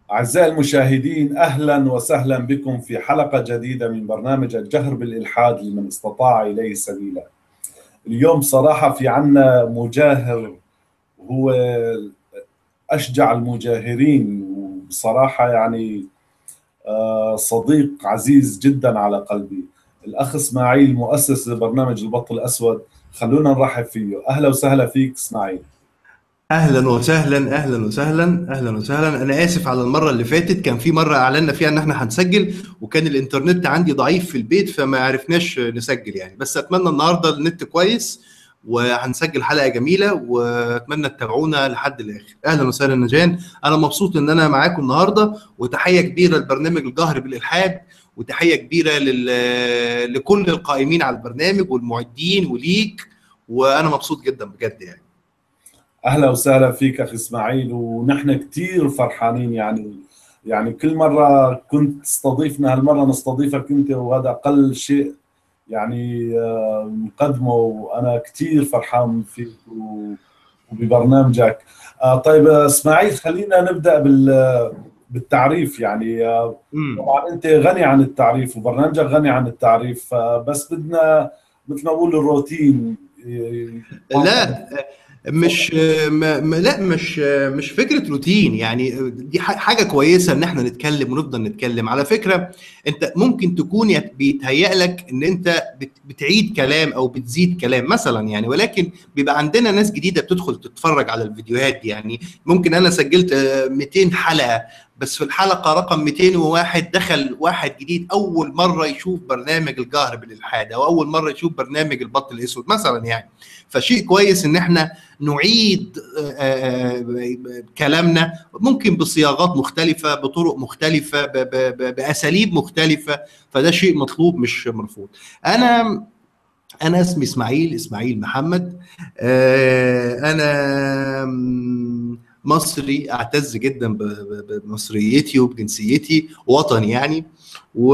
أعزائي المشاهدين أهلا وسهلا بكم في حلقة جديدة من برنامج الجهر بالإلحاد لمن استطاع إليه سبيلا اليوم صراحة في عنا مجاهر هو أشجع المجاهرين وبصراحة يعني آه، صديق عزيز جدا على قلبي الأخ إسماعيل مؤسس برنامج البط الأسود خلونا نرحب فيه أهلا وسهلا فيك إسماعيل اهلا وسهلا اهلا وسهلا اهلا وسهلا انا اسف على المره اللي فاتت كان في مره اعلنا فيها ان احنا هنسجل وكان الانترنت عندي ضعيف في البيت فما عرفناش نسجل يعني بس اتمنى النهارده النت كويس وهنسجل حلقه جميله واتمنى تتابعونا لحد الاخر اهلا وسهلا نجان انا مبسوط ان انا معاكم النهارده وتحيه كبيره لبرنامج الجهر بالالحاد وتحيه كبيره لل... لكل القائمين على البرنامج والمعدين وليك وانا مبسوط جدا بجد يعني اهلا وسهلا فيك اخي اسماعيل ونحن كثير فرحانين يعني يعني كل مره كنت تستضيفنا هالمره نستضيفك انت وهذا اقل شيء يعني آه، نقدمه وانا كثير فرحان فيك وببرنامجك آه، طيب اسماعيل خلينا نبدا بال بالتعريف يعني آه، طبعا انت غني عن التعريف وبرنامجك غني عن التعريف بس بدنا مثل ما بقول الروتين لا مش ما ما لا مش مش فكره روتين يعني دي حاجه كويسه ان احنا نتكلم ونفضل نتكلم على فكره انت ممكن تكون بيتهيأ لك ان انت بتعيد كلام او بتزيد كلام مثلا يعني ولكن بيبقى عندنا ناس جديده بتدخل تتفرج على الفيديوهات دي يعني ممكن انا سجلت 200 حلقه بس في الحلقه رقم 201 دخل واحد جديد اول مره يشوف برنامج الجهر بالالحاد او اول مره يشوف برنامج البط الاسود مثلا يعني فشيء كويس ان احنا نعيد كلامنا ممكن بصياغات مختلفه بطرق مختلفه باساليب مختلفه فده شيء مطلوب مش مرفوض انا انا اسمي اسماعيل اسماعيل محمد انا مصري اعتز جدا بمصريتي وبجنسيتي وطني يعني و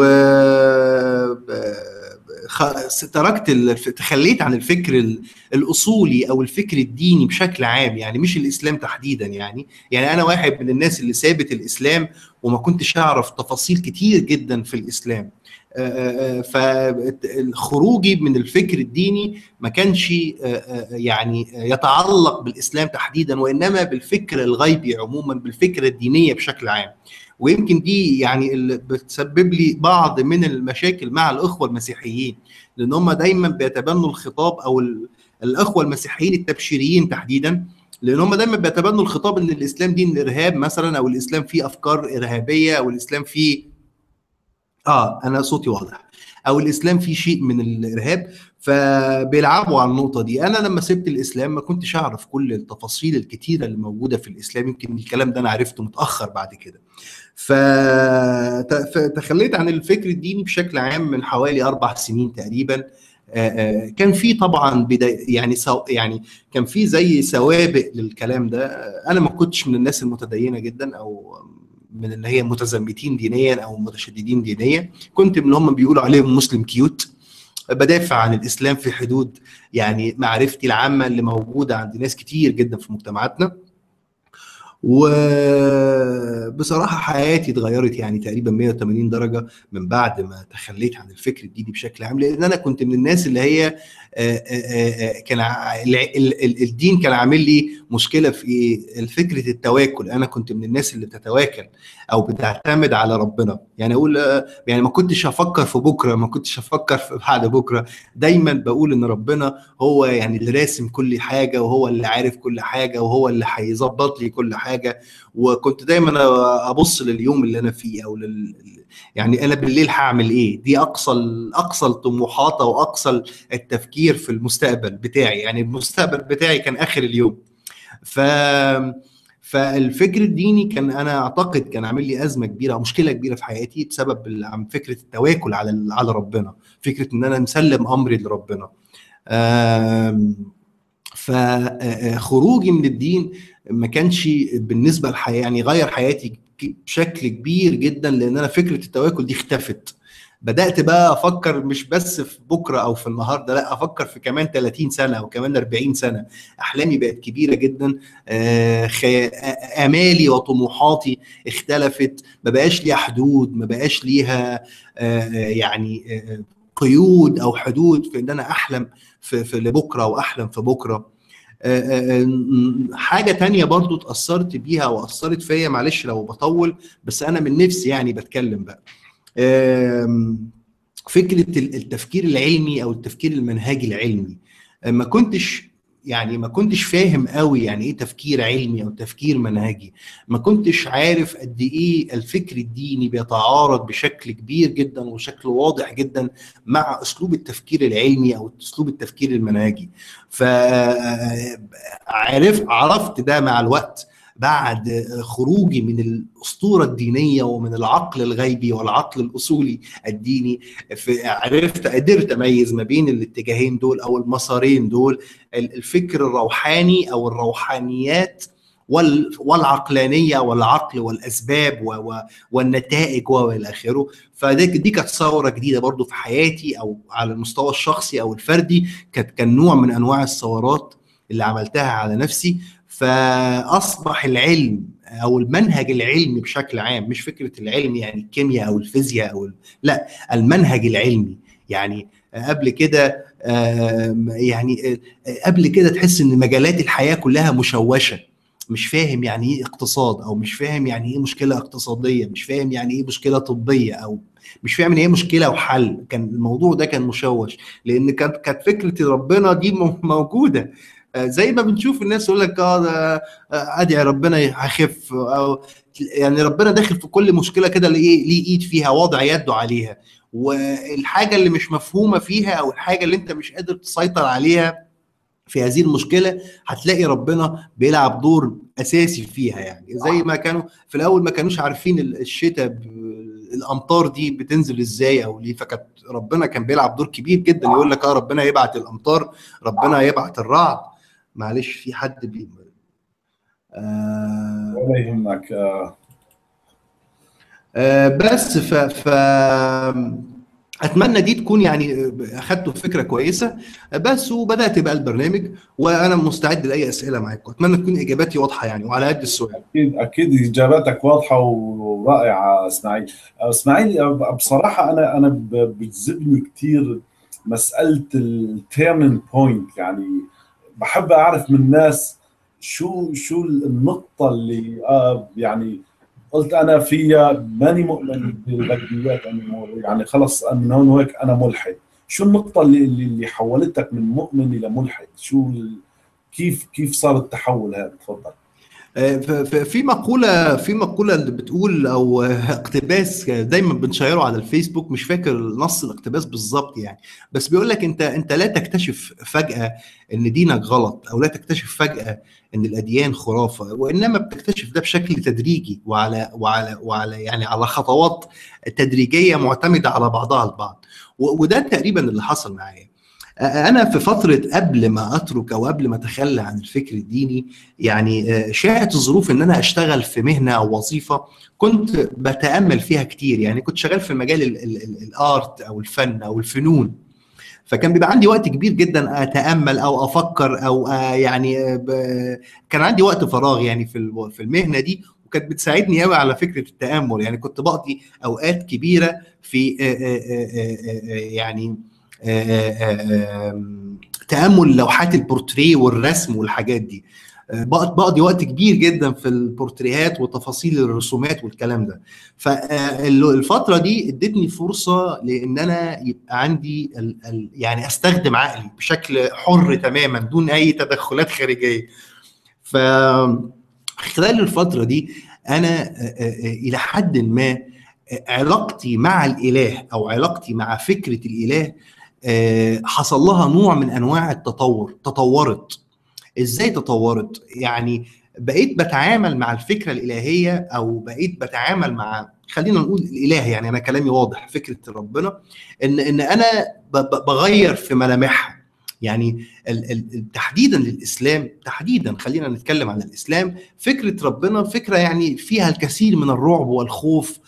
تركت تخليت عن الفكر الاصولي او الفكر الديني بشكل عام يعني مش الاسلام تحديدا يعني يعني انا واحد من الناس اللي سابت الاسلام وما كنتش اعرف تفاصيل كتير جدا في الاسلام فخروجي من الفكر الديني ما كانش يعني يتعلق بالاسلام تحديدا وانما بالفكر الغيبي عموما بالفكره الدينيه بشكل عام ويمكن دي يعني اللي بتسبب لي بعض من المشاكل مع الاخوه المسيحيين لان هم دايما بيتبنوا الخطاب او الاخوه المسيحيين التبشيريين تحديدا لان هم دايما بيتبنوا الخطاب ان الاسلام دين الارهاب مثلا او الاسلام فيه افكار ارهابيه او الاسلام فيه اه انا صوتي واضح او الاسلام فيه شيء من الارهاب فبيلعبوا على النقطه دي انا لما سبت الاسلام ما كنتش اعرف كل التفاصيل الكتيره اللي موجوده في الاسلام يمكن الكلام ده انا عرفته متاخر بعد كده فتخليت عن الفكر الديني بشكل عام من حوالي اربع سنين تقريبا كان في طبعا بداية يعني سو يعني كان في زي سوابق للكلام ده انا ما كنتش من الناس المتدينه جدا او من اللي هي متزمتين دينيا او متشددين دينيا كنت من اللي هم بيقولوا عليهم مسلم كيوت بدافع عن الاسلام في حدود يعني معرفتي العامه اللي موجوده عند ناس كتير جدا في مجتمعاتنا وبصراحة حياتي اتغيرت يعني تقريبا 180 درجة من بعد ما تخليت عن الفكر الديني بشكل عام لأن أنا كنت من الناس اللي هي كان الدين كان عامل لي مشكلة في فكرة التواكل أنا كنت من الناس اللي بتتواكل أو بتعتمد على ربنا يعني أقول يعني ما كنتش أفكر في بكرة ما كنتش أفكر في بعد بكرة دايما بقول إن ربنا هو يعني اللي راسم كل حاجة وهو اللي عارف كل حاجة وهو اللي هيظبط لي كل حاجة وكنت دايما ابص لليوم اللي انا فيه او لل يعني انا بالليل هعمل ايه دي اقصى اقصى الطموحات او اقصى التفكير في المستقبل بتاعي يعني المستقبل بتاعي كان اخر اليوم ف فالفكر الديني كان انا اعتقد كان عامل لي ازمه كبيره او مشكله كبيره في حياتي بسبب عن فكره التواكل على على ربنا فكره ان انا مسلم امري لربنا فخروجي من الدين ما كانش بالنسبه للحياه يعني غير حياتي بشكل كبير جدا لان انا فكره التواكل دي اختفت بدات بقى افكر مش بس في بكره او في النهارده لا افكر في كمان 30 سنه او كمان 40 سنه احلامي بقت كبيره جدا آه، خي... امالي وطموحاتي اختلفت ما بقاش ليها حدود ما بقاش ليها آه، يعني آه، قيود او حدود في ان انا احلم في, في لبكره واحلم في بكره حاجه تانية برضو اتاثرت بيها واثرت فيا معلش لو بطول بس انا من نفسي يعني بتكلم بقى فكره التفكير العلمي او التفكير المنهجي العلمي ما كنتش يعني ما كنتش فاهم قوي يعني ايه تفكير علمي او تفكير منهجي ما كنتش عارف قد ايه الفكر الديني بيتعارض بشكل كبير جدا وشكل واضح جدا مع اسلوب التفكير العلمي او اسلوب التفكير المنهجي فعرف عرفت ده مع الوقت بعد خروجي من الاسطوره الدينيه ومن العقل الغيبي والعقل الاصولي الديني عرفت قدرت اميز ما بين الاتجاهين دول او المسارين دول الفكر الروحاني او الروحانيات والعقلانيه والعقل والاسباب والنتائج والى اخره فدي دي كانت ثوره جديده برضو في حياتي او على المستوى الشخصي او الفردي كانت كان نوع من انواع الثورات اللي عملتها على نفسي فاصبح العلم او المنهج العلمي بشكل عام مش فكره العلم يعني الكيمياء او الفيزياء او لا المنهج العلمي يعني قبل كده يعني قبل كده تحس ان مجالات الحياه كلها مشوشه مش فاهم يعني ايه اقتصاد او مش فاهم يعني ايه مشكله اقتصاديه مش فاهم يعني ايه مشكله طبيه او مش فاهم ان ايه مشكله وحل كان الموضوع ده كان مشوش لان كانت كانت فكره ربنا دي موجوده زي ما بنشوف الناس يقول لك اه ادعي ربنا هيخف او يعني ربنا داخل في كل مشكله كده ليه ليه ايد فيها واضع يده عليها والحاجه اللي مش مفهومه فيها او الحاجه اللي انت مش قادر تسيطر عليها في هذه المشكله هتلاقي ربنا بيلعب دور اساسي فيها يعني زي ما كانوا في الاول ما كانوش عارفين الشتاء الامطار دي بتنزل ازاي او ليه فكانت ربنا كان بيلعب دور كبير جدا يقول لك اه ربنا يبعت الامطار ربنا يبعت الرعد معلش في حد بي آه ولا يهمك آه. آه بس ف, ف اتمنى دي تكون يعني اخدتوا فكره كويسه بس وبدات بقى البرنامج وانا مستعد لاي اسئله معاكم اتمنى تكون اجاباتي واضحه يعني وعلى قد السؤال اكيد اكيد اجاباتك واضحه ورائعه اسماعيل اسماعيل بصراحه انا انا بتجذبني كثير مساله التيرنينج بوينت يعني بحب اعرف من الناس شو شو النقطه اللي آه يعني قلت انا فيها ماني مؤمن بالغيبيات يعني خلص من هون وهيك انا ملحد شو النقطه اللي اللي حولتك من مؤمن الى ملحد شو كيف كيف صار التحول هذا تفضل في مقولة في مقولة اللي بتقول أو اقتباس دايما بنشيره على الفيسبوك مش فاكر نص الاقتباس بالظبط يعني بس بيقول لك أنت أنت لا تكتشف فجأة إن دينك غلط أو لا تكتشف فجأة إن الأديان خرافة وإنما بتكتشف ده بشكل تدريجي وعلى وعلى وعلى يعني على خطوات تدريجية معتمدة على بعضها البعض وده تقريبا اللي حصل معايا انا في فتره قبل ما اترك او قبل ما اتخلى عن الفكر الديني يعني شاءت الظروف ان انا اشتغل في مهنه او وظيفه كنت بتامل فيها كتير يعني كنت شغال في مجال الارت او الفن او الفنون فكان بيبقى عندي وقت كبير جدا اتامل او افكر او يعني كان عندي وقت فراغ يعني في في المهنه دي وكانت بتساعدني قوي على فكره التامل يعني كنت بقضي اوقات كبيره في يعني تامل لوحات البورتريه والرسم والحاجات دي بقضي وقت كبير جدا في البورتريهات وتفاصيل الرسومات والكلام ده فالفتره دي ادتني فرصه لان انا يبقى عندي ال ال يعني استخدم عقلي بشكل حر تماما دون اي تدخلات خارجيه ف خلال الفتره دي انا الى حد ما علاقتي مع الاله او علاقتي مع فكره الاله حصل لها نوع من انواع التطور تطورت ازاي تطورت يعني بقيت بتعامل مع الفكره الالهيه او بقيت بتعامل مع خلينا نقول الاله يعني انا كلامي واضح فكره ربنا ان ان انا بغير في ملامحها يعني ال- ال- تحديدا للاسلام تحديدا خلينا نتكلم عن الاسلام فكره ربنا فكره يعني فيها الكثير من الرعب والخوف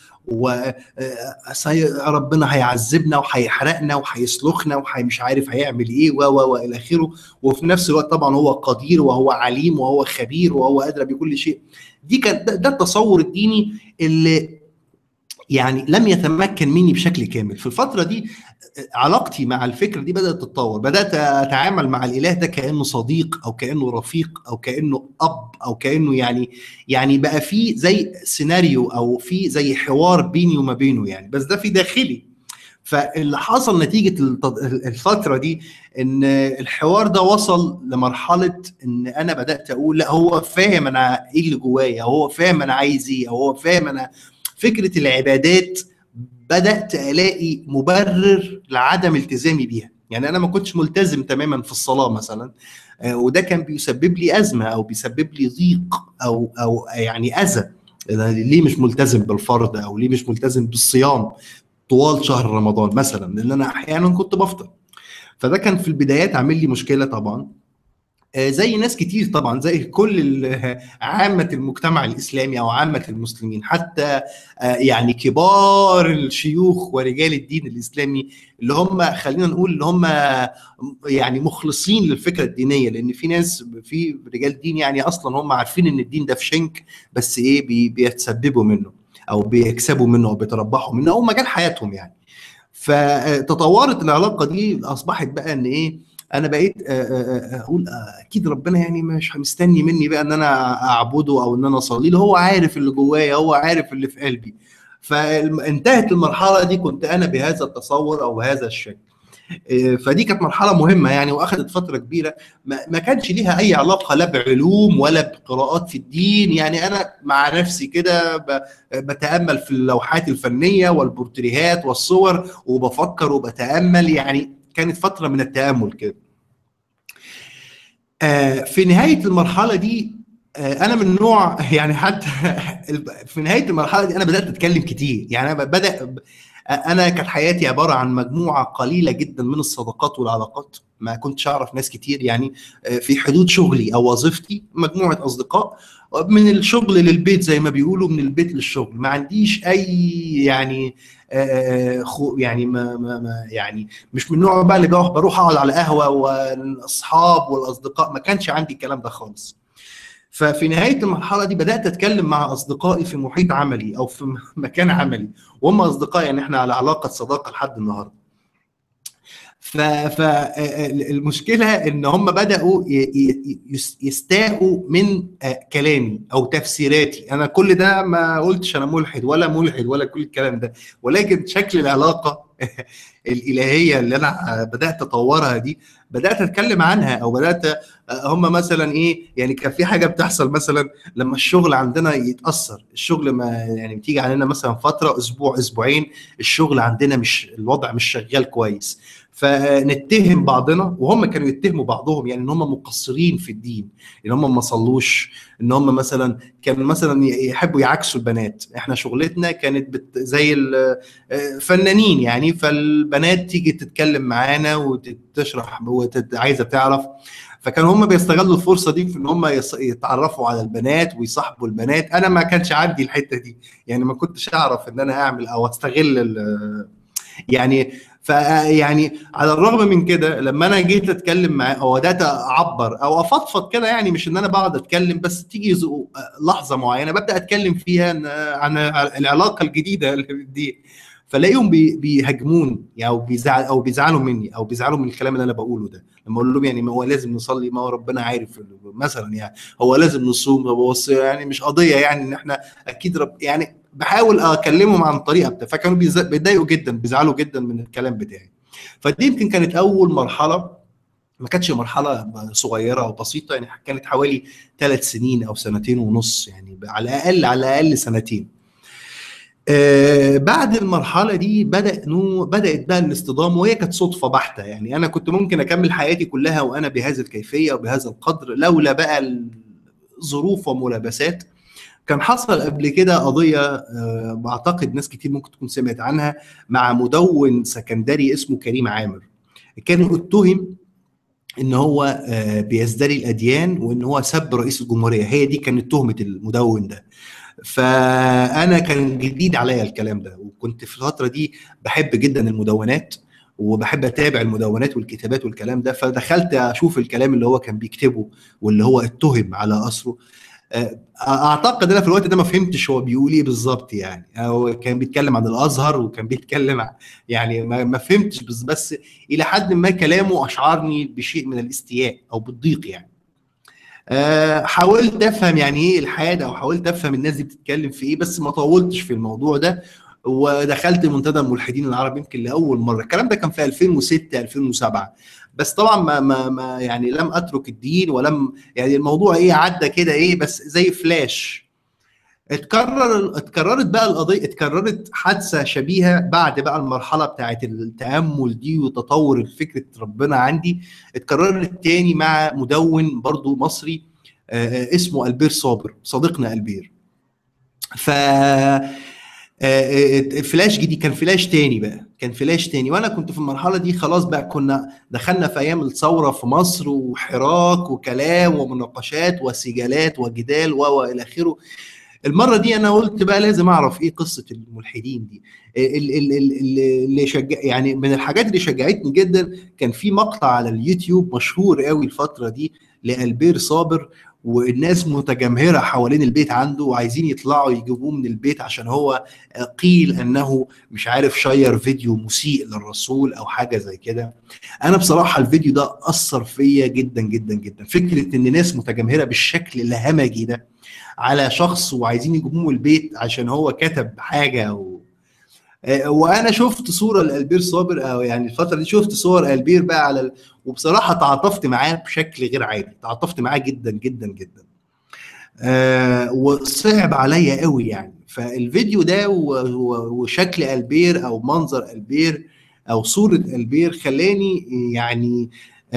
وربنا هيعذبنا وهيحرقنا وهيسلخنا ومش عارف هيعمل ايه و و والى اخره وفي نفس الوقت طبعا هو قدير وهو عليم وهو خبير وهو ادرى بكل شيء دي كان ده, ده التصور الديني اللي يعني لم يتمكن مني بشكل كامل في الفتره دي علاقتي مع الفكره دي بدات تتطور بدات اتعامل مع الاله ده كانه صديق او كانه رفيق او كانه اب او كانه يعني يعني بقى في زي سيناريو او في زي حوار بيني وما بينه يعني بس ده في داخلي فاللي حصل نتيجه الفتره دي ان الحوار ده وصل لمرحله ان انا بدات اقول لا هو فاهم انا ايه اللي جوايا هو فاهم انا عايز ايه هو فاهم انا فكره العبادات بدات الاقي مبرر لعدم التزامي بيها يعني انا ما كنتش ملتزم تماما في الصلاه مثلا وده كان بيسبب لي ازمه او بيسبب لي ضيق او او يعني اذى ليه مش ملتزم بالفرض او ليه مش ملتزم بالصيام طوال شهر رمضان مثلا لان انا احيانا كنت بفطر فده كان في البدايات عامل لي مشكله طبعا زي ناس كتير طبعا زي كل عامة المجتمع الإسلامي أو عامة المسلمين حتى يعني كبار الشيوخ ورجال الدين الإسلامي اللي هم خلينا نقول اللي هم يعني مخلصين للفكرة الدينية لأن في ناس في رجال دين يعني أصلا هم عارفين إن الدين ده في شنك بس إيه بيتسببوا منه أو بيكسبوا منه أو بيتربحوا منه أو مجال حياتهم يعني فتطورت العلاقة دي أصبحت بقى إن إيه انا بقيت اقول اكيد ربنا يعني مش مستني مني بقى ان انا اعبده او ان انا اصلي له هو عارف اللي جوايا هو عارف اللي في قلبي فانتهت المرحله دي كنت انا بهذا التصور او بهذا الشكل فدي كانت مرحله مهمه يعني واخذت فتره كبيره ما كانش ليها اي علاقه لا بعلوم ولا بقراءات في الدين يعني انا مع نفسي كده بتامل في اللوحات الفنيه والبورتريهات والصور وبفكر وبتامل يعني كانت فتره من التامل كده آه في نهايه المرحله دي آه انا من نوع يعني حتى في نهايه المرحله دي انا بدات اتكلم كتير يعني انا بدا انا كانت حياتي عباره عن مجموعه قليله جدا من الصداقات والعلاقات ما كنتش اعرف ناس كتير يعني في حدود شغلي او وظيفتي مجموعه اصدقاء من الشغل للبيت زي ما بيقولوا من البيت للشغل ما عنديش اي يعني خو يعني ما, ما, ما يعني مش من النوع بقى اللي بروح اقعد على قهوه والاصحاب والاصدقاء ما كانش عندي الكلام ده خالص ففي نهايه المرحله دي بدات اتكلم مع اصدقائي في محيط عملي او في مكان عملي وهم اصدقائي يعني احنا على علاقه صداقه لحد النهارده فالمشكله ان هم بداوا يستاءوا من كلامي او تفسيراتي انا كل ده ما قلتش انا ملحد ولا ملحد ولا كل الكلام ده ولكن شكل العلاقه الالهيه اللي انا بدات اطورها دي بدات اتكلم عنها او بدات هم مثلا ايه يعني كان في حاجه بتحصل مثلا لما الشغل عندنا يتاثر الشغل ما يعني بتيجي علينا مثلا فتره اسبوع اسبوعين الشغل عندنا مش الوضع مش شغال كويس فنتهم بعضنا وهم كانوا يتهموا بعضهم يعني ان هم مقصرين في الدين ان هم ما صلوش ان هم مثلا كانوا مثلا يحبوا يعكسوا البنات احنا شغلتنا كانت بت زي الفنانين يعني فالبنات تيجي تتكلم معانا وتشرح عايزه تعرف فكانوا هم بيستغلوا الفرصه دي في ان هم يتعرفوا على البنات ويصاحبوا البنات انا ما كانش عندي الحته دي يعني ما كنتش اعرف ان انا اعمل او استغل يعني فيعني على الرغم من كده لما انا جيت اتكلم معاه او بدات اعبر او افضفض كده يعني مش ان انا بقعد اتكلم بس تيجي لحظه معينه ببدا اتكلم فيها عن العلاقه الجديده دي فلاقيهم بيهاجموني يعني او بيزعل او بيزعلوا مني او بيزعلوا من الكلام اللي انا بقوله ده لما اقول لهم يعني ما هو لازم نصلي ما هو ربنا عارف مثلا يعني هو لازم نصوم هو يعني مش قضيه يعني ان احنا اكيد رب يعني بحاول اكلمهم عن الطريقه بتاعتي فكانوا بيتضايقوا جدا بيزعلوا جدا من الكلام بتاعي فدي يمكن كانت اول مرحله ما كانتش مرحله صغيره او بسيطه يعني كانت حوالي ثلاث سنين او سنتين ونص يعني على الاقل على الاقل سنتين آه بعد المرحله دي بدا نو بدات بقى الاصطدام وهي كانت صدفه بحته يعني انا كنت ممكن اكمل حياتي كلها وانا بهذه الكيفيه وبهذا القدر لولا بقى الظروف وملابسات كان حصل قبل كده قضيه آه بعتقد ناس كتير ممكن تكون سمعت عنها مع مدون سكندري اسمه كريم عامر كان اتهم ان هو بيزدري الاديان وان هو سب رئيس الجمهوريه هي دي كانت تهمه المدون ده فانا كان جديد عليا الكلام ده وكنت في الفتره دي بحب جدا المدونات وبحب اتابع المدونات والكتابات والكلام ده فدخلت اشوف الكلام اللي هو كان بيكتبه واللي هو اتهم على اثره اعتقد انا في الوقت ده ما فهمتش هو بيقول ايه بالظبط يعني هو كان بيتكلم عن الازهر وكان بيتكلم عن يعني ما فهمتش بس, بس الى حد ما كلامه اشعرني بشيء من الاستياء او بالضيق يعني حاولت افهم يعني ايه الحاد او حاولت افهم الناس دي بتتكلم في ايه بس ما طولتش في الموضوع ده ودخلت منتدى الملحدين العرب يمكن لاول مره الكلام ده كان في 2006 2007 بس طبعا ما, ما, ما يعني لم اترك الدين ولم يعني الموضوع ايه عدى كده ايه بس زي فلاش اتكرر اتكررت بقى القضيه اتكررت حادثه شبيهه بعد بقى المرحله بتاعت التامل دي وتطور فكره ربنا عندي اتكررت تاني مع مدون برضو مصري اسمه البير صابر صديقنا البير ف فلاش جديد كان فلاش تاني بقى كان فلاش تاني وانا كنت في المرحله دي خلاص بقى كنا دخلنا في ايام الثوره في مصر وحراك وكلام ومناقشات وسجالات وجدال و الى اخره المره دي انا قلت بقى لازم اعرف ايه قصه الملحدين دي اللي شجع يعني من الحاجات اللي شجعتني جدا كان في مقطع على اليوتيوب مشهور قوي الفتره دي لالبير صابر والناس متجمهره حوالين البيت عنده وعايزين يطلعوا يجيبوه من البيت عشان هو قيل انه مش عارف شير فيديو مسيء للرسول او حاجه زي كده انا بصراحه الفيديو ده اثر فيا جدا جدا جدا فكره ان ناس متجمهره بالشكل الهمجي ده على شخص وعايزين يجيبوه من البيت عشان هو كتب حاجه و... وانا شفت صوره لالبير صابر او يعني الفتره دي شفت صور البير بقى على ال... وبصراحه تعاطفت معاه بشكل غير عادي تعاطفت معاه جدا جدا جدا آه وصعب عليا قوي يعني فالفيديو ده و... و... وشكل البير او منظر البير او صوره البير خلاني يعني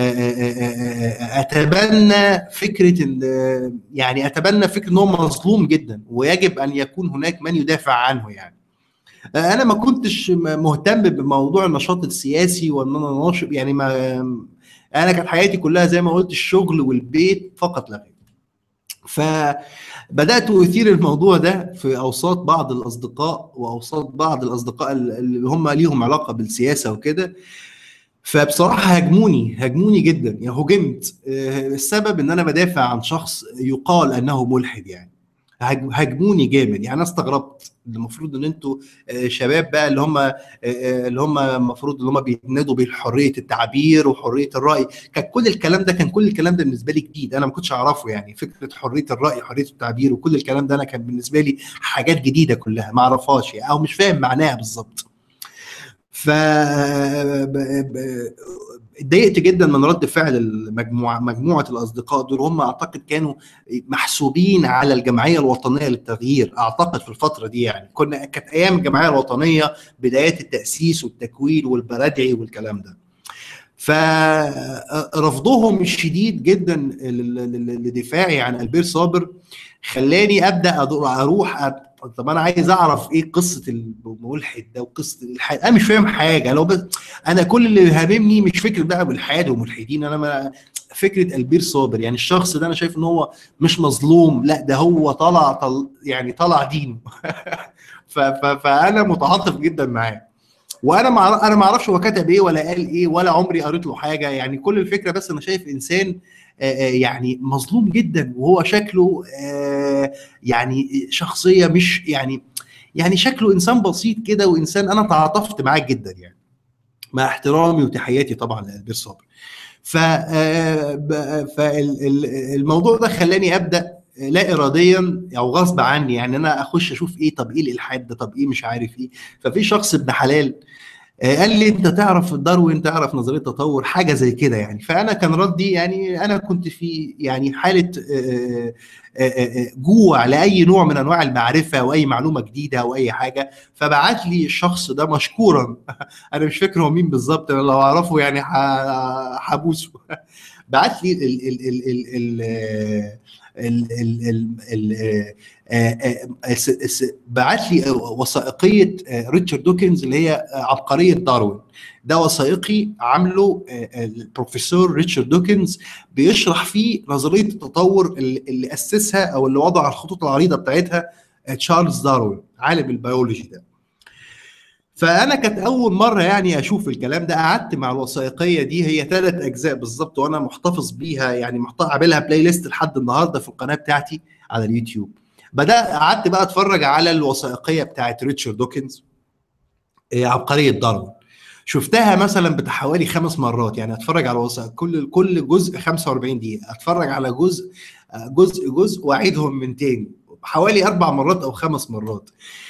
اتبنى فكره يعني اتبنى فكره ان هو مظلوم جدا ويجب ان يكون هناك من يدافع عنه يعني انا ما كنتش مهتم بموضوع النشاط السياسي وان انا ناشط يعني ما انا كانت حياتي كلها زي ما قلت الشغل والبيت فقط لا غير فبدات اثير الموضوع ده في اوساط بعض الاصدقاء واوساط بعض الاصدقاء اللي هم ليهم علاقه بالسياسه وكده فبصراحه هاجموني هاجموني جدا يعني هجمت السبب ان انا بدافع عن شخص يقال انه ملحد يعني هاجموني جامد يعني انا استغربت المفروض ان انتوا شباب بقى اللي هم اللي هم المفروض اللي هم بيتنادوا بحريه التعبير وحريه الراي كان كل الكلام ده كان كل الكلام ده بالنسبه لي جديد انا ما كنتش اعرفه يعني فكره حريه الراي حريه التعبير وكل الكلام ده انا كان بالنسبه لي حاجات جديده كلها ما اعرفهاش يعني او مش فاهم معناها بالظبط ف اتضايقت جدا من رد فعل المجموعه مجموعه الاصدقاء دول هم اعتقد كانوا محسوبين على الجمعيه الوطنيه للتغيير اعتقد في الفتره دي يعني كنا كانت ايام الجمعيه الوطنيه بدايات التاسيس والتكوين والبرادعي والكلام ده فرفضهم الشديد جدا لدفاعي عن البير صابر خلاني ابدا اروح طب انا عايز اعرف ايه قصه الملحد ده وقصه الالحاد انا مش فاهم حاجه لو بس انا كل اللي هاممني مش فكره بقى بالحاد وملحدين انا ما فكره البير صابر يعني الشخص ده انا شايف ان هو مش مظلوم لا ده هو طلع طل يعني طلع دينه فانا متعاطف جدا معاه وانا ما انا ما اعرفش هو كتب ايه ولا قال ايه ولا عمري قريت له حاجه يعني كل الفكره بس انا شايف انسان يعني مظلوم جدا وهو شكله يعني شخصيه مش يعني يعني شكله انسان بسيط كده وانسان انا تعاطفت معاه جدا يعني مع احترامي وتحياتي طبعا لالبير صابر ف فالموضوع ده خلاني ابدا لا اراديا او غصب عني يعني انا اخش اشوف ايه طب ايه الالحاد ده طب ايه مش عارف ايه ففي شخص ابن حلال قال لي انت تعرف داروين تعرف نظريه التطور حاجه زي كده يعني فانا كان ردي يعني انا كنت في يعني حاله جوع لاي نوع من انواع المعرفه او اي معلومه جديده او اي حاجه فبعت لي الشخص ده مشكورا انا مش فاكر هو مين بالظبط لو اعرفه يعني هبوسه بعت لي ال ال ال ال ال بعت لي وثائقيه ريتشارد دوكنز اللي هي عبقريه داروين ده وثائقي عامله البروفيسور ريتشارد دوكنز بيشرح فيه نظريه التطور اللي اسسها او اللي وضع الخطوط العريضه بتاعتها تشارلز داروين عالم البيولوجي ده فانا كانت اول مره يعني اشوف الكلام ده قعدت مع الوثائقيه دي هي ثلاث اجزاء بالظبط وانا محتفظ بيها يعني عاملها بلاي ليست لحد النهارده في القناه بتاعتي على اليوتيوب بدات قعدت بقى اتفرج على الوثائقيه بتاعت ريتشارد دوكنز عبقريه داروين شفتها مثلا بتاع حوالي خمس مرات يعني اتفرج على وثائق كل كل جزء 45 دقيقه اتفرج على جزء جزء جزء واعيدهم من تاني حوالي اربع مرات او خمس مرات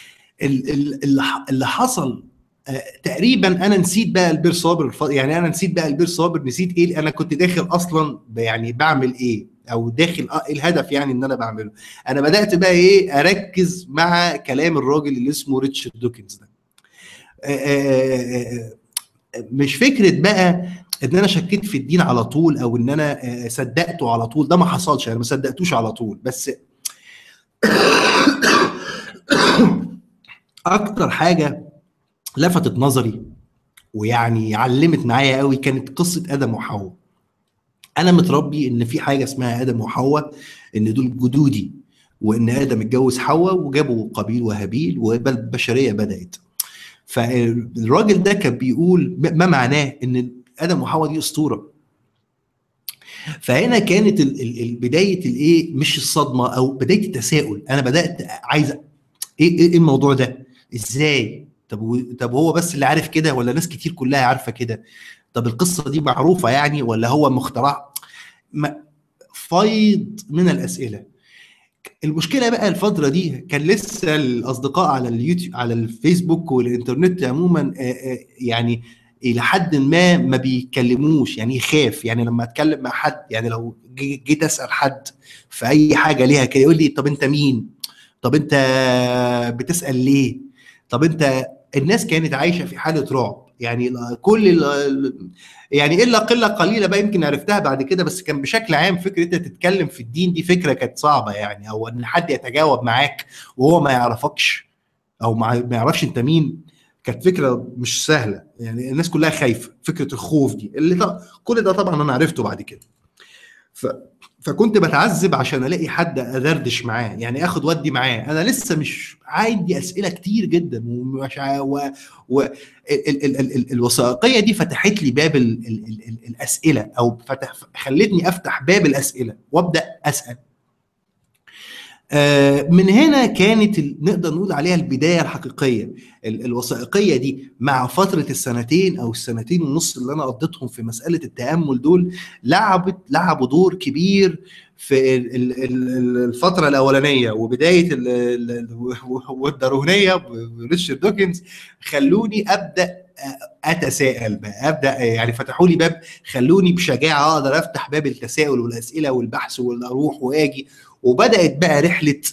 اللي حصل تقريبا انا نسيت بقى البير صابر يعني انا نسيت بقى البير صابر نسيت ايه انا كنت داخل اصلا يعني بعمل ايه او داخل ايه الهدف يعني ان انا بعمله انا بدات بقى ايه اركز مع كلام الراجل اللي اسمه ريتشارد دوكنز ده مش فكره بقى ان انا شكيت في الدين على طول او ان انا صدقته على طول ده ما حصلش انا ما صدقتوش على طول بس اكتر حاجه لفتت نظري ويعني علمت معايا قوي كانت قصه ادم وحواء انا متربي ان في حاجه اسمها ادم وحواء ان دول جدودي وان ادم اتجوز حواء وجابوا قابيل وهابيل والبشريه بدات فالراجل ده كان بيقول ما معناه ان ادم وحواء دي اسطوره فهنا كانت بدايه الايه مش الصدمه او بدايه التساؤل انا بدات عايز ايه ايه الموضوع ده ازاي طب طب هو بس اللي عارف كده ولا ناس كتير كلها عارفه كده طب القصه دي معروفه يعني ولا هو مخترع فيض من الاسئله المشكله بقى الفتره دي كان لسه الاصدقاء على اليوتيوب على الفيسبوك والانترنت عموما يعني الى حد ما ما بيتكلموش يعني يخاف يعني لما اتكلم مع حد يعني لو جيت اسال حد في اي حاجه ليها كده يقول لي طب انت مين طب انت بتسال ليه طب انت الناس كانت عايشه في حاله رعب يعني كل يعني الا قله قليله بقى يمكن عرفتها بعد كده بس كان بشكل عام فكره انت تتكلم في الدين دي فكره كانت صعبه يعني او ان حد يتجاوب معاك وهو ما يعرفكش او ما يعرفش انت مين كانت فكره مش سهله يعني الناس كلها خايفه فكره الخوف دي اللي كل ده طبعا انا عرفته بعد كده ف فكنت بتعذب عشان الاقي حد ادردش معاه يعني اخد ودي معاه انا لسه مش عندي اسئله كتير جدا ومش و... و... ال... ال... ال... الوثائقيه دي فتحت لي باب ال... ال... ال... الاسئله او فتح خلتني افتح باب الاسئله وابدا اسال من هنا كانت نقدر نقول عليها البدايه الحقيقيه الوثائقيه دي مع فتره السنتين او السنتين ونص اللي انا قضيتهم في مساله التامل دول لعبت لعبوا دور كبير في الفتره الاولانيه وبدايه والدارونيه ريتشارد دوكنز خلوني ابدا اتساءل بقى ابدا يعني فتحوا لي باب خلوني بشجاعه اقدر افتح باب التساؤل والاسئله والبحث واروح واجي وبدات بقى رحله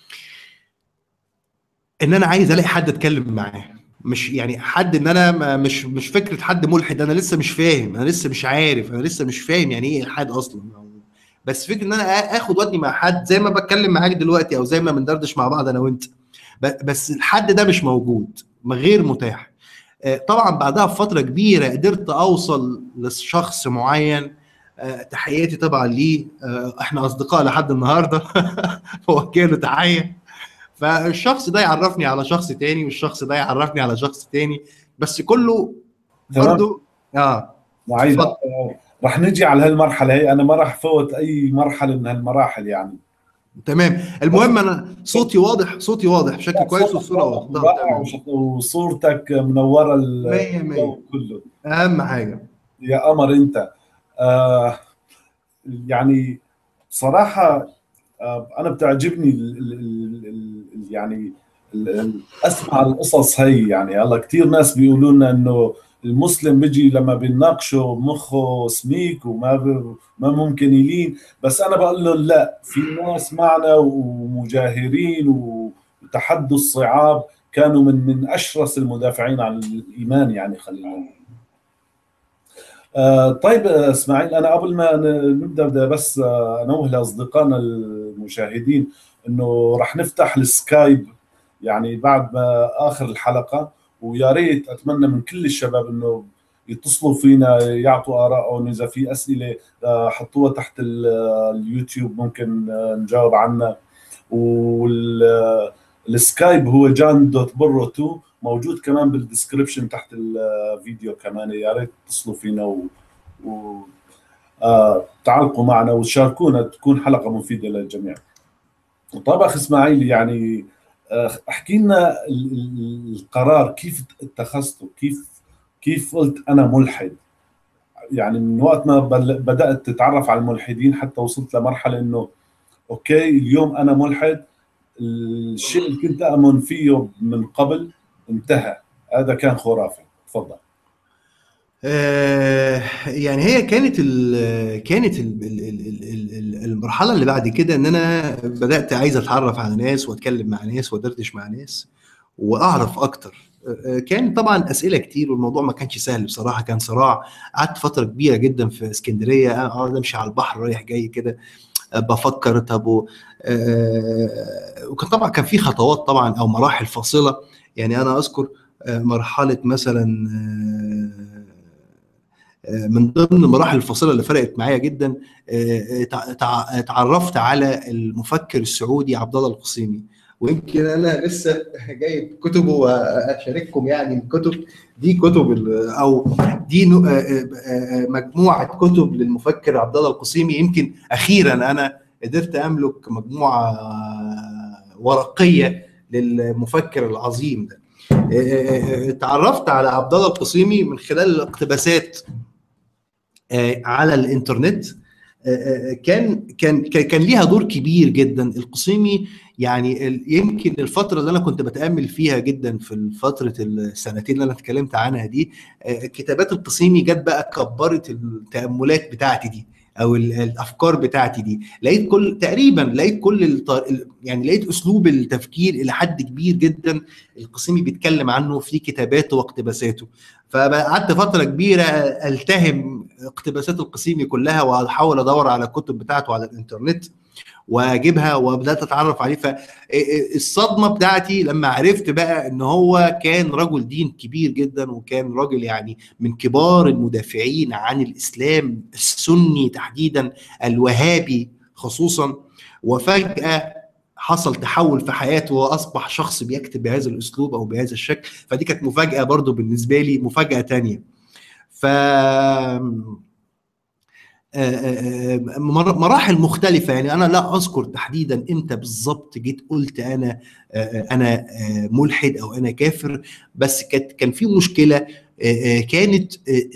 ان انا عايز الاقي حد اتكلم معاه مش يعني حد ان انا مش مش فكره حد ملحد انا لسه مش فاهم انا لسه مش عارف انا لسه مش فاهم يعني ايه الحاد اصلا بس فكره ان انا اخد ودني مع حد زي ما بتكلم معاك دلوقتي او زي ما بندردش مع بعض انا وانت بس الحد ده مش موجود غير متاح طبعا بعدها بفتره كبيره قدرت اوصل لشخص معين تحياتي طبعا ليه احنا اصدقاء لحد النهارده فوجه له تحيه فالشخص ده يعرفني على شخص تاني والشخص ده يعرفني على شخص تاني بس كله برضه اه وعايز رح نجي على هالمرحله هي انا ما راح فوت اي مرحله من هالمراحل يعني تمام المهم انا صوتي واضح صوتي واضح بشكل كويس والصوره واضحه وصورتك منوره الجو كله اهم حاجه يا قمر انت آه يعني صراحه آه انا بتعجبني ال ال ال يعني اسمع القصص هي يعني هلا كثير ناس بيقولوا لنا انه المسلم بيجي لما بيناقشه مخه سميك وما ب... ما ممكن يلين بس انا بقول له لا في ناس معنا ومجاهرين وتحدوا الصعاب كانوا من من اشرس المدافعين عن الايمان يعني خلينا نقول آه طيب آه، اسماعيل انا قبل ما نبدا بدي بس آه، انوه لاصدقائنا المشاهدين انه راح نفتح السكايب يعني بعد ما اخر الحلقه ويا ريت اتمنى من كل الشباب انه يتصلوا فينا يعطوا ارائهم اذا في اسئله آه، حطوها تحت اليوتيوب ممكن نجاوب عنها والسكايب هو جان دوت برو 2 موجود كمان بالدسكربشن تحت الفيديو كمان يا ريت تتصلوا فينا و, و... آه تعلقوا معنا وتشاركونا تكون حلقه مفيده للجميع. طيب اخ اسماعيل يعني آه احكي لنا القرار كيف اتخذته؟ كيف كيف قلت انا ملحد؟ يعني من وقت ما بدات تتعرف على الملحدين حتى وصلت لمرحله انه اوكي اليوم انا ملحد الشيء اللي كنت اؤمن فيه من قبل انتهى هذا كان خرافي تفضل آه يعني هي كانت ال كانت ال ال المرحله اللي بعد كده ان انا بدات عايز اتعرف على ناس واتكلم مع ناس ودردش مع ناس واعرف اكتر آه كان طبعا اسئله كتير والموضوع ما كانش سهل بصراحه كان صراع قعدت فتره كبيره جدا في اسكندريه اقعد امشي على البحر رايح جاي كده بفكر طب آه وكان طبعا كان في خطوات طبعا او مراحل فاصله يعني انا اذكر آه، مرحله مثلا آه، آه، من ضمن المراحل الفاصله اللي فرقت معايا جدا تعرفت على المفكر السعودي عبد الله القصيمي ويمكن انا لسه جايب كتبه واشارككم يعني الكتب دي كتب او دي مجموعه كتب للمفكر عبد الله القصيمي يمكن اخيرا انا قدرت املك مجموعه ورقيه للمفكر العظيم ده اتعرفت على عبد الله القصيمي من خلال الاقتباسات على الانترنت كان كان كان ليها دور كبير جدا القصيمي يعني يمكن الفتره اللي انا كنت بتامل فيها جدا في فتره السنتين اللي انا اتكلمت عنها دي كتابات القصيمي جت بقى كبرت التاملات بتاعتي دي او الافكار بتاعتي دي لقيت كل تقريبا لقيت كل الط... يعني لقيت اسلوب التفكير الى حد كبير جدا القسيمي بيتكلم عنه في كتاباته واقتباساته فقعدت فتره كبيره التهم اقتباسات القسيمي كلها واحاول ادور على الكتب بتاعته على الانترنت واجيبها وبدات اتعرف عليه فالصدمه بتاعتي لما عرفت بقى ان هو كان رجل دين كبير جدا وكان راجل يعني من كبار المدافعين عن الاسلام السني تحديدا الوهابي خصوصا وفجاه حصل تحول في حياته واصبح شخص بيكتب بهذا الاسلوب او بهذا الشكل فدي كانت مفاجاه برضو بالنسبه لي مفاجاه تانية ف مراحل مختلفة يعني أنا لا أذكر تحديدا إمتى بالظبط جيت قلت أنا أنا ملحد أو أنا كافر بس كانت كان في مشكلة كانت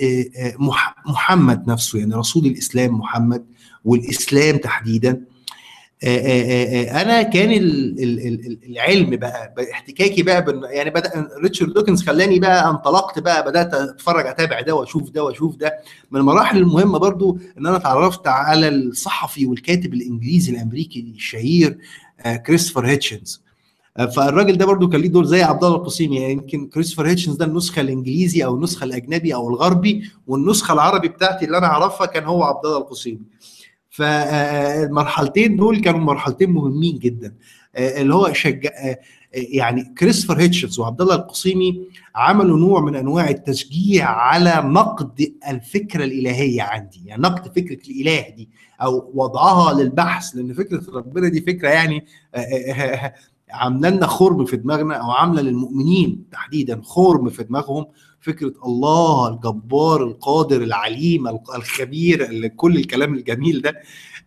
محمد نفسه يعني رسول الإسلام محمد والإسلام تحديدا انا كان العلم بقى احتكاكي بقى يعني بدا ريتشارد دوكنز خلاني بقى انطلقت بقى بدات اتفرج اتابع ده واشوف ده واشوف ده من المراحل المهمه برضو ان انا اتعرفت على الصحفي والكاتب الانجليزي الامريكي الشهير كريستوفر هيتشنز فالراجل ده برضو كان ليه دور زي عبد الله القصيمي يعني يمكن كريستوفر هيتشنز ده النسخه الانجليزي او النسخه الاجنبي او الغربي والنسخه العربي بتاعتي اللي انا اعرفها كان هو عبد الله القصيمي فالمرحلتين دول كانوا مرحلتين مهمين جدا اللي هو شجع يعني كريستوفر هيتشنز وعبد الله القصيمي عملوا نوع من انواع التشجيع على نقد الفكره الالهيه عندي يعني نقد فكره الاله دي او وضعها للبحث لان فكره ربنا دي فكره يعني عامله لنا خرم في دماغنا او عامله للمؤمنين تحديدا خرم في دماغهم فكره الله الجبار القادر العليم الخبير كل الكلام الجميل ده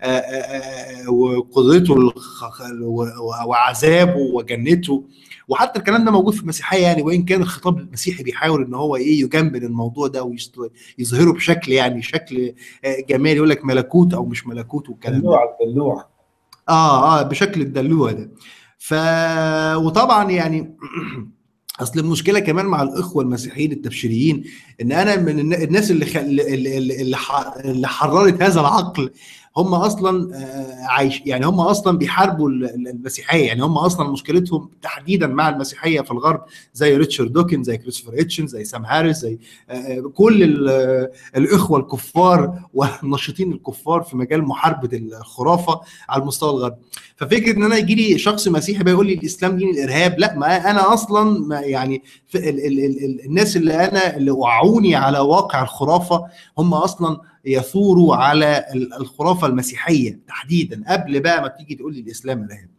وقدرته وعذابه وجنته وحتى الكلام ده موجود في المسيحيه يعني وان كان الخطاب المسيحي بيحاول ان هو ايه يجمل الموضوع ده ويظهره بشكل يعني شكل جمالي يقول لك ملكوت او مش ملكوت والكلام ده الدلوع اه اه بشكل الدلوع ده ف وطبعا يعني اصل المشكله كمان مع الاخوه المسيحيين التبشيريين ان انا من الن- الناس اللي خ... اللي اللي اللي ح- اللي حررت هذا العقل هم اصلا آه، عايش يعني هم اصلا بيحاربوا ال- ال- المسيحيه يعني هم اصلا مشكلتهم تحديدا مع المسيحيه في الغرب زي ريتشارد دوكن زي كريستوفر هيتشن زي سام هاريس زي آه، كل ال- آه، الاخوه الكفار والناشطين الكفار في مجال محاربه الخرافه على المستوى الغربي ففكره ان انا يجي لي شخص مسيحي بيقول لي الاسلام دين الارهاب لا ما انا اصلا ما يعني في ال ال ال ال الناس اللي انا اللي وعوني على واقع الخرافه هم اصلا يثوروا على ال- الخرافه المسيحيه تحديدا قبل بقى ما تيجي تقول لي الاسلام ارهاب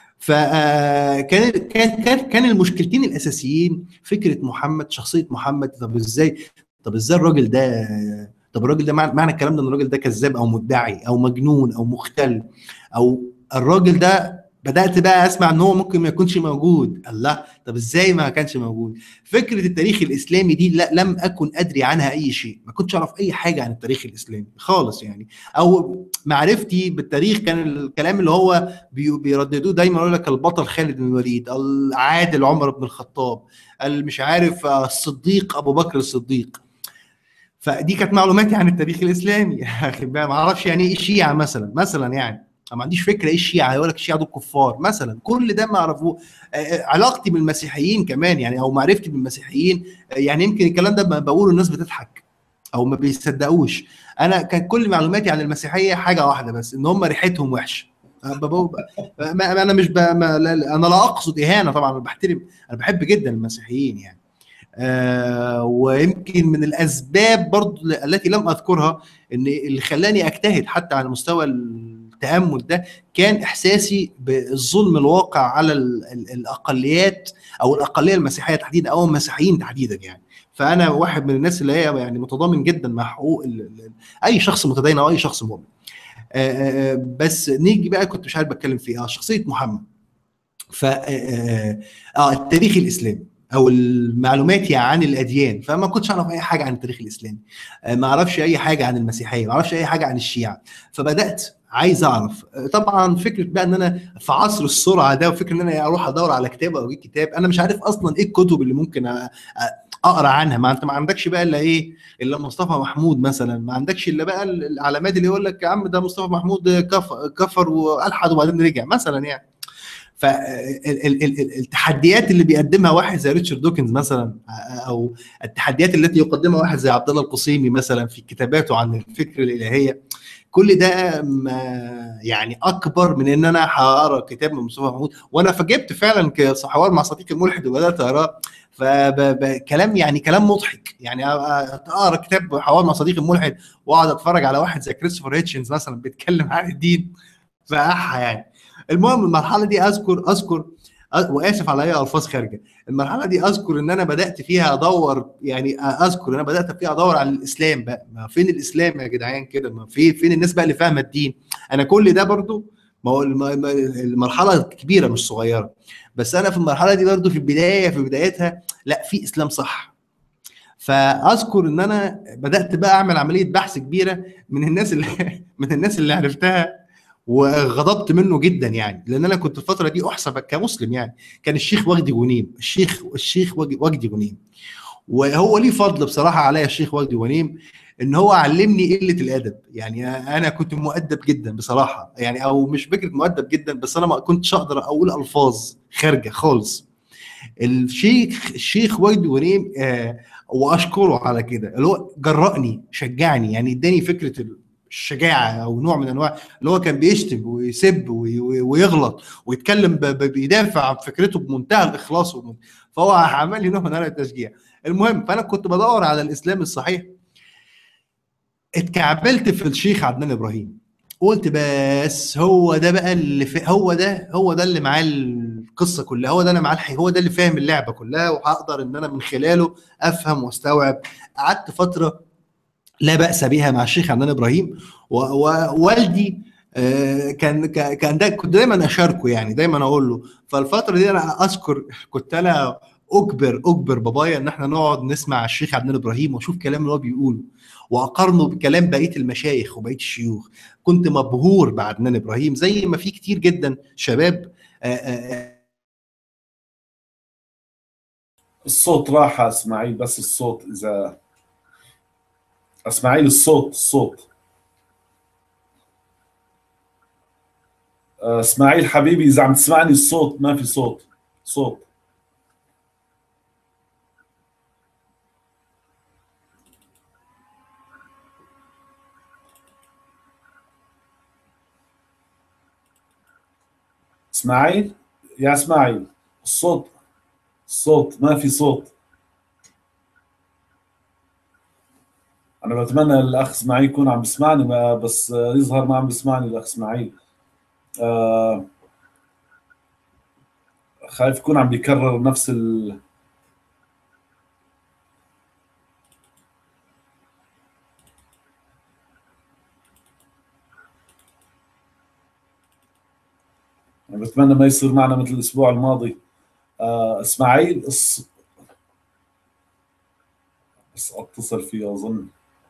فكان كان كان كان المشكلتين الاساسيين فكره محمد شخصيه محمد طب ازاي طب ازاي الراجل ده طب الراجل ده معنى معنى الكلام ده ان الراجل ده كذاب او مدعي او مجنون او مختل او الراجل ده بدات بقى اسمع ان هو ممكن ما يكونش موجود الله طب ازاي ما كانش موجود فكره التاريخ الاسلامي دي لا لم اكن ادري عنها اي شيء ما كنتش اعرف اي حاجه عن التاريخ الاسلامي خالص يعني او معرفتي بالتاريخ كان الكلام اللي هو بي- بيرددوه دايما يقول لك البطل خالد بن الوليد العادل عمر بن الخطاب مش عارف آه، الصديق ابو بكر الصديق فدي كانت معلوماتي عن التاريخ الاسلامي يا اخي بقى ما اعرفش يعني ايه الشيعه مثلا مثلا يعني أنا ما عنديش فكره ايه الشيعه يقول لك الشيعه دول كفار مثلا كل ده ما اعرفوه آه، آه، علاقتي بالمسيحيين كمان يعني او معرفتي بالمسيحيين آه، يعني يمكن الكلام ده ما بقوله الناس بتضحك او ما بيصدقوش انا كان كل معلوماتي عن المسيحيه حاجه واحده بس ان هم ريحتهم وحشه أه، بقول- ما ما- انا مش ب... ما لا لا- انا لا اقصد اهانه طبعا انا بحترم انا بحب جدا المسيحيين يعني آه ويمكن من الاسباب برضو التي لم اذكرها ان اللي خلاني اجتهد حتى على مستوى التامل ده كان احساسي بالظلم الواقع على ال ال الاقليات او الاقليه المسيحيه تحديدا او المسيحيين تحديدا يعني فانا واحد من الناس اللي هي يعني متضامن جدا مع حقوق ال ال اي شخص متدين او اي شخص مؤمن آه، آه، بس نيجي بقى كنت مش عارف بتكلم في ايه اه شخصيه محمد ف اه آه، التاريخ الاسلامي او المعلومات عن الاديان فما كنتش اعرف اي حاجه عن التاريخ الاسلامي آه، ما اعرفش اي حاجه عن المسيحيه ما اعرفش اي حاجه عن الشيعه فبدات عايز اعرف آه، طبعا فكره بقى ان انا في عصر السرعه ده وفكره ان انا اروح ادور على كتاب او اجيب كتاب انا مش عارف اصلا ايه الكتب اللي ممكن أ- أ- اقرا عنها ما انت ما عندكش بقى الا ايه الا مصطفى محمود مثلا ما عندكش الا بقى العلامات اللي يقول لك يا عم ده مصطفى محمود كفر كفر والحد وبعدين رجع مثلا يعني فالتحديات اللي بيقدمها واحد زي ريتشارد دوكنز مثلا او التحديات التي يقدمها واحد زي عبد الله القصيمي مثلا في كتاباته عن الفكر الالهيه كل ده ما- يعني اكبر من ان انا هقرا كتاب من مصطفى محمود وانا فجبت فعلا حوار مع صديقي الملحد وبدات اقراه فكلام يعني كلام مضحك يعني اقرا كتاب حوار مع صديقي الملحد واقعد اتفرج على واحد زي كريستوفر هيتشنز مثلا بيتكلم عن الدين فاحا يعني المهم المرحله دي اذكر اذكر أ- واسف على اي الفاظ خارجه المرحله دي اذكر ان انا بدات فيها ادور يعني اذكر ان انا بدات فيها ادور على الاسلام بقى ما فين الاسلام يا جدعان كده ما في فين الناس بقى اللي فاهمه الدين انا كل ده برضو ما هو الم- الم- المرحله كبيره مش صغيره بس انا في المرحله دي برضو في البدايه في بدايتها لا في اسلام صح فاذكر ان انا بدات بقى اعمل عمليه بحث كبيره من الناس اللي من الناس اللي عرفتها وغضبت منه جدا يعني لان انا كنت الفتره دي احسب كمسلم يعني كان الشيخ وجدي غنيم الشيخ الشيخ وجدي وجدي غنيم وهو ليه فضل بصراحه عليا الشيخ وجدي غنيم ان هو علمني قله الادب يعني انا كنت مؤدب جدا بصراحه يعني او مش فكره مؤدب جدا بس انا ما كنتش اقدر اقول الفاظ خارجه خالص الشيخ الشيخ وجدي غنيم آه واشكره على كده اللي هو جرأني شجعني يعني اداني فكره الشجاعه او نوع من انواع اللي هو كان بيشتم ويسب وي- وي- ويغلط ويتكلم ب- ب- بيدافع عن فكرته بمنتهى الاخلاص ومن- فهو عمل لي نوع من انواع التشجيع المهم فانا كنت بدور على الاسلام الصحيح اتكعبلت في الشيخ عدنان ابراهيم قلت بس هو ده بقى اللي في هو ده هو ده اللي معاه القصه كلها هو ده انا معاه الحي هو ده اللي فاهم اللعبه كلها وهقدر ان انا من خلاله افهم واستوعب قعدت فتره لا باس بها مع الشيخ عدنان ابراهيم و- ووالدي آه، كان كان كان ده كنت دايما اشاركه يعني دايما اقول له فالفتره دي انا اذكر كنت انا اجبر اجبر بابايا ان احنا نقعد نسمع الشيخ عدنان ابراهيم واشوف كلام اللي هو بيقوله واقارنه بكلام بقيه المشايخ وبقيه الشيوخ كنت مبهور بعدنان ابراهيم زي ما في كتير جدا شباب آه، آه، الصوت راح اسماعيل بس الصوت اذا اسماعيل الصوت الصوت آه، اسماعيل حبيبي اذا عم تسمعني الصوت ما في صوت صوت اسماعيل يا اسماعيل الصوت الصوت ما في صوت انا بتمنى الاخ اسماعيل يكون عم بيسمعني بس يظهر ما عم بيسمعني الاخ اسماعيل آه خايف يكون عم بيكرر نفس ال يعني بتمنى ما يصير معنا مثل الاسبوع الماضي آه اسماعيل بس اتصل فيه اظن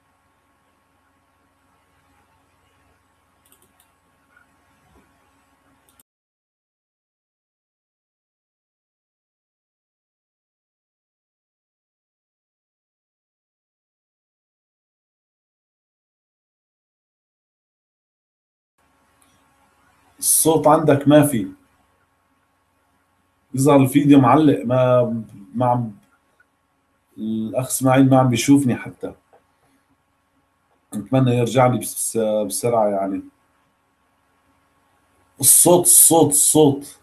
الصوت عندك ما في يظهر الفيديو معلق ما ما عم الاخ اسماعيل ما عم بيشوفني حتى اتمنى يرجع لي بسرعه يعني الصوت الصوت الصوت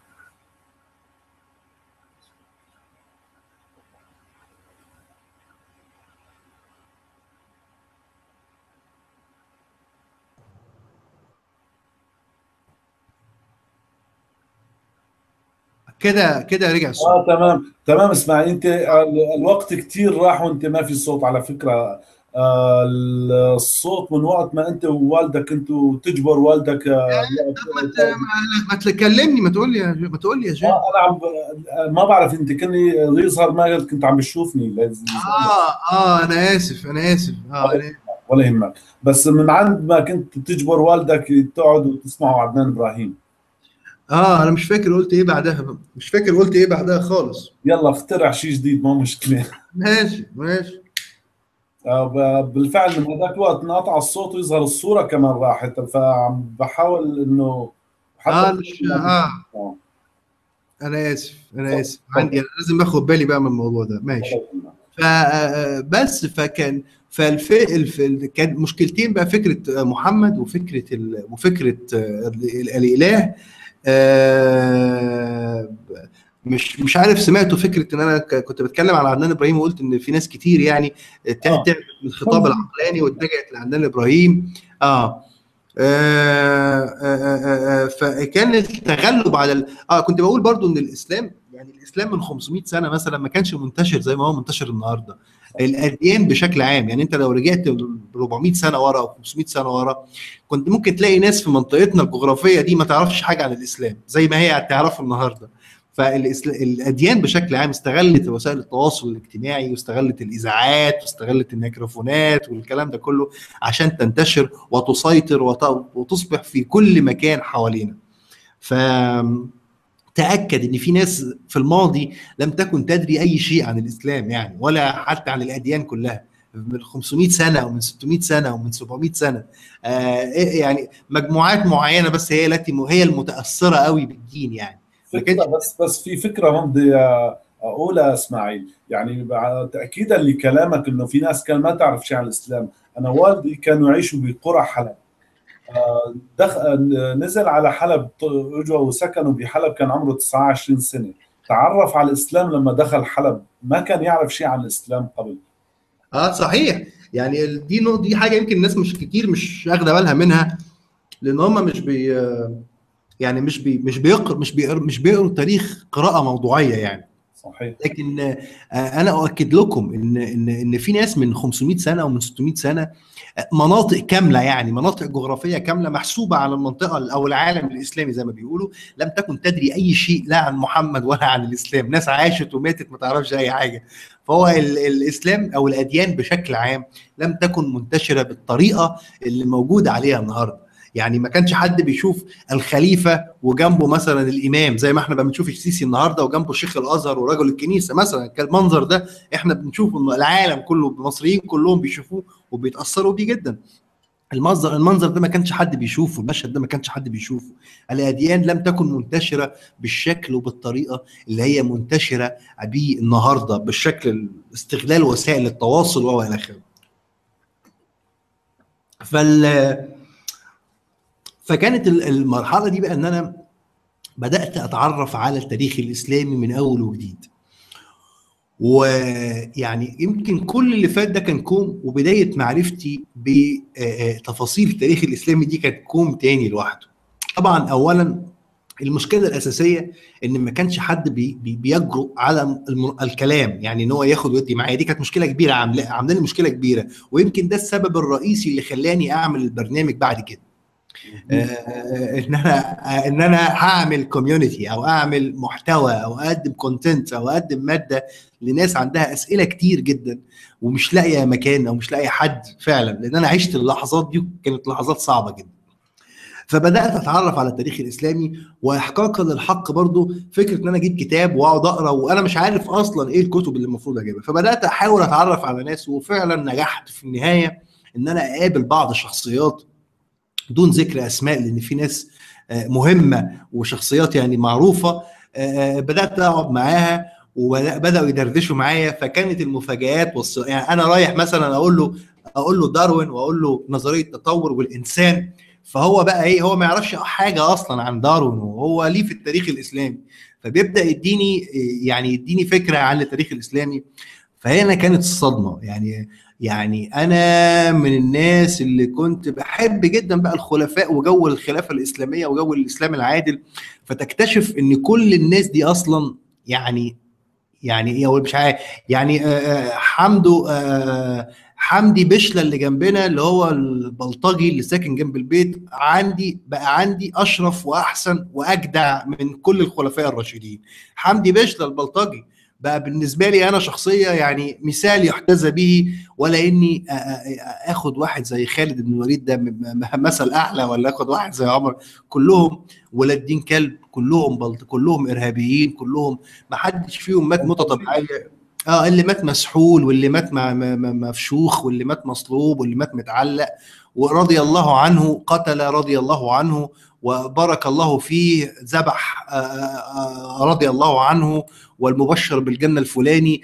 كده كده رجع الصوت اه تمام تمام اسماعيل انت الوقت كثير راح وانت ما في صوت على فكره آه الصوت من وقت ما انت ووالدك انتوا تجبر والدك آه ما تكلمني ما تقول لي ما تقول لي يا جان آه انا عم ما بعرف انت كني يظهر ما كنت عم بتشوفني اه اه انا اسف انا اسف اه أنا... ولا يهمك بس من عند ما كنت تجبر والدك تقعد وتسمعوا عدنان ابراهيم اه انا مش فاكر قلت ايه بعدها مش فاكر قلت ايه بعدها خالص يلا اخترع شيء جديد ما مشكله ماشي ماشي آه بالفعل من هذاك الوقت انقطع الصوت ويظهر الصوره كمان راحت فعم بحاول انه حتى آه, مش آه. آه. انا اسف انا اسف عندي أنا لازم اخد بالي بقى من الموضوع ده ماشي فبس فكان فالف الف... كان مشكلتين بقى فكره محمد وفكره ال... وفكره الاله آه مش مش عارف سمعتوا فكره ان انا كنت بتكلم على عدنان ابراهيم وقلت ان في ناس كتير يعني تعبت من الخطاب العقلاني واتجهت لعدنان ابراهيم اه آه, آه, آه, فكان التغلب على ال... اه كنت بقول برضو ان الاسلام يعني الاسلام من 500 سنه مثلا ما كانش منتشر زي ما هو منتشر النهارده الاديان بشكل عام يعني انت لو رجعت 400 سنه ورا او 500 سنه ورا كنت ممكن تلاقي ناس في منطقتنا الجغرافيه دي ما تعرفش حاجه عن الاسلام زي ما هي تعرف النهارده فالاديان بشكل عام استغلت وسائل التواصل الاجتماعي واستغلت الاذاعات واستغلت الميكروفونات والكلام ده كله عشان تنتشر وتسيطر وتصبح في كل مكان حوالينا ف تاكد ان في ناس في الماضي لم تكن تدري اي شيء عن الاسلام يعني ولا حتى عن الاديان كلها من 500 سنه او من 600 سنه او من 700 سنه آه يعني مجموعات معينه بس هي التي هي المتاثره قوي بالدين يعني فكرة بس بس في فكره هم بدي اقولها اسماعيل يعني تاكيدا لكلامك انه في ناس كان ما تعرف شيء عن الاسلام انا والدي كانوا يعيشوا بقرى حلب دخ... نزل على حلب اجوا وسكنوا بحلب كان عمره 29 سنه تعرف على الاسلام لما دخل حلب ما كان يعرف شيء عن الاسلام قبل اه صحيح يعني دي نقطه دي حاجه يمكن الناس مش كتير مش واخده بالها منها لان هم مش بي يعني مش بي مش بيقر مش بيقر مش بيقروا التاريخ قراءه موضوعيه يعني صحيح لكن انا اؤكد لكم ان ان ان في ناس من 500 سنه او من 600 سنه مناطق كامله يعني مناطق جغرافيه كامله محسوبه على المنطقه او العالم الاسلامي زي ما بيقولوا لم تكن تدري اي شيء لا عن محمد ولا عن الاسلام ناس عاشت وماتت ما تعرفش اي حاجه فهو الاسلام او الاديان بشكل عام لم تكن منتشره بالطريقه اللي موجوده عليها النهارده يعني ما كانش حد بيشوف الخليفه وجنبه مثلا الامام زي ما احنا بنشوف السيسي النهارده وجنبه شيخ الازهر ورجل الكنيسه مثلا كان المنظر ده احنا بنشوفه العالم كله المصريين كلهم بيشوفوه وبيتاثروا بيه جدا المنظر المنظر ده ما كانش حد بيشوفه المشهد ده ما كانش حد بيشوفه الاديان لم تكن منتشره بالشكل وبالطريقه اللي هي منتشره بيه النهارده بالشكل استغلال وسائل التواصل والى اخره فال فكانت المرحله دي بقى ان انا بدات اتعرف على التاريخ الاسلامي من اول وجديد ويعني يمكن كل اللي فات ده كان كوم وبدايه معرفتي بتفاصيل التاريخ الاسلامي دي كانت كوم تاني لوحده طبعا اولا المشكله الاساسيه ان ما كانش حد بي بي بيجرؤ على الكلام يعني ان هو ياخد ويدي معايا دي كانت مشكله كبيره عامله لي مشكله كبيره ويمكن ده السبب الرئيسي اللي خلاني اعمل البرنامج بعد كده آه ان انا ان انا هعمل كوميونتي او اعمل محتوى او اقدم كونتنت او اقدم ماده لناس عندها اسئله كتير جدا ومش لاقيه مكان او مش لاقيه حد فعلا لان انا عشت اللحظات دي كانت لحظات صعبه جدا فبدات اتعرف على التاريخ الاسلامي واحقاقا للحق برضو فكره ان انا اجيب كتاب واقعد اقرا وانا مش عارف اصلا ايه الكتب اللي المفروض اجيبها فبدات احاول اتعرف على ناس وفعلا نجحت في النهايه ان انا اقابل بعض الشخصيات دون ذكر اسماء لان في ناس مهمه وشخصيات يعني معروفه بدات اقعد معاها وبداوا يدردشوا معايا فكانت المفاجات والص... يعني انا رايح مثلا اقول له اقول له داروين واقول له نظريه التطور والانسان فهو بقى ايه هو ما يعرفش حاجه اصلا عن داروين وهو ليه في التاريخ الاسلامي فبيبدا يديني يعني يديني فكره عن التاريخ الاسلامي فهنا كانت الصدمه يعني يعني انا من الناس اللي كنت بحب جدا بقى الخلفاء وجو الخلافه الاسلاميه وجو الاسلام العادل فتكتشف ان كل الناس دي اصلا يعني يعني ايه مش عارف يعني حمدو حمدي بشلة اللي جنبنا اللي هو البلطجي اللي ساكن جنب البيت عندي بقى عندي اشرف واحسن واجدع من كل الخلفاء الراشدين حمدي بشلة البلطجي بقى بالنسبه لي انا شخصيه يعني مثال يحتذى به ولا اني اخد واحد زي خالد بن الوليد ده مثل اعلى ولا اخد واحد زي عمر كلهم ولاد دين كلب كلهم بلط كلهم ارهابيين كلهم ما حدش فيهم مات موته طبيعيه اه اللي مات مسحول واللي مات مفشوخ واللي مات مصلوب واللي مات متعلق ورضي الله عنه قتل رضي الله عنه وبارك الله فيه ذبح رضي الله عنه والمبشر بالجنة الفلاني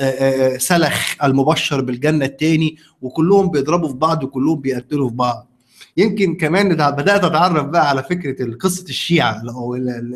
سلخ المبشر بالجنة الثاني وكلهم بيضربوا في بعض وكلهم بيقتلوا في بعض يمكن كمان بدات اتعرف بقى على فكره قصه الشيعه او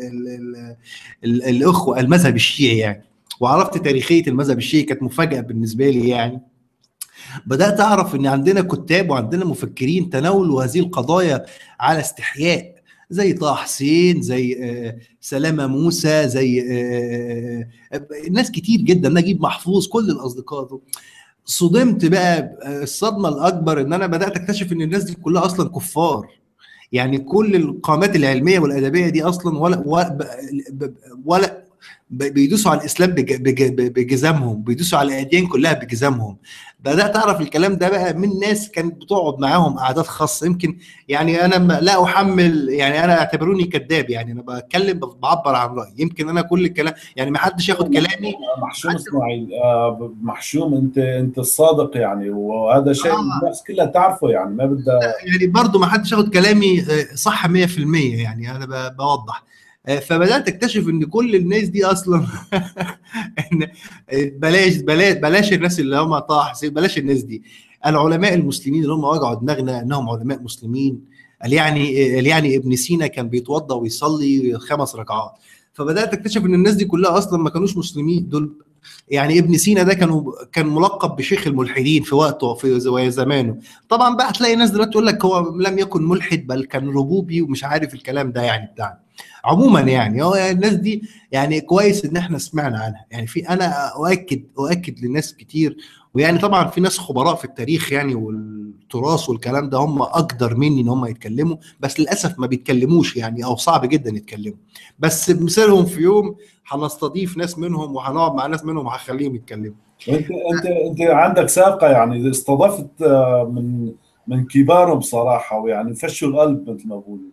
الاخوه المذهب الشيعي يعني وعرفت تاريخيه المذهب الشيعي كانت مفاجاه بالنسبه لي يعني بدات اعرف ان عندنا كتاب وعندنا مفكرين تناولوا هذه القضايا على استحياء زي طه حسين زي سلامة موسى زي ناس كتير جدا نجيب محفوظ كل الاصدقاء دول صدمت بقى الصدمه الاكبر ان انا بدات اكتشف ان الناس دي كلها اصلا كفار يعني كل القامات العلميه والادبيه دي اصلا ولا ولا, ولا بيدوسوا على الاسلام بجزامهم بيدوسوا على الاديان كلها بجزامهم بدات اعرف الكلام ده بقى من ناس كانت بتقعد معاهم قعدات خاصه يمكن يعني انا لا احمل يعني انا اعتبروني كذاب يعني انا بتكلم بعبر عن رايي يمكن انا كل الكلام يعني ما حدش ياخد كلامي محشوم اسماعيل آه محشوم انت انت الصادق يعني وهذا شيء آه. الناس كلها تعرفه يعني ما بدها يعني برضه ما حدش ياخد كلامي صح 100% يعني انا بوضح فبدات اكتشف ان كل الناس دي اصلا ان بلاش بلاش بلاش الناس اللي هم طه حسين بلاش الناس دي العلماء المسلمين اللي هم وجعوا دماغنا انهم علماء مسلمين قال يعني قال يعني ابن سينا كان بيتوضا ويصلي خمس ركعات فبدات اكتشف ان الناس دي كلها اصلا ما كانوش مسلمين دول يعني ابن سينا ده كانوا كان ملقب بشيخ الملحدين في وقته في زمانه طبعا بقى هتلاقي ناس دلوقتي تقول لك هو لم يكن ملحد بل كان ربوبي ومش عارف الكلام ده يعني بتاعنا عموما يعني هو الناس دي يعني كويس ان احنا سمعنا عنها يعني في انا اؤكد اؤكد لناس كتير ويعني طبعا في ناس خبراء في التاريخ يعني والتراث والكلام ده هم اقدر مني ان هم يتكلموا بس للاسف ما بيتكلموش يعني او صعب جدا يتكلموا بس بمثالهم في يوم هنستضيف ناس منهم وهنقعد مع ناس منهم وهخليهم يتكلموا انت انت انت عندك سابقه يعني استضفت من من كبارهم صراحه ويعني فشوا القلب مثل ما بقولوا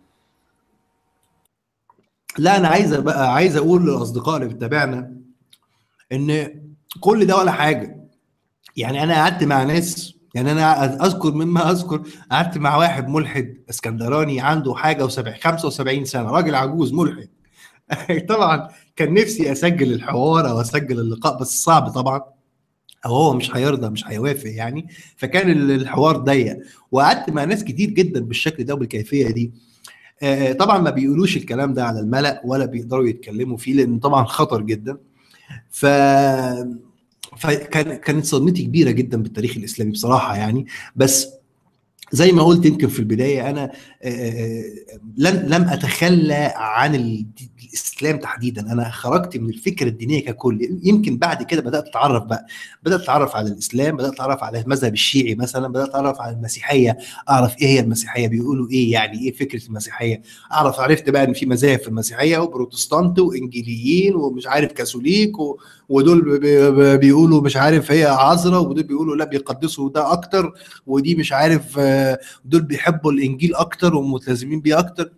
لا انا عايز بقى عايز اقول للاصدقاء اللي بتتابعنا ان كل ده ولا حاجه يعني انا قعدت مع ناس يعني انا اذكر مما اذكر قعدت مع واحد ملحد اسكندراني عنده حاجه و70 75 سنه راجل عجوز ملحد طبعا كان نفسي اسجل الحوار او اسجل اللقاء بس صعب طبعا او هو مش هيرضى مش هيوافق يعني فكان الحوار ضيق وقعدت مع ناس كتير جدا بالشكل ده وبالكيفيه دي طبعا ما بيقولوش الكلام ده على الملأ ولا بيقدروا يتكلموا فيه لان طبعا خطر جدا ف فكان كانت صدمتي كبيره جدا بالتاريخ الاسلامي بصراحه يعني بس زي ما قلت يمكن في البدايه انا لم لم اتخلى عن الاسلام تحديدا انا خرجت من الفكره الدينيه ككل يمكن بعد كده بدات اتعرف بقى بدات اتعرف على الاسلام بدات اتعرف على المذهب الشيعي مثلا بدات اتعرف على المسيحيه اعرف ايه هي المسيحيه بيقولوا ايه يعني ايه فكره المسيحيه اعرف عرفت بقى ان في مذاهب في المسيحيه وبروتستانت وانجيليين ومش عارف كاثوليك و... ودول بيقولوا مش عارف هي عذراء ودول بيقولوا لا بيقدسوا ده اكتر ودي مش عارف دول بيحبوا الانجيل اكتر وملتزمين بيه اكتر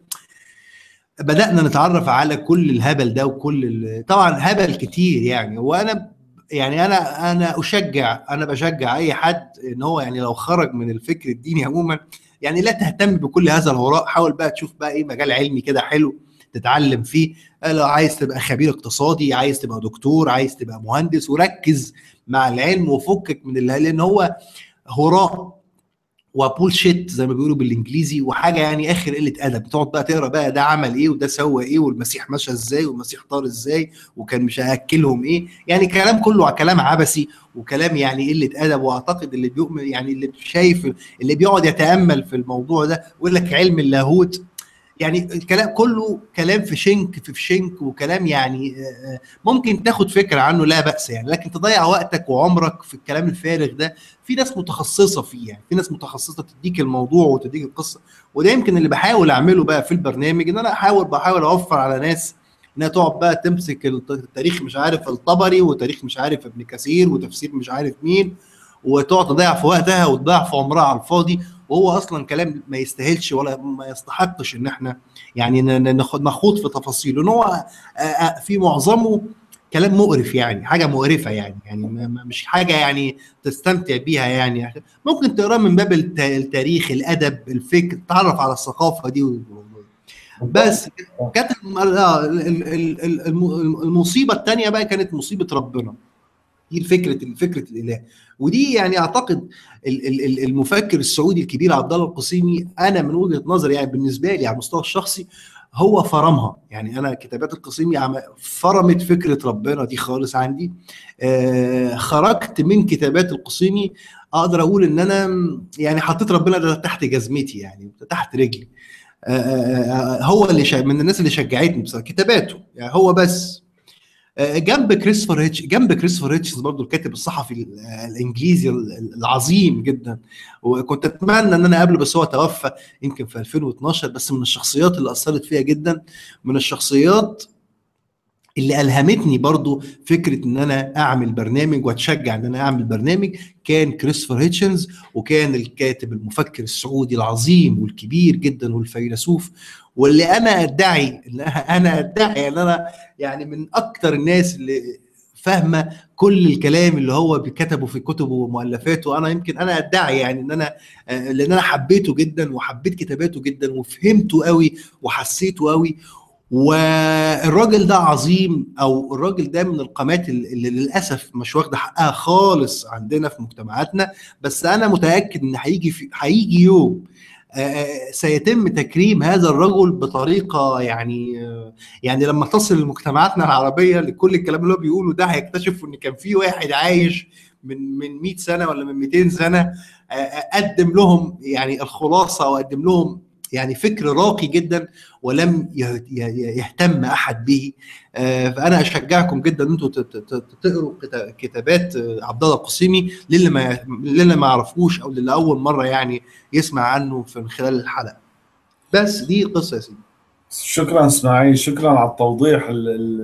بدانا نتعرف على كل الهبل ده وكل طبعا هبل كتير يعني وانا يعني انا انا اشجع انا بشجع اي حد ان هو يعني لو خرج من الفكر الديني عموما يعني لا تهتم بكل هذا الهراء حاول بقى تشوف بقى ايه مجال علمي كده حلو تتعلم فيه لو عايز تبقى خبير اقتصادي عايز تبقى دكتور عايز تبقى مهندس وركز مع العلم وفكك من اللي لان هو هراء وبول شيت زي ما بيقولوا بالانجليزي وحاجه يعني اخر قله ادب تقعد بقى تقرا بقى ده عمل ايه وده سوى ايه والمسيح مشى ازاي والمسيح طار ازاي وكان مش هياكلهم ايه يعني كلام كله كلام عبثي وكلام يعني قله ادب واعتقد اللي بيؤمن يعني اللي شايف اللي بيقعد يتامل في الموضوع ده ويقول لك علم اللاهوت يعني الكلام كله كلام في شنك في شنك وكلام يعني ممكن تاخد فكره عنه لا باس يعني لكن تضيع وقتك وعمرك في الكلام الفارغ ده في ناس متخصصه فيه يعني في ناس متخصصه تديك الموضوع وتديك القصه وده يمكن اللي بحاول اعمله بقى في البرنامج ان انا احاول بحاول اوفر على ناس انها تقعد بقى تمسك التاريخ مش عارف الطبري وتاريخ مش عارف ابن كثير وتفسير مش عارف مين وتقعد تضيع في وقتها وتضيع في عمرها على الفاضي وهو اصلا كلام ما يستاهلش ولا ما يستحقش ان احنا يعني نخوض في تفاصيله ان هو في معظمه كلام مقرف يعني حاجه مقرفه يعني يعني مش حاجه يعني تستمتع بيها يعني ممكن تقراه من باب التاريخ الادب الفكر تتعرف على الثقافه دي بس كانت المصيبه الثانيه بقى كانت مصيبه ربنا دي فكره فكره الاله ودي يعني اعتقد المفكر السعودي الكبير عبد الله القصيمي انا من وجهه نظري يعني بالنسبه لي على المستوى الشخصي هو فرمها يعني انا كتابات القصيمي فرمت فكره ربنا دي خالص عندي آه خرجت من كتابات القصيمي اقدر اقول ان انا يعني حطيت ربنا ده تحت جزمتي يعني تحت رجلي آه آه هو اللي من الناس اللي شجعتني بصراحه كتاباته يعني هو بس جنب كريستوفر هيتش جنب كريستوفر هيتش برضه الكاتب الصحفي الانجليزي العظيم جدا وكنت اتمنى ان انا اقابله بس هو توفى يمكن في 2012 بس من الشخصيات اللي اثرت فيها جدا من الشخصيات اللي الهمتني برضو فكره ان انا اعمل برنامج واتشجع ان انا اعمل برنامج كان كريستوفر هيتشنز وكان الكاتب المفكر السعودي العظيم والكبير جدا والفيلسوف واللي انا ادعي انا ادعي ان انا يعني من اكتر الناس اللي فاهمه كل الكلام اللي هو كتبه في كتبه ومؤلفاته انا يمكن انا ادعي يعني ان انا لان انا حبيته جدا وحبيت كتاباته جدا وفهمته قوي وحسيته قوي والراجل ده عظيم او الراجل ده من القامات اللي للاسف مش واخده حقها خالص عندنا في مجتمعاتنا بس انا متاكد ان هيجي في هيجي يوم سيتم تكريم هذا الرجل بطريقه يعني يعني لما تصل مجتمعاتنا العربيه لكل الكلام اللي هو بيقوله ده هيكتشفوا ان كان في واحد عايش من من 100 سنه ولا من 200 سنه قدم لهم يعني الخلاصه وقدم لهم يعني فكر راقي جدا ولم يهتم احد به فانا اشجعكم جدا ان انتم تقروا كتابات عبد الله القصيمي للي ما للي ما يعرفوش او للي اول مره يعني يسمع عنه من خلال الحلقه بس دي القصه يا سيدي شكرا اسماعيل شكرا على التوضيح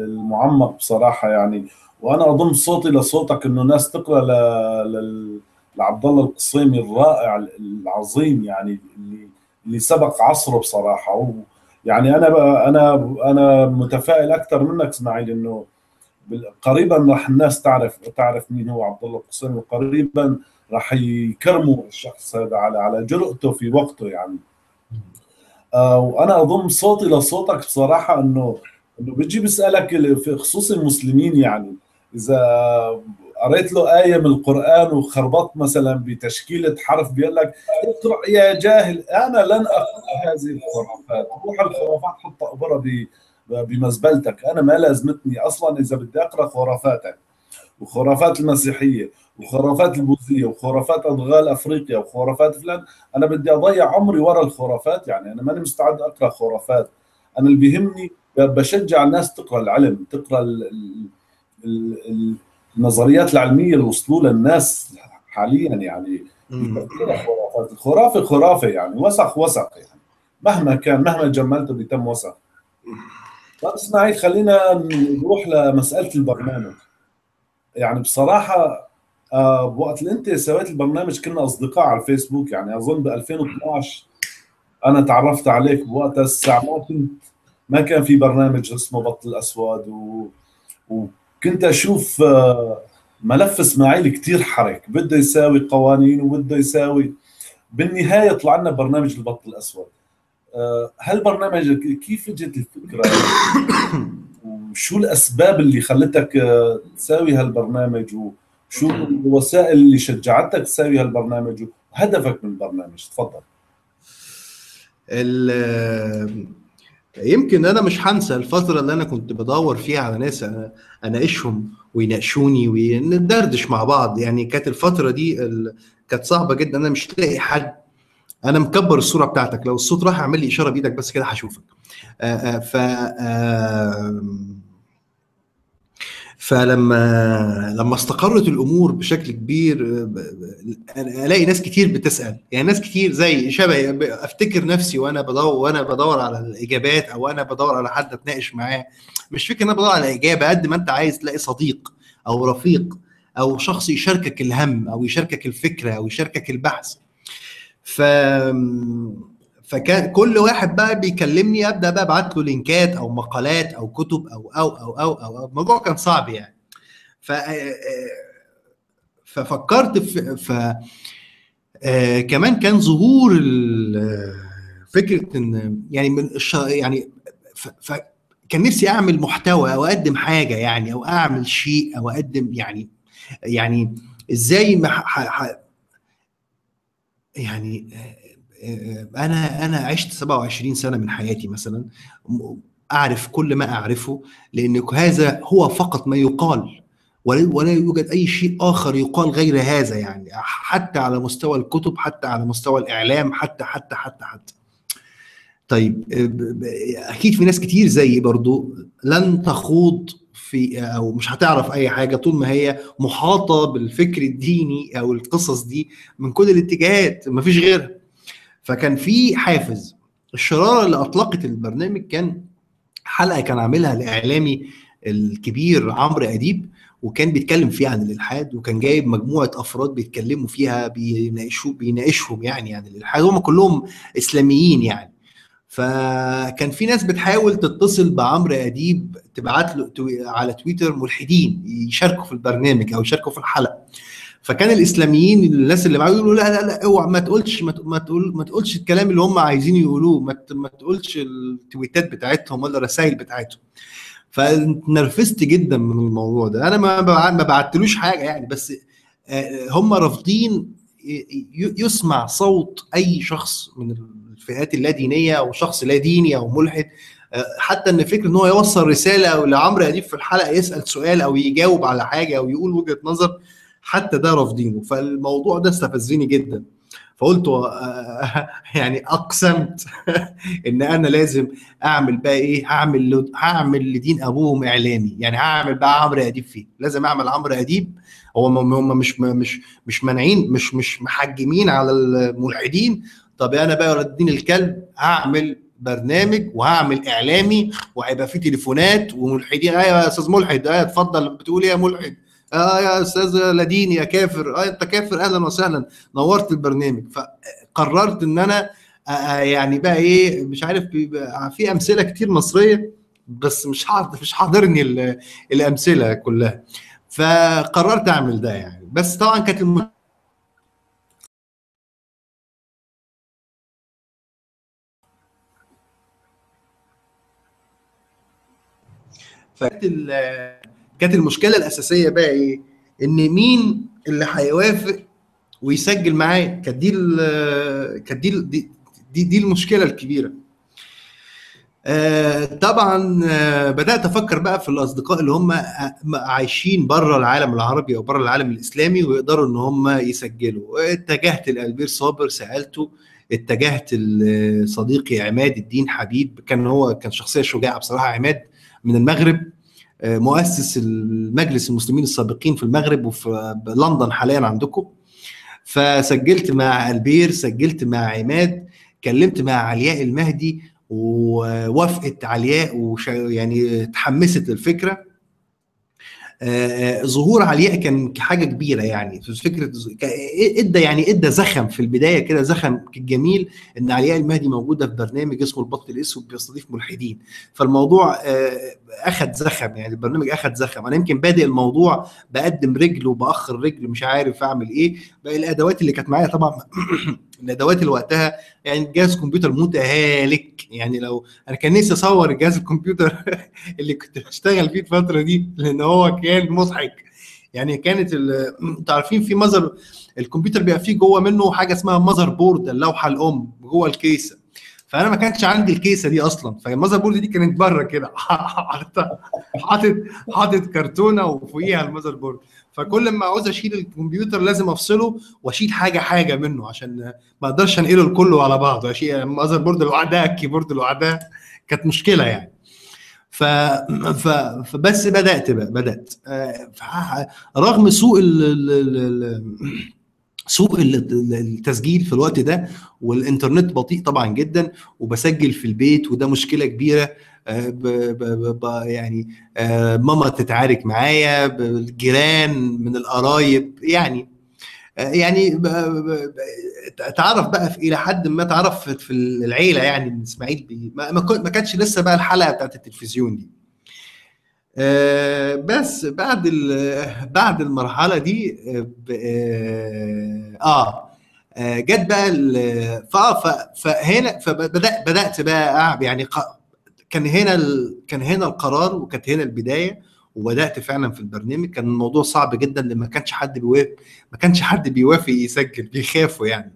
المعمق بصراحه يعني وانا اضم صوتي لصوتك انه الناس تقرا لل لعبد الله القصيمي الرائع العظيم يعني اللي اللي سبق عصره بصراحه و يعني انا انا انا متفائل اكثر منك اسماعيل انه قريبا راح الناس تعرف تعرف مين هو عبد الله القصيمي وقريبا راح يكرموا الشخص هذا على على جرأته في وقته يعني آه وانا اضم صوتي لصوتك بصراحه انه انه بيجي بيسالك في خصوص المسلمين يعني اذا قريت له آية من القرآن وخربطت مثلا بتشكيلة حرف بيقول لك اقرأ يا جاهل أنا لن أقرأ هذه الخرافات روح الخرافات حط أقبرها بمزبلتك أنا ما لازمتني أصلا إذا بدي أقرأ خرافاتك وخرافات المسيحية وخرافات البوذية وخرافات أدغال أفريقيا وخرافات فلان أنا بدي أضيع عمري ورا الخرافات يعني أنا ماني مستعد أقرأ خرافات أنا اللي بيهمني بشجع الناس تقرأ العلم تقرأ ال ال ال النظريات العلميه اللي وصلوا للناس حاليا يعني خرافات الخرافه خرافه يعني وسخ وسخ يعني مهما كان مهما جملته بيتم وسخ طيب اسماعيل خلينا نروح لمساله البرنامج يعني بصراحه آه وقت اللي انت سويت البرنامج كنا اصدقاء على الفيسبوك يعني اظن ب 2012 انا تعرفت عليك بوقتها الساعه ما كنت ما كان في برنامج اسمه بطل الاسود و... و... كنت اشوف آه، ملف اسماعيل كثير حرك بده يساوي قوانين وبده يساوي بالنهايه طلع لنا برنامج البط الاسود آه، هالبرنامج كيف اجت الفكره وشو الاسباب اللي خلتك آه، تساوي هالبرنامج وشو الوسائل اللي شجعتك تساوي هالبرنامج وهدفك من البرنامج تفضل يمكن انا مش هنسى الفتره اللي انا كنت بدور فيها على ناس اناقشهم ويناقشوني وندردش مع بعض يعني كانت الفتره دي كانت صعبه جدا انا مش لاقي حد انا مكبر الصوره بتاعتك لو الصوت راح اعمل لي اشاره بايدك بس كده هشوفك ف فلما لما استقرت الامور بشكل كبير الاقي ناس كتير بتسال يعني ناس كتير زي شبه افتكر نفسي وانا بدور وانا بدور على الاجابات او انا بدور على حد اتناقش معاه مش فكره ان انا بدور على اجابه قد ما انت عايز تلاقي صديق او رفيق او شخص يشاركك الهم او يشاركك الفكره او يشاركك البحث ف فكان كل واحد بقى بيكلمني ابدا بقى ابعت له لينكات او مقالات او كتب او او او او, أو, أو. الموضوع كان صعب يعني ف ففكرت في ف آه كمان كان ظهور فكره ان يعني من الش... يعني ف... ف... كان نفسي اعمل محتوى او اقدم حاجه يعني او اعمل شيء او اقدم يعني يعني ازاي ما ح... ح... يعني انا انا عشت 27 سنه من حياتي مثلا اعرف كل ما اعرفه لان هذا هو فقط ما يقال ولا يوجد اي شيء اخر يقال غير هذا يعني حتى على مستوى الكتب حتى على مستوى الاعلام حتى حتى حتى حتى طيب اكيد في ناس كتير زيي برضو لن تخوض في او مش هتعرف اي حاجه طول ما هي محاطه بالفكر الديني او القصص دي من كل الاتجاهات مفيش غيرها فكان في حافز الشراره اللي اطلقت البرنامج كان حلقه كان عاملها الاعلامي الكبير عمرو اديب وكان بيتكلم فيها عن الالحاد وكان جايب مجموعه افراد بيتكلموا فيها بيناقشوا بيناقشهم يعني عن الالحاد هم كلهم اسلاميين يعني فكان في ناس بتحاول تتصل بعمرو اديب تبعت له على تويتر ملحدين يشاركوا في البرنامج او يشاركوا في الحلقه فكان الاسلاميين الناس اللي معاه يقولوا لا لا لا اوعى ما تقولش ما تقول ما تقولش الكلام اللي هم عايزين يقولوه ما, ما تقولش التويتات بتاعتهم ولا الرسائل بتاعتهم فنرفزت جدا من الموضوع ده انا ما ما بعتلوش حاجه يعني بس هم رافضين يسمع صوت اي شخص من الفئات اللادينيه او شخص لا ديني او ملحد حتى ان فكره ان هو يوصل رساله لعمرو اديب في الحلقه يسال سؤال او يجاوب على حاجه او يقول وجهه نظر حتى ده رافضينه فالموضوع ده استفزني جدا فقلت يعني اقسمت ان انا لازم اعمل بقى ايه هعمل هعمل لدين ابوهم اعلامي يعني هعمل بقى عمرو اديب فيه لازم اعمل عمرو اديب هو هم مش مش مش مانعين مش مش محجمين على الملحدين طب انا بقى ولد الدين الكلب هعمل برنامج وهعمل اعلامي وهيبقى فيه تليفونات وملحدين ايوه يا استاذ ملحد ايوه اتفضل بتقول ايه يا ملحد اه يا استاذ لدين يا كافر اه انت كافر اهلا وسهلا نورت البرنامج فقررت ان انا آه يعني بقى ايه مش عارف في امثله كتير مصريه بس مش حاضر مش حاضرني الامثله كلها فقررت اعمل ده يعني بس طبعا كانت الم... فكانت كانت المشكله الاساسيه بقى ايه ان مين اللي هيوافق ويسجل معايا كانت دي كانت دي دي دي المشكله الكبيره آه طبعا آه بدات افكر بقى في الاصدقاء اللي هم عايشين بره العالم العربي او بره العالم الاسلامي ويقدروا ان هم يسجلوا اتجهت لالبير صابر سالته اتجهت لصديقي عماد الدين حبيب كان هو كان شخصيه شجاعه بصراحه عماد من المغرب مؤسس المجلس المسلمين السابقين في المغرب وفي لندن حاليا عندكم فسجلت مع البير سجلت مع عماد كلمت مع علياء المهدي ووافقت علياء وش يعني تحمست للفكره آه ظهور علياء كان حاجه كبيره يعني في فكره ادى يعني ادى زخم في البدايه كده زخم جميل ان علياء المهدي موجوده في برنامج اسمه البط الاسود بيستضيف ملحدين فالموضوع آه اخذ زخم يعني البرنامج اخذ زخم انا يمكن بادئ الموضوع بقدم رجل وباخر رجل مش عارف اعمل ايه بقى الادوات اللي كانت معايا طبعا الادوات اللي وقتها يعني جهاز كمبيوتر متهالك يعني لو انا كان نفسي اصور جهاز الكمبيوتر اللي كنت بشتغل فيه الفتره دي لان هو كان مضحك يعني كانت انتوا عارفين في مذر الكمبيوتر بيبقى فيه جوه منه حاجه اسمها مذر بورد اللوحه الام جوه الكيسه فانا ما كانش عندي الكيسه دي اصلا فالمذر بورد دي كانت بره كده حاطط حاطط كرتونه وفوقيها المذر بورد فكل ما عاوز اشيل الكمبيوتر لازم افصله واشيل حاجه حاجه منه عشان ما اقدرش انقله كله على بعضه اشيل المذر بورد لوحدها الكيبورد لوحدها كانت مشكله يعني ف... ف... فبس بدات بقى بدات رغم سوء ال... ال... ال... سوء التسجيل في الوقت ده والانترنت بطيء طبعا جدا وبسجل في البيت وده مشكله كبيره ب ب ب يعني ماما تتعارك معايا الجيران من القرايب يعني يعني تعرف بقى في الى حد ما تعرف في العيله يعني من اسماعيل ما كانتش لسه بقى الحلقه بتاعت التلفزيون دي بس بعد بعد المرحله دي اه جت بقى فهنا فبدات بدات بقى يعني كان هنا ال... كان هنا القرار وكانت هنا البدايه وبدات فعلا في البرنامج كان الموضوع صعب جدا لما كانش حد بيوافق ما كانش حد بيوافق يسجل بيخافوا يعني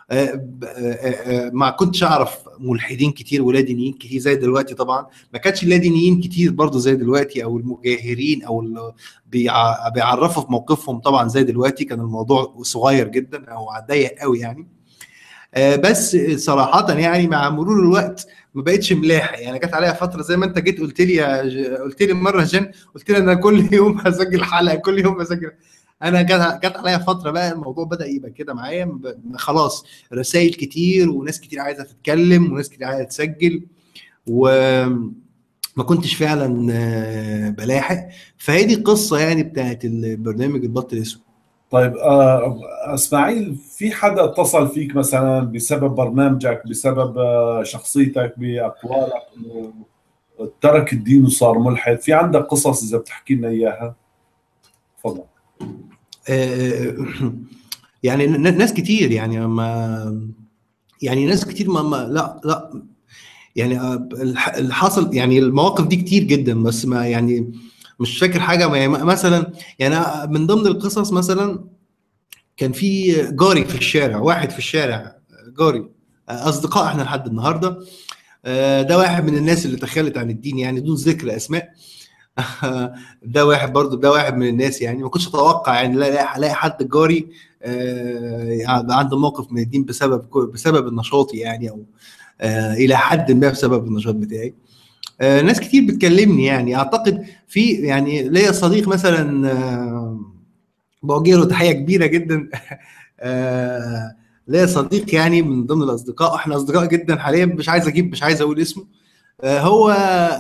ما كنتش اعرف ملحدين كتير ولا دينيين كتير زي دلوقتي طبعا ما كانش لا دينيين كتير برضه زي دلوقتي او المجاهرين او بيعرفوا في موقفهم طبعا زي دلوقتي كان الموضوع صغير جدا او ضيق قوي يعني بس صراحه يعني مع مرور الوقت ما بقتش ملاحق يعني جت عليا فتره زي ما انت جيت قلت لي قلت لي مره جن قلت لي انا كل يوم هسجل حلقه كل يوم هسجل انا جت جت عليا فتره بقى الموضوع بدا يبقى كده معايا خلاص رسائل كتير وناس كتير عايزه تتكلم وناس كتير عايزه تسجل و ما كنتش فعلا بلاحق فهي دي القصه يعني بتاعت البرنامج البط الاسود طيب آه اسماعيل في حدا اتصل فيك مثلا بسبب برنامجك بسبب آه شخصيتك باقوالك ترك الدين وصار ملحد في عندك قصص اذا بتحكي لنا اياها تفضل آه يعني ناس كتير يعني ما يعني ناس كتير ما, ما لا لا يعني اللي حصل يعني المواقف دي كتير جدا بس ما يعني مش فاكر حاجه يعني مثلا يعني من ضمن القصص مثلا كان في جاري في الشارع واحد في الشارع جاري اصدقاء احنا لحد النهارده ده واحد من الناس اللي تخلت عن الدين يعني دون ذكر اسماء ده واحد برضو ده واحد من الناس يعني ما كنتش اتوقع يعني الاقي حد جاري عنده موقف من الدين بسبب بسبب نشاطي يعني او الى حد ما بسبب النشاط بتاعي آه ناس كتير بتكلمني يعني اعتقد في يعني ليا صديق مثلا آه بوجه له تحيه كبيره جدا آه ليا صديق يعني من ضمن الاصدقاء احنا اصدقاء جدا حاليا مش عايز اجيب مش عايز اقول اسمه هو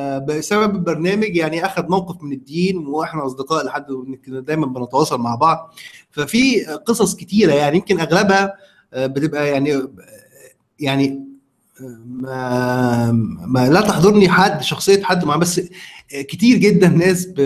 فبسبب البرنامج يعني اخذ موقف من الدين واحنا اصدقاء لحد دايما بنتواصل مع بعض ففي قصص كتيره يعني يمكن اغلبها بتبقى يعني يعني ما, ما لا تحضرني حد شخصيه حد مع بس كتير جدا ناس ب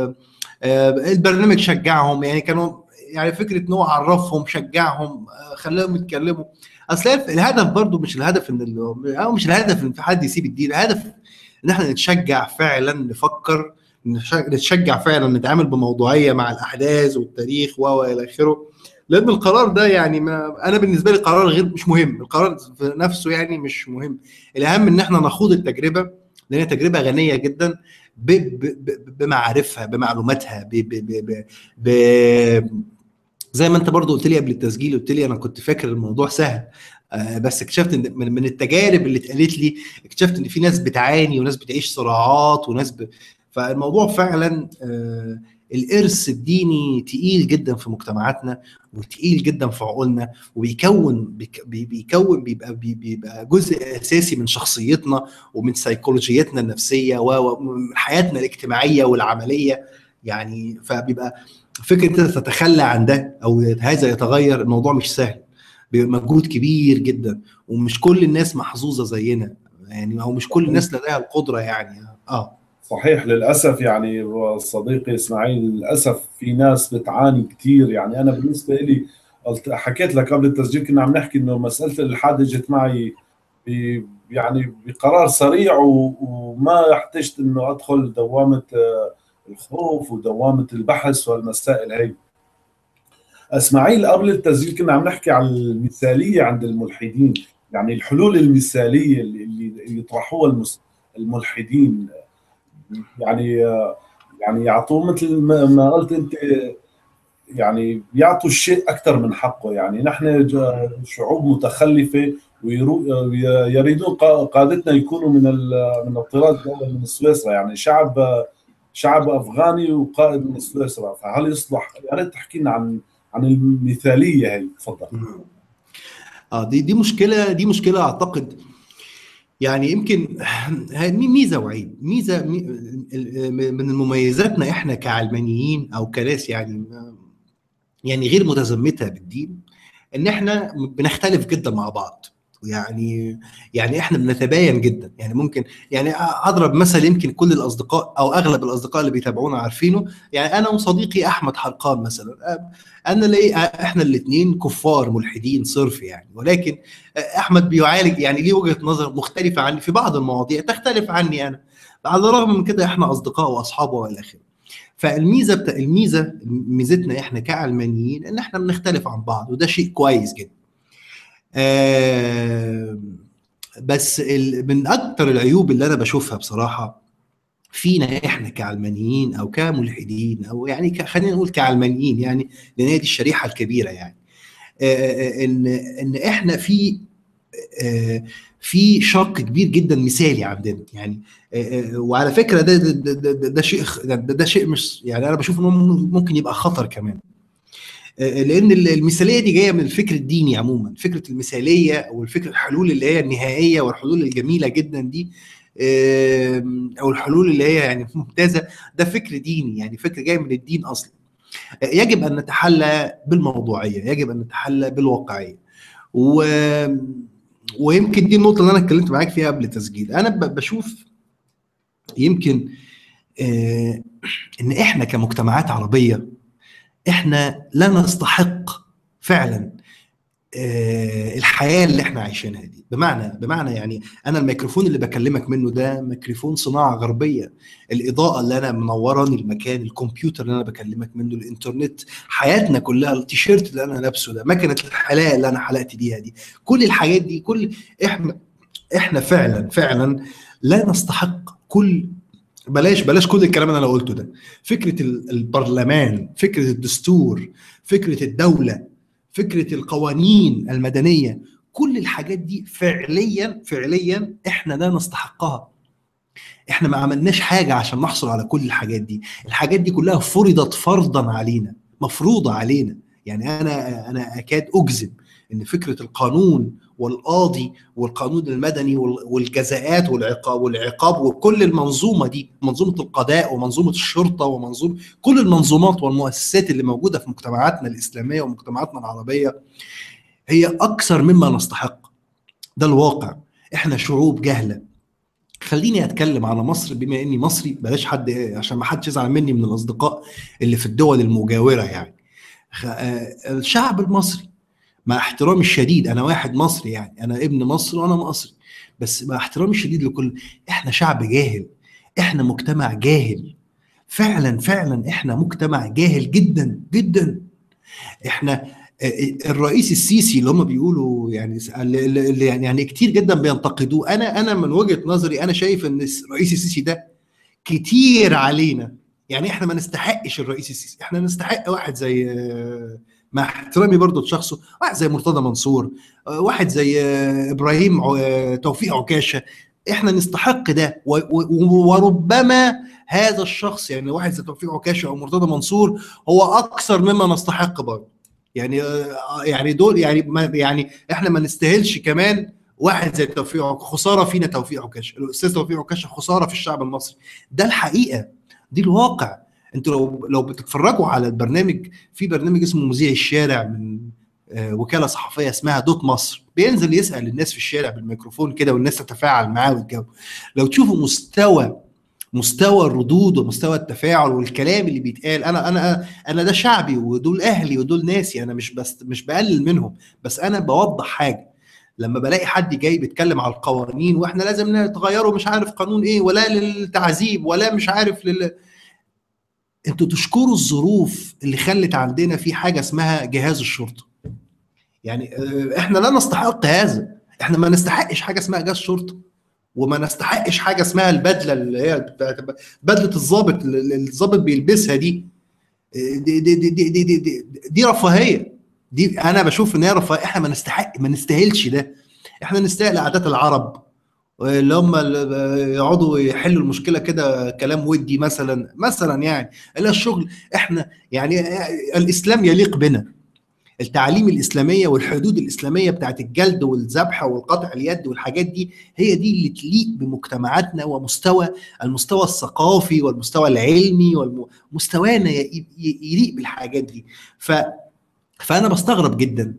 البرنامج شجعهم يعني كانوا يعني فكره ان هو عرفهم شجعهم خلاهم يتكلموا اصل الهدف برضو مش الهدف ان او مش الهدف ان في حد يسيب الدين الهدف ان احنا نتشجع فعلا نفكر نتشجع فعلا نتعامل بموضوعيه مع الاحداث والتاريخ والى اخره لان القرار ده يعني ما انا بالنسبه لي قرار غير مش مهم القرار في نفسه يعني مش مهم الاهم ان احنا نخوض التجربه لان هي تجربه غنيه جدا بمعارفها بمعلوماتها ب ب ب ب زي ما انت برضو قلت لي قبل التسجيل قلت لي انا كنت فاكر الموضوع سهل آه بس اكتشفت ان من, من التجارب اللي اتقالت لي اكتشفت ان في ناس بتعاني وناس بتعيش صراعات وناس ب... فالموضوع فعلا آه الارث الديني تقيل جدا في مجتمعاتنا وتقيل جدا في عقولنا وبيكون بيكون بيبقى بيبقى جزء اساسي من شخصيتنا ومن سيكولوجيتنا النفسيه ومن حياتنا الاجتماعيه والعمليه يعني فبيبقى فكره انت تتخلى عن ده او هذا يتغير الموضوع مش سهل بيبقى مجهود كبير جدا ومش كل الناس محظوظه زينا يعني او مش كل الناس لديها القدره يعني اه صحيح للاسف يعني صديقي اسماعيل للاسف في ناس بتعاني كثير يعني انا بالنسبه لي حكيت لك قبل التسجيل كنا عم نحكي انه مساله الالحاد اجت معي يعني بقرار سريع وما احتجت انه ادخل دوامه الخوف ودوامه البحث والمسائل هي اسماعيل قبل التسجيل كنا عم نحكي عن المثاليه عند الملحدين يعني الحلول المثاليه اللي يطرحوها الملحدين يعني يعني يعطوه مثل ما قلت انت يعني يعطوا الشيء اكثر من حقه يعني نحن شعوب متخلفه ويريدون قادتنا يكونوا من من الطراز من سويسرا يعني شعب شعب افغاني وقائد من سويسرا فهل يصلح يا ريت تحكي لنا عن عن المثاليه هي تفضل اه دي دي مشكله دي مشكله اعتقد يعني يمكن ميزه وعيب ميزه من مميزاتنا احنا كعلمانيين او كناس يعني يعني غير متزمته بالدين ان احنا بنختلف جدا مع بعض يعني يعني احنا بنتباين جدا يعني ممكن يعني اضرب مثل يمكن كل الاصدقاء او اغلب الاصدقاء اللي بيتابعونا عارفينه يعني انا وصديقي احمد حرقان مثلا انا ليه احنا الاثنين كفار ملحدين صرف يعني ولكن احمد بيعالج يعني ليه وجهه نظر مختلفه عني في بعض المواضيع تختلف عني انا على الرغم من كده احنا اصدقاء واصحاب والى اخره فالميزه بتاع الميزه ميزتنا احنا كعلمانيين ان احنا بنختلف عن بعض وده شيء كويس جدا آه بس من اكثر العيوب اللي انا بشوفها بصراحه فينا احنا كعلمانيين او كملحدين او يعني خلينا نقول كعلمانيين يعني لان هي دي الشريحه الكبيره يعني آه ان ان احنا في آه في شق كبير جدا مثالي عندنا يعني وعلى فكره ده ده, ده, ده, ده شيء ده, ده شيء مش يعني انا بشوف انه ممكن يبقى خطر كمان لان المثاليه دي جايه من الفكر الديني عموما فكره المثاليه او الفكر الحلول اللي هي النهائيه والحلول الجميله جدا دي او الحلول اللي هي يعني ممتازه ده فكر ديني يعني فكر جاي من الدين اصلا يجب ان نتحلى بالموضوعيه يجب ان نتحلى بالواقعيه و ويمكن دي النقطه اللي انا اتكلمت معاك فيها قبل التسجيل انا بشوف يمكن آه ان احنا كمجتمعات عربيه احنا لا نستحق فعلا آه الحياه اللي احنا عايشينها دي بمعنى بمعنى يعني انا الميكروفون اللي بكلمك منه ده ميكروفون صناعه غربيه الاضاءه اللي انا منوراني المكان الكمبيوتر اللي انا بكلمك منه الانترنت حياتنا كلها التيشيرت اللي انا لابسه ده مكنه الحلاقه اللي انا حلقت بيها دي كل الحاجات دي كل احنا احنا فعلا فعلا لا نستحق كل بلاش بلاش كل الكلام اللي انا قلته ده فكره البرلمان فكره الدستور فكره الدوله فكره القوانين المدنيه كل الحاجات دي فعليا فعليا احنا لا نستحقها احنا ما عملناش حاجه عشان نحصل على كل الحاجات دي الحاجات دي كلها فرضت فرضا علينا مفروضه علينا يعني انا انا اكاد اجزم ان فكره القانون والقاضي والقانون المدني والجزاءات والعقاب والعقاب وكل المنظومه دي منظومه القضاء ومنظومه الشرطه ومنظومه كل المنظومات والمؤسسات اللي موجوده في مجتمعاتنا الاسلاميه ومجتمعاتنا العربيه هي اكثر مما نستحق ده الواقع احنا شعوب جهله خليني اتكلم على مصر بما اني مصري بلاش حد عشان ما حدش يزعل مني من الاصدقاء اللي في الدول المجاوره يعني الشعب المصري مع احترامي الشديد انا واحد مصري يعني انا ابن مصر وانا مصري بس مع احترامي الشديد لكل احنا شعب جاهل احنا مجتمع جاهل فعلا فعلا احنا مجتمع جاهل جدا جدا احنا الرئيس السيسي اللي هم بيقولوا يعني اللي يعني يعني كتير جدا بينتقدوه انا انا من وجهه نظري انا شايف ان الرئيس السيسي ده كتير علينا يعني احنا ما نستحقش الرئيس السيسي احنا نستحق واحد زي مع احترامي برضه لشخصه واحد زي مرتضى منصور واحد زي ابراهيم توفيق عكاشه احنا نستحق ده وربما هذا الشخص يعني واحد زي توفيق عكاشه او مرتضى منصور هو اكثر مما نستحق برضه يعني يعني دول يعني ما يعني احنا ما نستاهلش كمان واحد زي توفيق خساره فينا توفيق عكاشه الاستاذ توفيق عكاشه خساره في الشعب المصري ده الحقيقه دي الواقع انتوا لو لو بتتفرجوا على البرنامج في برنامج اسمه مذيع الشارع من وكاله صحفيه اسمها دوت مصر بينزل يسال الناس في الشارع بالميكروفون كده والناس تتفاعل معاه والجو لو تشوفوا مستوى مستوى الردود ومستوى التفاعل والكلام اللي بيتقال انا انا انا ده شعبي ودول اهلي ودول ناسي انا مش بس مش بقلل منهم بس انا بوضح حاجه لما بلاقي حد جاي بيتكلم على القوانين واحنا لازم نتغيره مش عارف قانون ايه ولا للتعذيب ولا مش عارف لل انتوا تشكروا الظروف اللي خلت عندنا في حاجه اسمها جهاز الشرطه يعني احنا لا نستحق هذا احنا ما نستحقش حاجه اسمها جهاز شرطه وما نستحقش حاجه اسمها البدله اللي هي بدله الضابط اللي الضابط بيلبسها دي دي دي دي دي, دي, دي, دي رفاهيه دي انا بشوف ان هي رفاهيه احنا ما نستحق ما نستاهلش ده احنا نستاهل عادات العرب اللي هم يقعدوا يحلوا المشكله كده كلام ودي مثلا مثلا يعني الا الشغل احنا يعني الاسلام يليق بنا التعاليم الاسلاميه والحدود الاسلاميه بتاعت الجلد والذبح والقطع اليد والحاجات دي هي دي اللي تليق بمجتمعاتنا ومستوى المستوى الثقافي والمستوى العلمي ومستوانا يليق بالحاجات دي ف فانا بستغرب جدا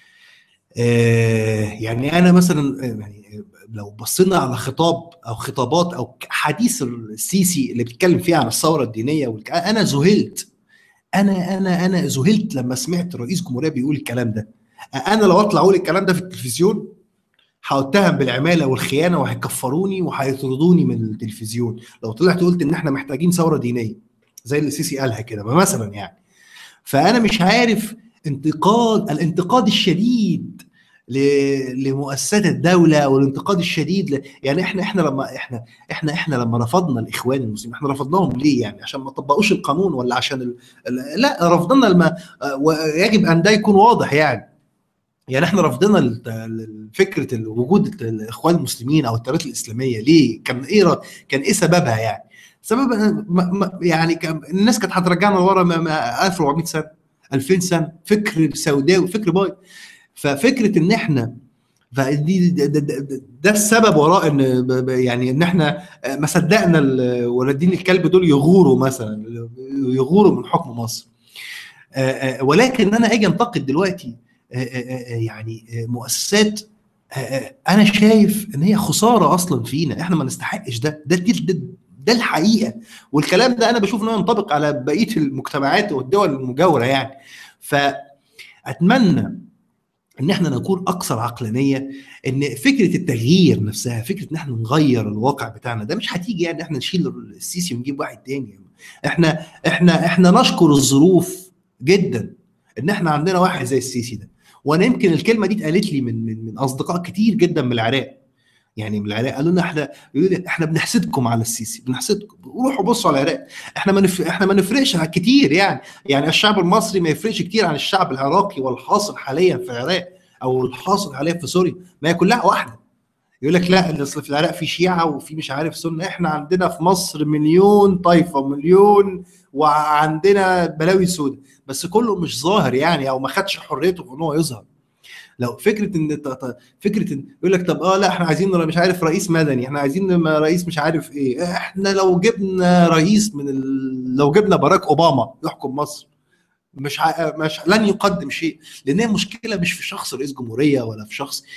يعني انا مثلا يعني لو بصينا على خطاب او خطابات او حديث السيسي اللي بيتكلم فيه عن الثوره الدينيه والك... انا ذهلت انا انا انا ذهلت لما سمعت رئيس جمهوريه بيقول الكلام ده انا لو اطلع اقول الكلام ده في التلفزيون هتهم بالعماله والخيانه وهيكفروني وهيطردوني من التلفزيون لو طلعت قلت ان احنا محتاجين ثوره دينيه زي اللي السيسي قالها كده مثلا يعني فانا مش عارف انتقاد الانتقاد الشديد لمؤسسات الدوله او الانتقاد الشديد ل... يعني احنا احنا لما احنا احنا احنا لما رفضنا الاخوان المسلمين احنا رفضناهم ليه يعني عشان ما طبقوش القانون ولا عشان ال... لا رفضنا لما ويجب ان ده يكون واضح يعني يعني احنا رفضنا فكره وجود الاخوان المسلمين او التيارات الاسلاميه ليه؟ كان ايه كان ايه سببها يعني؟ سبب يعني الناس كانت هترجعنا لورا 1400 سنه 2000 سنه فكر سوداوي فكر بايظ ففكره ان احنا فدي ده, ده, ده السبب وراء ان يعني ان احنا ما صدقنا ولادين الكلب دول يغوروا مثلا يغوروا من حكم مصر ولكن انا اجي انتقد دلوقتي يعني مؤسسات انا شايف ان هي خساره اصلا فينا احنا ما نستحقش ده ده ده, ده الحقيقه والكلام ده انا بشوف انه ينطبق على بقيه المجتمعات والدول المجاوره يعني فاتمنى ان احنا نكون اكثر عقلانيه ان فكره التغيير نفسها فكره ان احنا نغير الواقع بتاعنا ده مش هتيجي يعني احنا نشيل السيسي ونجيب واحد تاني احنا احنا احنا نشكر الظروف جدا ان احنا عندنا واحد زي السيسي ده وانا يمكن الكلمه دي اتقالت لي من من, من اصدقاء كتير جدا من العراق يعني من العراق قالوا لنا احنا يقولوا احنا بنحسدكم على السيسي بنحسدكم روحوا بصوا على العراق احنا ما نف... احنا ما نفرقش كتير يعني يعني الشعب المصري ما يفرقش كتير عن الشعب العراقي والحاصل حاليا في العراق او الحاصل حاليا في سوريا ما هي كلها واحده يقول لك لا اصل في العراق في شيعه وفي مش عارف سنه احنا عندنا في مصر مليون طائفه مليون وعندنا بلاوي سوداء بس كله مش ظاهر يعني او ما خدش حريته في ان هو يظهر لو فكره ان فكره ان يقول لك طب اه لا احنا عايزين مش عارف رئيس مدني احنا عايزين رئيس مش عارف ايه احنا لو جبنا رئيس من ال... لو جبنا باراك اوباما يحكم مصر مش ع... مش لن يقدم شيء لان هي المشكله مش في شخص رئيس جمهوريه ولا في شخص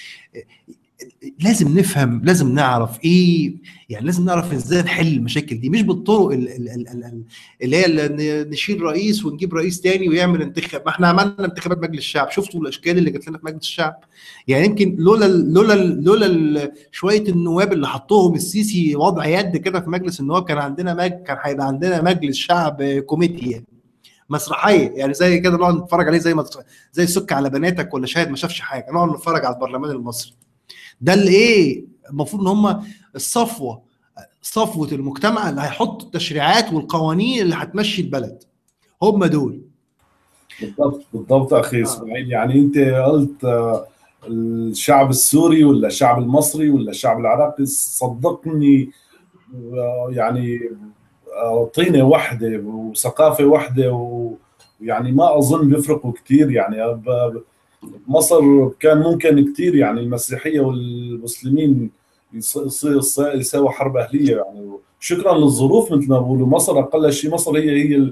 لازم نفهم لازم نعرف ايه يعني لازم نعرف ازاي نحل المشاكل دي مش بالطرق اللي هي نشيل رئيس ونجيب رئيس تاني ويعمل انتخاب ما احنا عملنا انتخابات مجلس الشعب شفتوا الاشكال اللي جات لنا في مجلس الشعب يعني يمكن لولا لولا لولا شويه النواب اللي حطوهم السيسي وضع يد كده في مجلس النواب كان عندنا مج... كان هيبقى عندنا مجلس شعب كوميدي يعني مسرحيه يعني زي كده نقعد نتفرج عليه زي ما زي سك على بناتك ولا شاهد ما شافش حاجه نقعد نتفرج على البرلمان المصري ده اللي ايه المفروض ان هم الصفوه صفوه المجتمع اللي هيحط التشريعات والقوانين اللي هتمشي البلد هم دول بالضبط بالضبط اخي اسماعيل آه. يعني انت قلت الشعب السوري ولا الشعب المصري ولا الشعب العراقي صدقني يعني طينه واحده وثقافه واحده ويعني ما اظن بيفرقوا كثير يعني مصر كان ممكن كثير يعني المسيحيه والمسلمين يساووا حرب اهليه يعني شكرا للظروف مثل ما بقولوا مصر اقل شيء مصر هي هي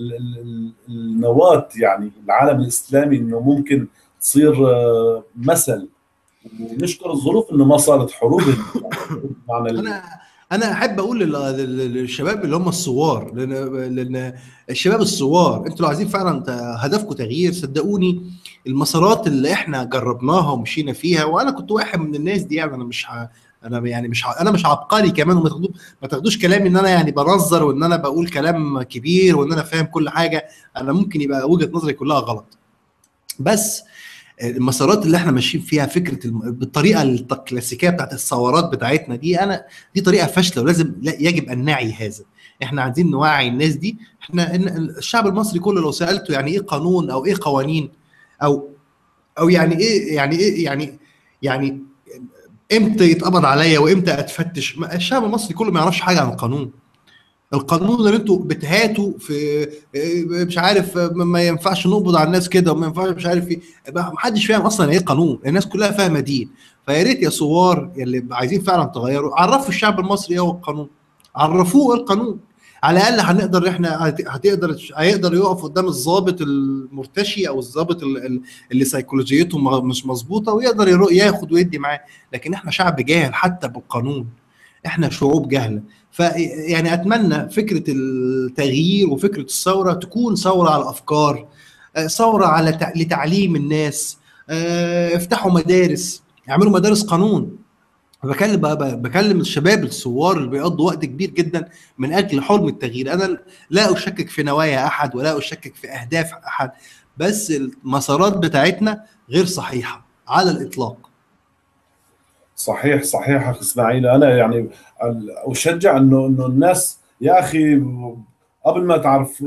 النواه يعني العالم الاسلامي انه ممكن تصير مثل ونشكر الظروف انه ما صارت حروب يعني انا انا احب اقول للشباب اللي هم الثوار لان لان الشباب الثوار انتوا لو عايزين فعلا هدفكم تغيير صدقوني المسارات اللي احنا جربناها ومشينا فيها وانا كنت واحد من الناس دي يعني انا مش ه... انا يعني مش ه... انا مش عبقري كمان وما تاخدوش ما تاخدوش كلامي ان انا يعني بنظر وان انا بقول كلام كبير وان انا فاهم كل حاجه انا ممكن يبقى وجهه نظري كلها غلط بس المسارات اللي احنا ماشيين فيها فكره الم... بالطريقه الكلاسيكيه بتاعت الثورات بتاعتنا دي انا دي طريقه فاشله ولازم يجب ان نعي هذا احنا عايزين نوعي الناس دي احنا الشعب المصري كله لو سالته يعني ايه قانون او ايه قوانين او او يعني ايه يعني ايه يعني يعني امتى يتقبض عليا وامتى اتفتش الشعب المصري كله ما يعرفش حاجه عن القانون القانون اللي انتوا بتهاتوا في مش عارف ما ينفعش نقبض على الناس كده وما ينفعش مش عارف ايه ما حدش فاهم اصلا ايه قانون الناس كلها فاهمه دين فيا ريت يا ثوار اللي عايزين فعلا تغيروا عرفوا الشعب المصري ايه هو القانون عرفوه القانون على الاقل هنقدر احنا هتقدر هيقدر يقف قدام الضابط المرتشي او الضابط اللي سيكولوجيته مش مظبوطه ويقدر ياخد ويدي معاه لكن احنا شعب جاهل حتى بالقانون احنا شعوب جهله فيعني اتمنى فكره التغيير وفكره الثوره تكون ثوره على الافكار ثوره على لتعليم الناس افتحوا مدارس اعملوا مدارس قانون بكلم بكلم الشباب الثوار اللي بيقضوا وقت كبير جدا من اجل حلم التغيير انا لا اشكك في نوايا احد ولا اشكك في اهداف احد بس المسارات بتاعتنا غير صحيحه على الاطلاق صحيح صحيح اخي اسماعيل انا يعني اشجع انه انه الناس يا اخي قبل ما تعرف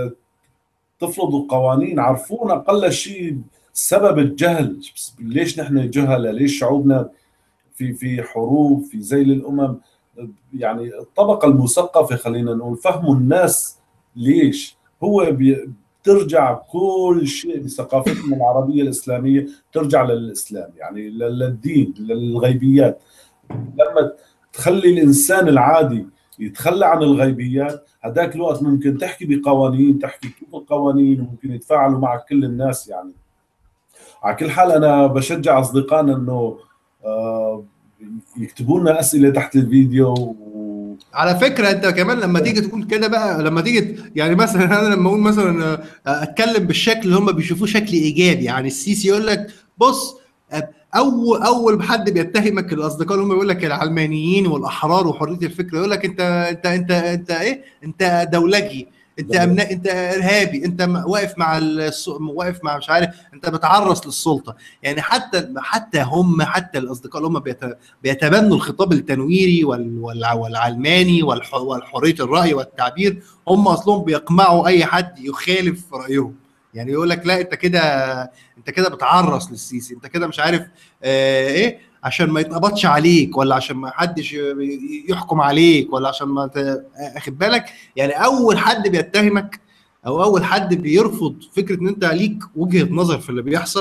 تفرضوا قوانين عرفونا اقل شيء سبب الجهل ليش نحن جهله ليش شعوبنا في في حروب في ذيل الامم يعني الطبقه المثقفه خلينا نقول فهموا الناس ليش هو ترجع كل شيء بثقافتنا العربيه الاسلاميه ترجع للاسلام يعني للدين للغيبيات لما تخلي الانسان العادي يتخلى عن الغيبيات هذاك الوقت ممكن تحكي بقوانين تحكي كيف القوانين وممكن يتفاعلوا مع كل الناس يعني على كل حال انا بشجع اصدقائنا انه آه، يكتبوا لنا اسئله تحت الفيديو و... على فكره انت كمان لما تيجي تقول كده بقى لما تيجي يعني مثلا انا لما اقول مثلا آه، اتكلم بالشكل اللي هم بيشوفوه شكل ايجابي يعني السيسي يقول لك بص اول اول حد بيتهمك الاصدقاء اللي هم يقول لك العلمانيين والاحرار وحريه الفكر يقول لك انت انت انت انت ايه انت دولجي انت أمنا... انت ارهابي انت واقف مع الس... واقف مع مش عارف انت بتعرس للسلطه يعني حتى حتى هم حتى الاصدقاء اللي هم بيت... بيتبنوا الخطاب التنويري وال... وال... والعلماني والح... والحريه الراي والتعبير هم اصلهم بيقمعوا اي حد يخالف رايهم يعني يقول لك لا انت كده انت كده بتعرس للسيسي انت كده مش عارف آه ايه عشان ما يتقبضش عليك ولا عشان ما حدش يحكم عليك ولا عشان ما اخد بالك يعني اول حد بيتهمك او اول حد بيرفض فكره ان انت ليك وجهه نظر في اللي بيحصل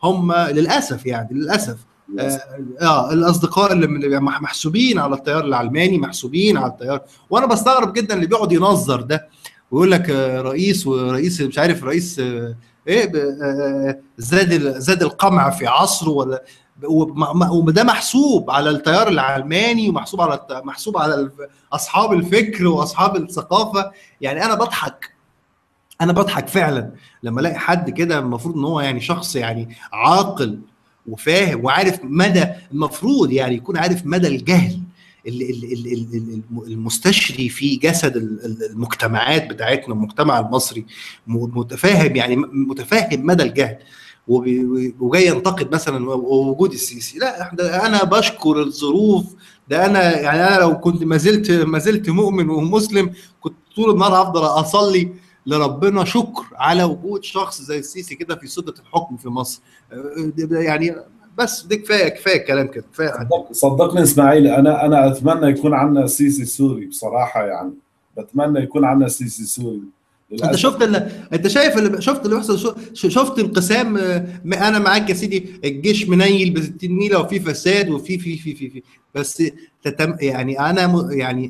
هم للاسف يعني للاسف آه, اه الاصدقاء اللي محسوبين على التيار العلماني محسوبين على التيار وانا بستغرب جدا اللي بيقعد ينظر ده ويقول لك رئيس ورئيس مش عارف رئيس ايه زاد زاد القمع في عصره ولا وده محسوب على التيار العلماني ومحسوب على محسوب على اصحاب الفكر واصحاب الثقافه يعني انا بضحك انا بضحك فعلا لما الاقي حد كده المفروض ان هو يعني شخص يعني عاقل وفاهم وعارف مدى المفروض يعني يكون عارف مدى الجهل المستشري في جسد المجتمعات بتاعتنا المجتمع المصري متفاهم يعني متفاهم مدى الجهل وجاي ينتقد مثلا وجود السيسي لا انا بشكر الظروف ده انا يعني انا لو كنت ما زلت ما زلت مؤمن ومسلم كنت طول النهار افضل اصلي لربنا شكر على وجود شخص زي السيسي كده في سده الحكم في مصر يعني بس دي كفايه كفايه كلام كده كفايه صدق صدقني اسماعيل انا انا اتمنى يكون عندنا سيسي سوري بصراحه يعني بتمنى يكون عندنا سيسي سوري انت شفت اللي انت شايف اللي شفت اللي بيحصل شفت انقسام انا معاك يا سيدي الجيش منيل ب 60 نيله وفي فساد وفي في في في, في بس تتم يعني انا يعني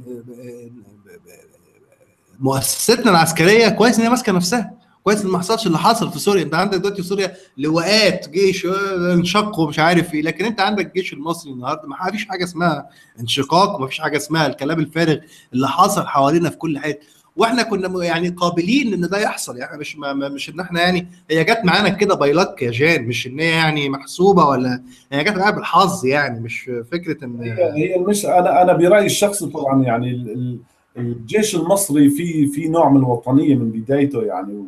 مؤسستنا العسكريه كويس ان هي ماسكه نفسها كويس ان ما حصلش اللي حصل في سوريا انت عندك دلوقتي في سوريا لواءات جيش انشق ومش عارف ايه لكن انت عندك الجيش المصري النهارده ما فيش حاجه اسمها انشقاق وما فيش حاجه اسمها الكلام الفارغ اللي حصل حوالينا في كل حته واحنا كنا يعني قابلين ان ده يحصل يعني مش ما مش ان احنا يعني هي جت معانا كده بايلك يا جان مش ان هي يعني محسوبه ولا هي جت معانا بالحظ يعني مش فكره ان هي هي مش انا انا برايي الشخصي طبعا يعني الجيش المصري في في نوع من الوطنيه من بدايته يعني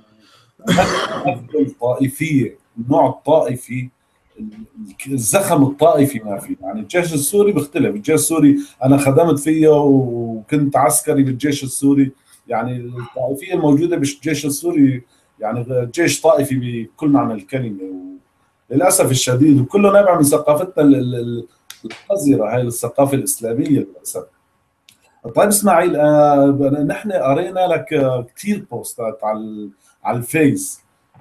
الطائفيه النوع الطائفي الزخم الطائفي ما في يعني الجيش السوري بيختلف الجيش السوري انا خدمت فيه وكنت عسكري بالجيش السوري يعني الطائفيه الموجوده بالجيش السوري يعني جيش طائفي بكل معنى الكلمه للاسف الشديد وكله نابع من ثقافتنا القذره هاي الثقافه الاسلاميه للاسف طيب اسماعيل آه نحن قرينا لك كثير بوستات على على الفيس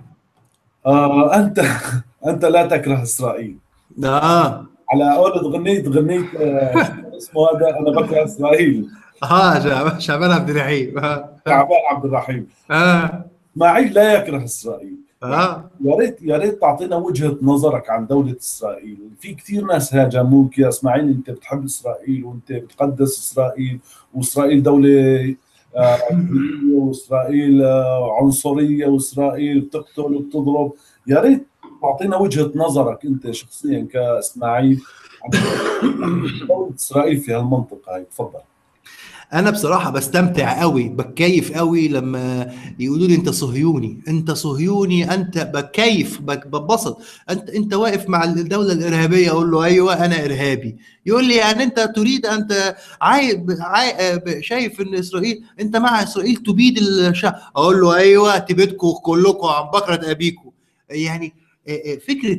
آه انت انت لا تكره اسرائيل اه على قولة غنيت غنيت آه اسمه هذا انا بكره اسرائيل اه شعبان عبد الرحيم شعبان عبد الرحيم اه اسماعيل لا يكره اسرائيل اه يا ريت يا ريت تعطينا وجهه نظرك عن دوله اسرائيل، في كثير ناس هاجموك يا اسماعيل انت بتحب اسرائيل وانت بتقدس اسرائيل واسرائيل دوله آه واسرائيل آه عنصريه واسرائيل بتقتل وبتضرب، يا ريت تعطينا وجهه نظرك انت شخصيا كاسماعيل عن دوله اسرائيل في هالمنطقه هاي تفضل. انا بصراحه بستمتع قوي بتكيف قوي لما يقولوا لي انت صهيوني انت صهيوني انت بكيف ببسط انت انت واقف مع الدوله الارهابيه اقول له ايوه انا ارهابي يقول لي يعني انت تريد انت عايب عايب شايف ان اسرائيل انت مع اسرائيل تبيد الشعب اقول له ايوه تبيدكم كلكم عن بكره ابيكم يعني فكره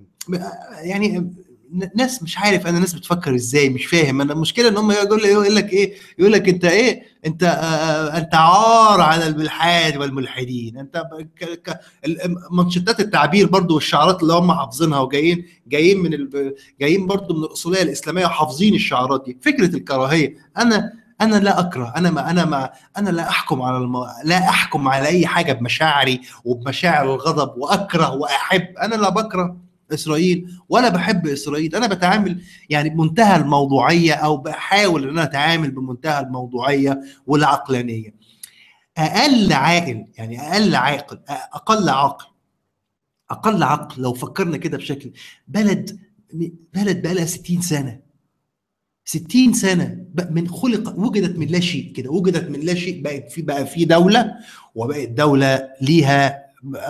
يعني ناس مش عارف انا ناس بتفكر ازاي مش فاهم انا المشكله ان هم يقول يقول لك ايه يقول لك انت ايه انت آه انت عار على الالحاد والملحدين انت منشطات التعبير برضو والشعارات اللي هم حافظينها وجايين جايين من ال... جايين برضو من الاصوليه الاسلاميه وحافظين الشعارات دي فكره الكراهيه انا انا لا اكره انا ما انا ما انا لا احكم على الم... لا احكم على اي حاجه بمشاعري وبمشاعر الغضب واكره واحب انا لا بكره اسرائيل ولا بحب اسرائيل انا بتعامل يعني بمنتهى الموضوعيه او بحاول ان انا اتعامل بمنتهى الموضوعيه والعقلانيه اقل عاقل يعني اقل عاقل اقل عقل اقل عقل لو فكرنا كده بشكل بلد بلد بقى لها 60 سنه 60 سنه من خلق وجدت من لا شيء كده وجدت من لا شيء بقت في بقى في دوله وبقت دوله ليها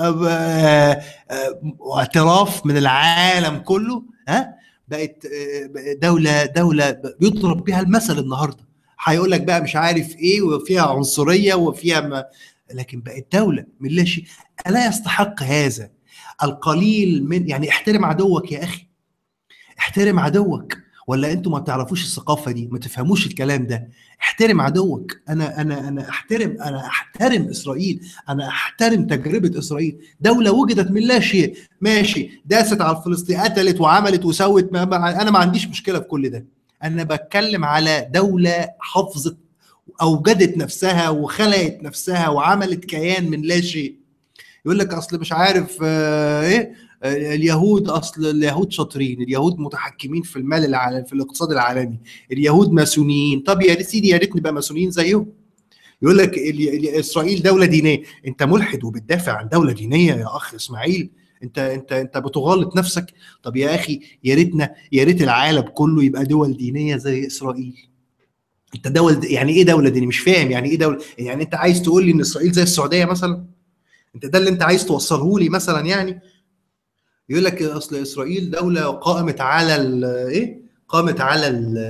اعتراف من العالم كله ها بقت دوله دوله بيضرب بها المثل النهارده هيقول لك بقى مش عارف ايه وفيها عنصريه وفيها ما لكن بقت دوله من لا شيء الا يستحق هذا القليل من يعني احترم عدوك يا اخي احترم عدوك ولا انتوا ما تعرفوش الثقافه دي ما تفهموش الكلام ده احترم عدوك انا انا انا احترم انا احترم اسرائيل انا احترم تجربه اسرائيل دوله وجدت من لا شيء ماشي داست على الفلسطين قتلت وعملت وسوت ما ما انا ما عنديش مشكله في كل ده انا بتكلم على دوله حافظت اوجدت نفسها وخلقت نفسها وعملت كيان من لا شيء يقول لك اصل مش عارف آه ايه آه اليهود اصل اليهود شاطرين اليهود متحكمين في المال العالمي في الاقتصاد العالمي اليهود ماسونيين طب يا سيدي يا ريت نبقى ماسونيين زيهم يقول لك اسرائيل دوله دينيه انت ملحد وبتدافع عن دوله دينيه يا اخ اسماعيل انت انت انت بتغلط نفسك طب يا اخي يا ريتنا يا ريت العالم كله يبقى دول دينيه زي اسرائيل انت دول يعني ايه دوله دينيه مش فاهم يعني ايه دوله يعني انت عايز تقول لي ان اسرائيل زي السعوديه مثلا انت ده اللي انت عايز توصله لي مثلا يعني يقول لك اصل اسرائيل دوله قائمت على ايه قامت على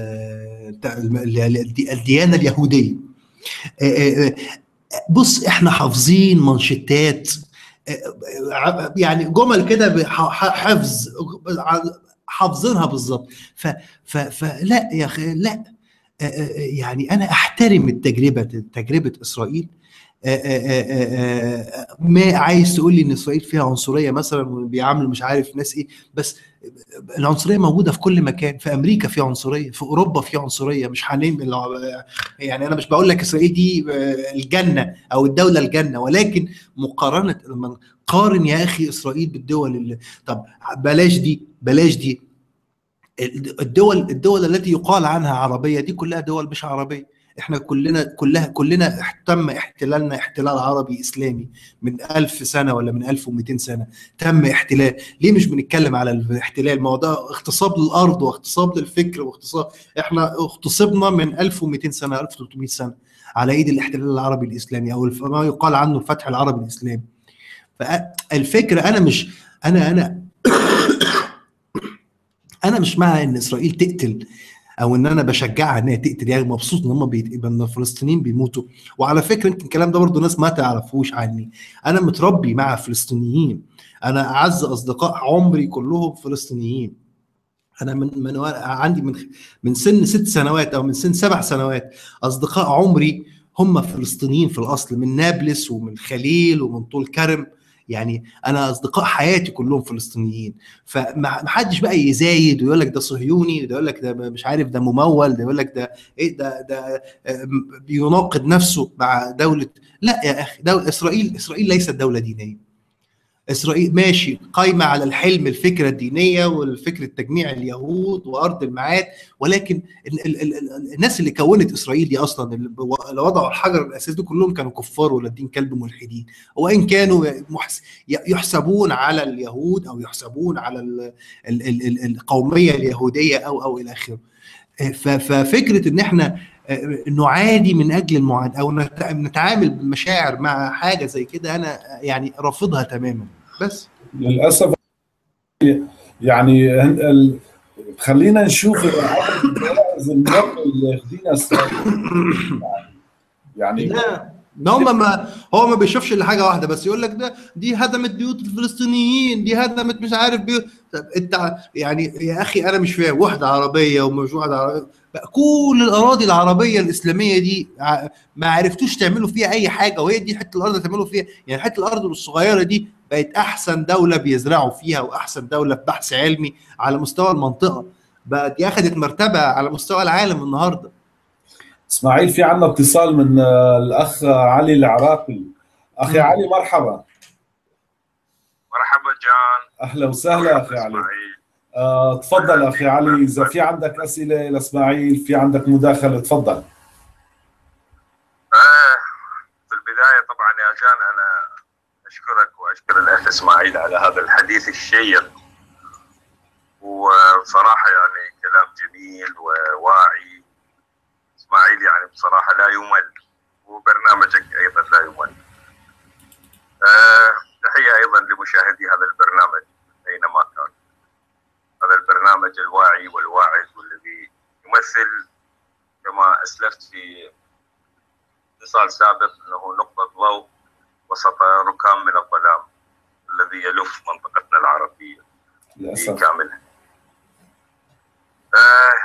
الديانه اليهوديه بص احنا حافظين منشطات يعني جمل كده حفظ حافظينها بالظبط فلا يا اخي لا يعني انا احترم التجربه تجربه اسرائيل ما عايز تقول لي ان اسرائيل فيها عنصريه مثلا وبيعاملوا مش عارف ناس ايه بس العنصريه موجوده في كل مكان في امريكا في عنصريه في اوروبا في عنصريه مش هنعمل يعني انا مش بقول لك اسرائيل دي الجنه او الدوله الجنه ولكن مقارنه لما قارن يا اخي اسرائيل بالدول اللي طب بلاش دي بلاش دي الدول الدول التي يقال عنها عربيه دي كلها دول مش عربيه احنا كلنا كلها كلنا تم احتلالنا احتلال عربي اسلامي من ألف سنه ولا من 1200 سنه تم احتلال ليه مش بنتكلم على الاحتلال ما هو ده اغتصاب للارض واغتصاب للفكر واغتصاب احنا اغتصبنا من 1200 سنه 1300 سنه على ايد الاحتلال العربي الاسلامي او ما يقال عنه الفتح العربي الاسلامي فالفكره انا مش انا انا انا مش مع ان اسرائيل تقتل او ان انا بشجعها ان هي تقتل يعني مبسوط ان هم بيت... ان الفلسطينيين بيموتوا وعلى فكره يمكن الكلام ده برضه ناس ما تعرفوش عني انا متربي مع فلسطينيين انا اعز اصدقاء عمري كلهم فلسطينيين انا من من عندي من من سن ست سنوات او من سن سبع سنوات اصدقاء عمري هم فلسطينيين في الاصل من نابلس ومن خليل ومن طول كرم يعني انا اصدقاء حياتي كلهم فلسطينيين فما حدش بقى يزايد ويقول لك ده صهيوني ده يقول لك ده مش عارف ده ممول ده يقول لك ده ايه ده ده بيناقض نفسه مع دوله لا يا اخي دوله اسرائيل اسرائيل ليست دوله دينيه اسرائيل ماشي قايمه على الحلم الفكره الدينيه والفكره تجميع اليهود وارض المعاد ولكن ال ال ال الناس اللي كونت اسرائيل دي اصلا اللي وضعوا الحجر الاساسي دول كلهم كانوا كفار ولادين كلب ملحدين وان كانوا يحسبون على اليهود او يحسبون على ال ال ال القوميه اليهوديه او او الى اخره ففكره ان احنا نعادي من اجل المعاداه او نتعامل بمشاعر مع حاجه زي كده انا يعني رافضها تماما بس للاسف يعني ال... خلينا نشوف الجوائز المرة اللي ياخدينها يعني لا ده هم ما هو ما بيشوفش الا حاجه واحده بس يقول لك ده دي هدمت بيوت الفلسطينيين دي هدمت مش عارف بيوت طب انت يعني يا اخي انا مش فاهم وحده عربيه ومش وحده عربيه كل الاراضي العربيه الاسلاميه دي ما عرفتوش تعملوا فيها اي حاجه وهي دي حته الارض تعملوا فيها يعني حته الارض الصغيره دي بقت احسن دوله بيزرعوا فيها واحسن دوله في بحث علمي على مستوى المنطقه بقت دي اخذت مرتبه على مستوى العالم النهارده اسماعيل في عندنا اتصال من الاخ علي العراقي اخي م. علي مرحبا مرحبا جان اهلا وسهلا اخي علي آه، تفضل اخي علي اذا في عندك اسئله لاسماعيل في عندك مداخله تفضل آه في البدايه طبعا يا جان انا اشكرك واشكر الاخ اسماعيل على هذا الحديث الشيق وبصراحه يعني كلام جميل وواعي اسماعيل يعني بصراحه لا يمل وبرنامجك ايضا لا يمل آه تحيه ايضا لمشاهدي هذا البرنامج اينما كان هذا البرنامج الواعي والواعظ والذي يمثل كما اسلفت في اتصال سابق انه نقطه ضوء وسط ركام من الظلام الذي يلف منطقتنا العربيه للاسف كاملها. آه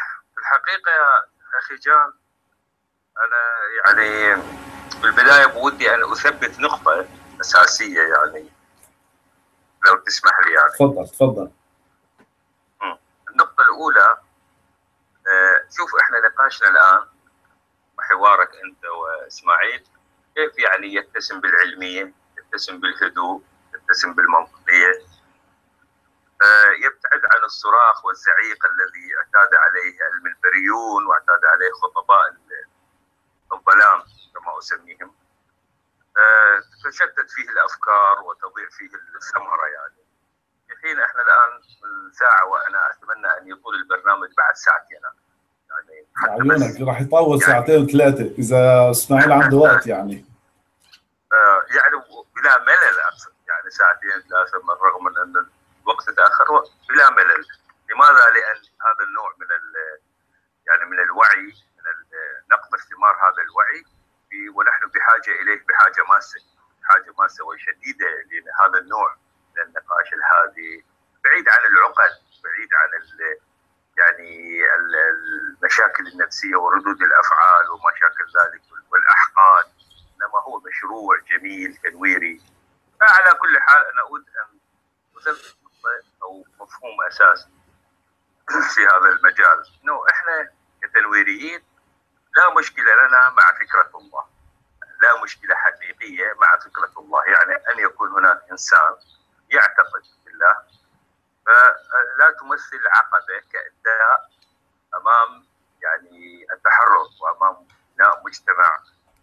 الحقيقه يا اخي جان انا يعني بالبدايه بودي ان اثبت نقطه اساسيه يعني لو تسمح لي يعني تفضل تفضل النقطه الاولى آه، شوف احنا نقاشنا الان وحوارك انت واسماعيل كيف يعني يتسم بالعلميه يتسم بالهدوء يتسم بالمنطقيه آه، يبتعد عن الصراخ والزعيق الذي اعتاد عليه المنبريون واعتاد عليه خطباء الظلام كما اسميهم آه، تتشتت فيه الافكار وتضيع فيه الثمره يعني في حين احنا الان ساعه وانا اتمنى ان يطول البرنامج بعد ساعتين يعني عيونك راح يطول يعني ساعتين وثلاثه اذا اسماعيل عنده وقت يعني آه، يعني بلا ملل اقصد يعني ساعتين ثلاثه من رغم من ان الوقت تاخر بلا ملل لماذا؟ لان هذا النوع من يعني من الوعي من نقطه ثمار هذا الوعي ونحن بحاجه اليه بحاجه ماسه بحاجه ماسه وشديده لهذا النوع من النقاش الهادي بعيد عن العقد بعيد عن ال يعني المشاكل النفسيه وردود الافعال وما شاكل ذلك والاحقاد انما هو مشروع جميل تنويري فعلى كل حال انا اود ان اثبت او مفهوم اساسي في هذا المجال انه احنا كتنويريين لا مشكله لنا مع فكره الله لا مشكله حقيقيه مع فكره الله يعني ان يكون هناك انسان يعتقد بالله فلا تمثل عقبه كاداء امام يعني التحرر وامام بناء مجتمع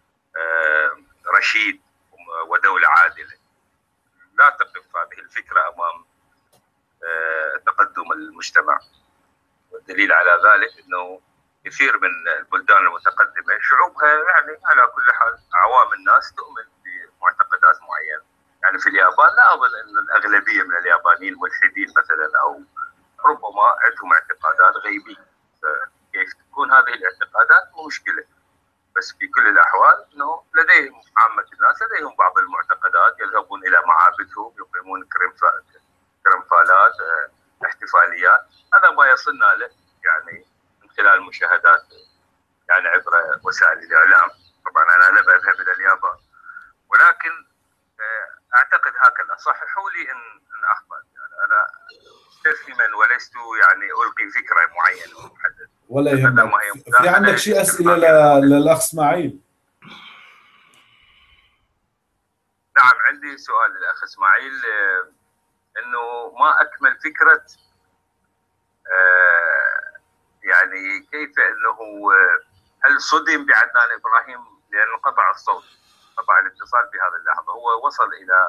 رشيد ودوله عادله لا تقف هذه الفكره امام تقدم المجتمع والدليل على ذلك انه كثير من البلدان المتقدمه شعوبها يعني على كل حال عوام الناس تؤمن بمعتقدات معينه يعني في اليابان لا اظن ان الاغلبيه من اليابانيين ملحدين مثلا او ربما عندهم اعتقادات غيبيه كيف تكون هذه الاعتقادات مو مشكله بس في كل الاحوال انه لديهم عامه الناس لديهم بعض المعتقدات يذهبون الى معابدهم يقيمون كرنفالات احتفاليات هذا ما يصلنا له يعني من خلال مشاهدات يعني عبر وسائل الاعلام طبعا انا لا اذهب الى اليابان ولكن اعتقد هكذا صححوا لي ان ان اخطات يعني انا مستسلما ولست يعني القي فكره معينه محدده ولا يهمك في عندك شيء اسئله للاخ اسماعيل نعم عندي سؤال للاخ اسماعيل انه ما اكمل فكره يعني كيف انه هل صدم بعدنان ابراهيم لان انقطع الصوت قطع الاتصال في هذه اللحظه هو وصل الى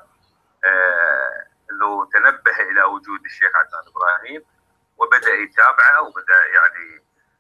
انه تنبه الى وجود الشيخ عدنان ابراهيم وبدا يتابعه وبدا يعني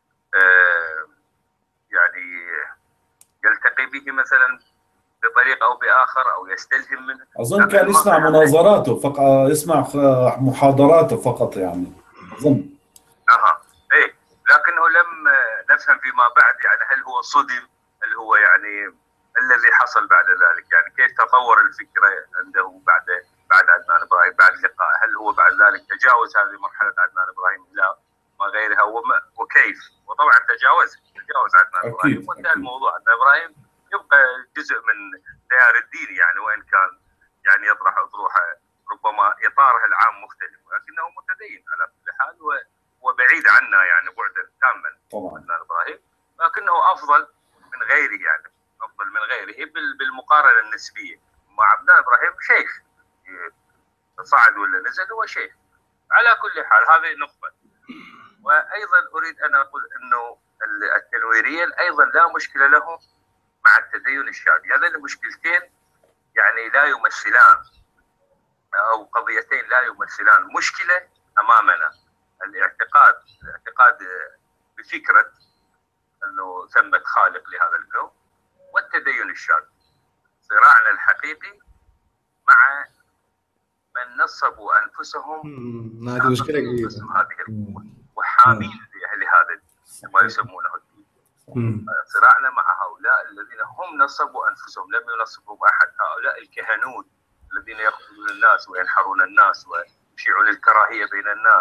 يعني يلتقي به مثلا بطريقه او باخر او يستلهم منه اظن كان يسمع مناظراته فقط يسمع محاضراته فقط يعني اظن اها ايه لكنه لم نفهم فيما بعد يعني هل هو صدم هل هو يعني الذي حصل بعد ذلك يعني كيف تطور الفكره عنده بعد بعد عدنان ابراهيم بعد اللقاء هل هو بعد ذلك تجاوز هذه مرحله عدنان ابراهيم لا ما غيرها وما وكيف وطبعا تجاوز تجاوز عدنان ابراهيم وانتهى الموضوع عدنان ابراهيم يبقى جزء من تيار الدين يعني وان كان يعني يطرح اطروحه ربما اطاره العام مختلف ولكنه متدين على كل حال وبعيد عنا يعني بعدا تاما طبعا عدنان ابراهيم لكنه افضل من غيره يعني افضل من غيره بالمقارنه النسبيه مع عدنان ابراهيم شيخ صعد ولا نزل هو شيخ على كل حال هذه نقطه وايضا اريد ان اقول انه التنويريين ايضا لا مشكله لهم مع التدين الشعبي هذين المشكلتين يعني لا يمثلان او قضيتين لا يمثلان مشكله امامنا الاعتقاد الاعتقاد بفكره انه ثمه خالق لهذا الكون والتدين الشعبي صراعنا الحقيقي مع من نصبوا انفسهم هذه مشكله كبيره هذه القوه وحامين لهذا ما يسمونه الدين صراعنا مع هؤلاء الذين هم نصبوا انفسهم لم ينصبهم احد هؤلاء الكهنوت الذين يقتلون الناس وينحرون الناس ويشيعون الكراهيه بين الناس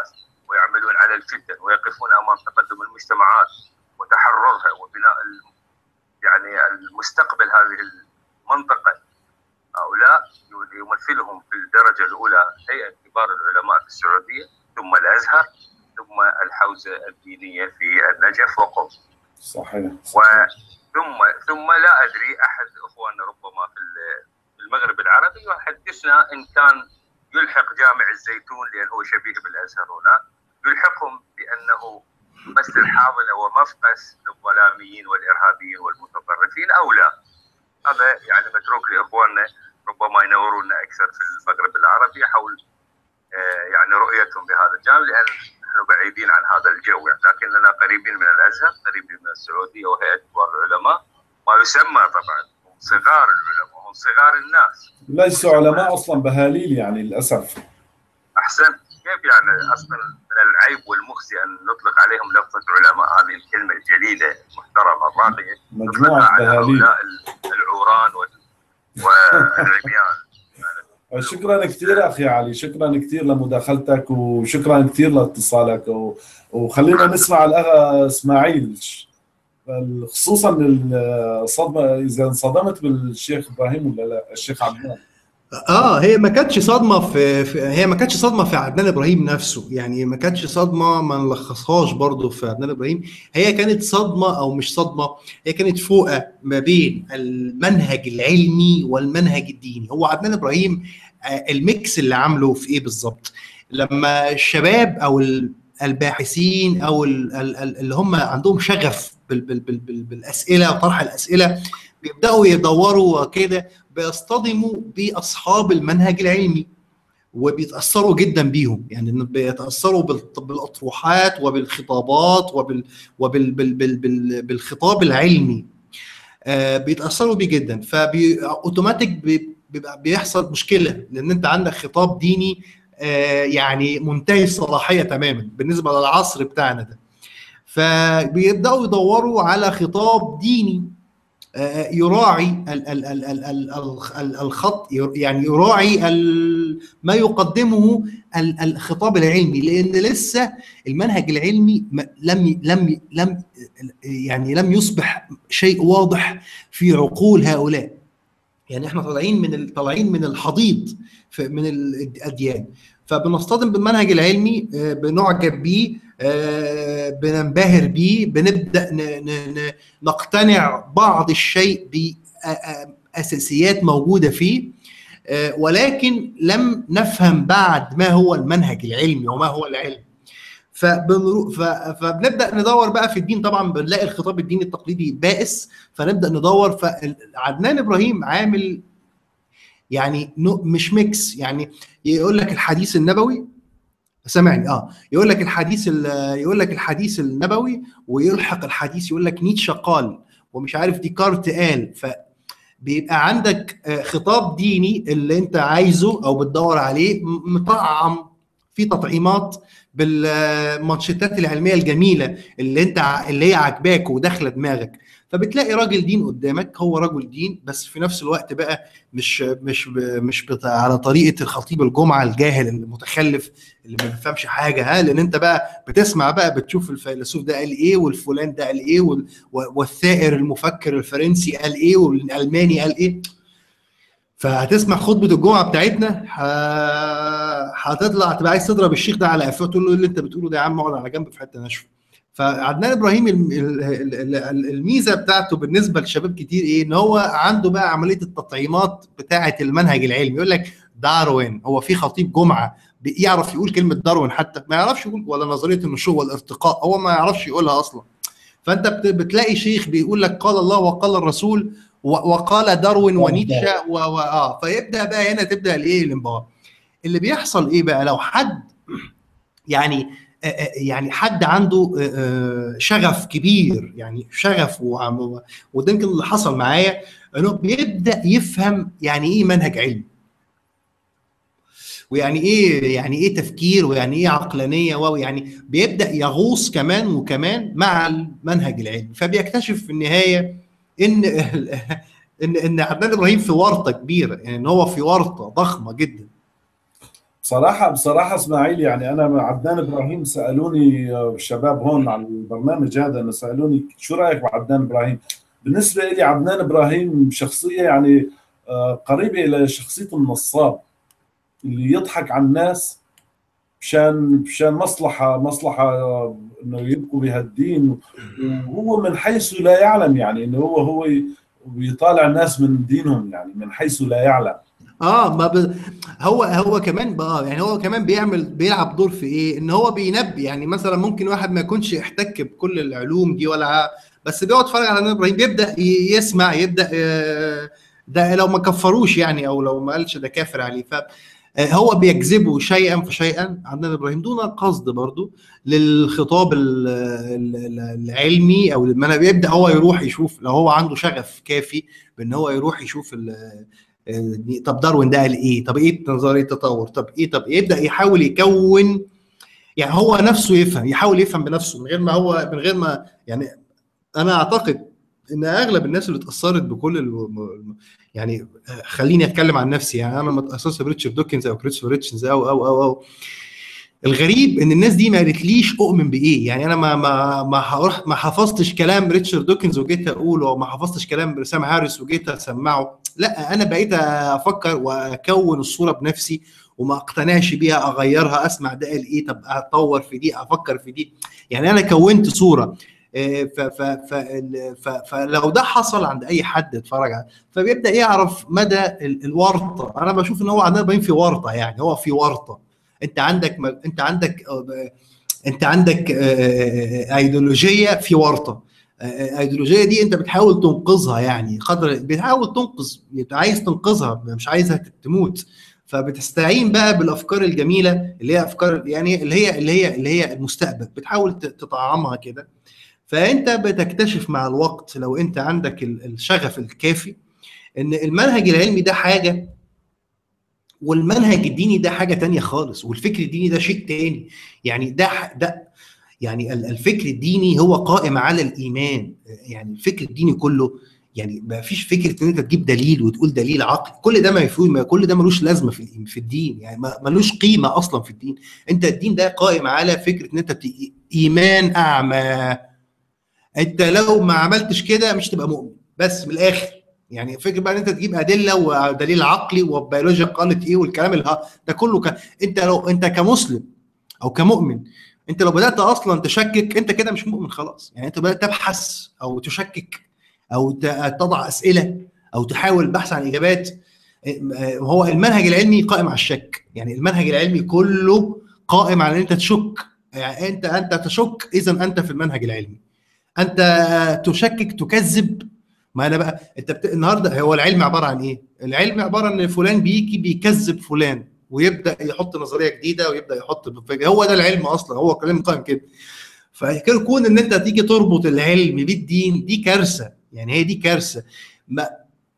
ويعملون على الفتن ويقفون امام تقدم المجتمعات وتحررها وبناء يعني المستقبل هذه المنطقه هؤلاء يمثلهم في الدرجه الاولى هيئه كبار العلماء في السعوديه ثم الازهر ثم الحوزه الدينيه في النجف وقم. صحيح. صحيح. ثم ثم لا ادري احد اخواننا ربما في المغرب العربي يحدثنا ان كان يلحق جامع الزيتون لان هو شبيه بالازهر هنا يلحقهم بانه يمثل حاضنه ومفقس للظلاميين والارهابيين والمتطرفين او لا هذا يعني متروك لاخواننا ربما ينورونا اكثر في المغرب العربي حول آه، يعني رؤيتهم بهذا الجانب لان نحن بعيدين عن هذا الجو يعني لكننا قريبين من الازهر قريبين من السعوديه وهيئه كبار العلماء ما يسمى طبعا هم صغار العلماء هم صغار الناس ليسوا علماء اصلا بهاليل يعني للاسف احسنت كيف يعني اصلا من العيب والمخزي ان نطلق عليهم لفظه علماء هذه الكلمه الجليله المحترمه الراقيه مجموعه بهاليل العوران والعميان شكرا كثير اخي علي شكرا كثير لمداخلتك وشكرا كثير لاتصالك وخلينا نسمع الاخ اسماعيل خصوصا الصدمه اذا انصدمت بالشيخ ابراهيم ولا لا الشيخ عدنان اه هي ما كانتش صدمه في, في هي ما كانتش صدمه في عدنان ابراهيم نفسه يعني ما كانتش صدمه ما نلخصهاش برضه في عدنان ابراهيم هي كانت صدمه او مش صدمه هي كانت فوقه ما بين المنهج العلمي والمنهج الديني هو عدنان ابراهيم آه، الميكس اللي عامله في ايه بالظبط لما الشباب او الباحثين او اللي هم عندهم شغف بالاسئله وطرح الاسئله بيبداوا يدوروا كده بيصطدموا باصحاب المنهج العلمي وبيتاثروا جدا بيهم يعني بيتاثروا بالاطروحات وبالخطابات وبال وبال بال بال بال بالخطاب العلمي آه بيتاثروا بيه جدا فاوتوماتيك بيبقى بيحصل مشكله لان انت عندك خطاب ديني آه يعني منتهي الصلاحيه تماما بالنسبه للعصر بتاعنا ده فبيبداوا يدوروا على خطاب ديني يراعي الخط يعني يراعي ما يقدمه الخطاب العلمي لان لسه المنهج العلمي لم لم لم يعني لم يصبح شيء واضح في عقول هؤلاء يعني احنا طالعين من طالعين من الحضيض من الاديان فبنصطدم بالمنهج العلمي آه، بنعجب بيه آه، بننبهر بيه بنبدا نقتنع بعض الشيء باساسيات موجوده فيه آه، ولكن لم نفهم بعد ما هو المنهج العلمي وما هو العلم فبنبدا ندور بقى في الدين طبعا بنلاقي الخطاب الديني التقليدي بائس فنبدا ندور فعدنان ابراهيم عامل يعني مش ميكس يعني يقول لك الحديث النبوي سامعني اه يقول لك الحديث يقول لك الحديث النبوي ويلحق الحديث يقول لك نيتشه قال ومش عارف ديكارت قال ف بيبقى عندك آه، خطاب ديني اللي انت عايزه او بتدور عليه مطعم في تطعيمات بالمانشيتات العلميه الجميله اللي انت اللي هي عاجباك وداخله دماغك فبتلاقي راجل دين قدامك هو رجل دين بس في نفس الوقت بقى مش مش مش على طريقه الخطيب الجمعه الجاهل المتخلف اللي ما بيفهمش حاجه ها لان انت بقى بتسمع بقى بتشوف الفيلسوف ده قال ايه والفلان ده قال ايه والثائر المفكر الفرنسي قال ايه والالماني قال ايه فهتسمع خطبه الجمعه بتاعتنا هتطلع تبقى عايز تضرب الشيخ ده على قفاه تقول له إيه اللي انت بتقوله ده يا عم اقعد على جنب في حته ناشفه فعدنان ابراهيم الميزه بتاعته بالنسبه لشباب كتير ايه ان هو عنده بقى عمليه التطعيمات بتاعه المنهج العلمي يقول لك داروين هو في خطيب جمعه يعرف يقول كلمه داروين حتى ما يعرفش يقول ولا نظريه النشوء والارتقاء هو ما يعرفش يقولها اصلا فانت بتلاقي شيخ بيقول لك قال الله وقال الرسول وقال داروين ونيتشه و... و... اه فيبدا بقى هنا تبدا الايه الانبهار اللي بيحصل ايه بقى لو حد يعني يعني حد عنده شغف كبير يعني شغف وده يمكن اللي حصل معايا انه بيبدا يفهم يعني ايه منهج علمي ويعني ايه يعني ايه تفكير ويعني ايه عقلانيه ويعني بيبدا يغوص كمان وكمان مع المنهج العلمي فبيكتشف في النهايه ان ان ان عدنان ابراهيم في ورطه كبيره يعني ان هو في ورطه ضخمه جدا بصراحة بصراحة اسماعيل يعني أنا مع عدنان إبراهيم سألوني آه، الشباب هون على البرنامج هذا إنه سألوني شو رأيك بعدنان إبراهيم؟ بالنسبة لي عدنان إبراهيم شخصية يعني آه، قريبة إلى شخصية النصاب اللي يضحك على الناس مشان مشان مصلحة مصلحة آه، إنه يبقوا بهالدين وهو من حيث لا يعلم يعني إنه هو هو بيطالع الناس من دينهم يعني من حيث لا يعلم اه ما ب... هو هو كمان بقى يعني هو كمان بيعمل بيلعب دور في ايه ان هو بينبي يعني مثلا ممكن واحد ما يكونش يحتك بكل العلوم دي ولا بس بيقعد يتفرج على نبي ابراهيم بيبدا ي- يسمع يبدا آه، ده لو ما كفروش يعني او لو ما قالش ده كافر عليه ف آه، هو بيجذبه شيئا فشيئا عندنا ابراهيم دون قصد برضو للخطاب ال- ال- ال- العلمي او المنهج بيبدا هو يروح يشوف لو هو عنده شغف كافي بان هو يروح يشوف ال- آه، طب داروين ده قال ايه؟ طب ايه نظريه التطور؟ طب ايه طب إيه؟ يبدا يحاول يكون يعني هو نفسه يفهم يحاول يفهم بنفسه من غير ما هو من غير ما يعني انا اعتقد ان اغلب الناس اللي اتاثرت بكل الم... الم- يعني آه، خليني اتكلم عن نفسي يعني انا ما اتاثرتش بريتشارد دوكنز او كريستوفر ريتشنز او او او او الغريب ان الناس دي ما قالتليش اؤمن بايه يعني انا ما ما ما هروح ما حفظتش كلام ريتشارد دوكنز وجيت اقوله او ما حفظتش كلام سام هاريس وجيت اسمعه لا انا بقيت افكر واكون الصوره بنفسي وما اقتنعش بيها اغيرها اسمع ده قال ايه طب اطور في دي افكر في دي يعني انا كونت صوره آه، ف ف ف ال- ف فلو ده حصل عند اي حد اتفرج على فبيبدا يعرف مدى ال- الورطه انا بشوف ان هو عندنا باين في ورطه يعني هو في ورطه انت عندك م- انت عندك آه، انت عندك آه، آه، ايديولوجيه في ورطه آه، آه، ايديولوجيه دي انت بتحاول تنقذها يعني قدر بتحاول تنقذ انت عايز تنقذها مش عايزها تموت فبتستعين بقى بالافكار الجميله اللي هي افكار يعني اللي هي اللي هي اللي هي المستقبل بتحاول ت- تطعمها كده فانت بتكتشف مع الوقت لو انت عندك ال- الشغف الكافي ان المنهج العلمي ده حاجه والمنهج الديني ده حاجه تانية خالص والفكر الديني ده شيء تاني يعني ده ح- ده يعني ال- الفكر الديني هو قائم على الايمان يعني الفكر الديني كله يعني ما فيش فكره ان انت تجيب دليل وتقول دليل عقلي كل ده ما يفهم ما كل ده ملوش لازمه في الإيم- في الدين يعني ما- ملوش قيمه اصلا في الدين انت الدين ده قائم على فكره ان انت بت- ايمان اعمى انت لو ما عملتش كده مش تبقى مؤمن بس من الاخر يعني فكره بقى ان انت تجيب ادله ودليل عقلي وبيولوجيا قالت ايه والكلام اللي ده كله ك... انت لو انت كمسلم او كمؤمن انت لو بدات اصلا تشكك انت كده مش مؤمن خلاص يعني انت بدات تبحث او تشكك او ت- تضع اسئله او تحاول البحث عن اجابات اه، هو المنهج العلمي قائم على الشك يعني المنهج العلمي كله قائم على ان انت تشك يعني انت انت تشك اذا انت في المنهج العلمي انت تشكك تكذب ما انا بقى انت بت... النهارده هو العلم عباره عن ايه؟ العلم عباره ان فلان بيجي بيكذب فلان ويبدا يحط نظريه جديده ويبدا يحط فكرة. هو ده العلم اصلا هو كلام قائم كده فكون ان انت تيجي تربط العلم بالدين دي كارثه يعني هي دي كارثه ما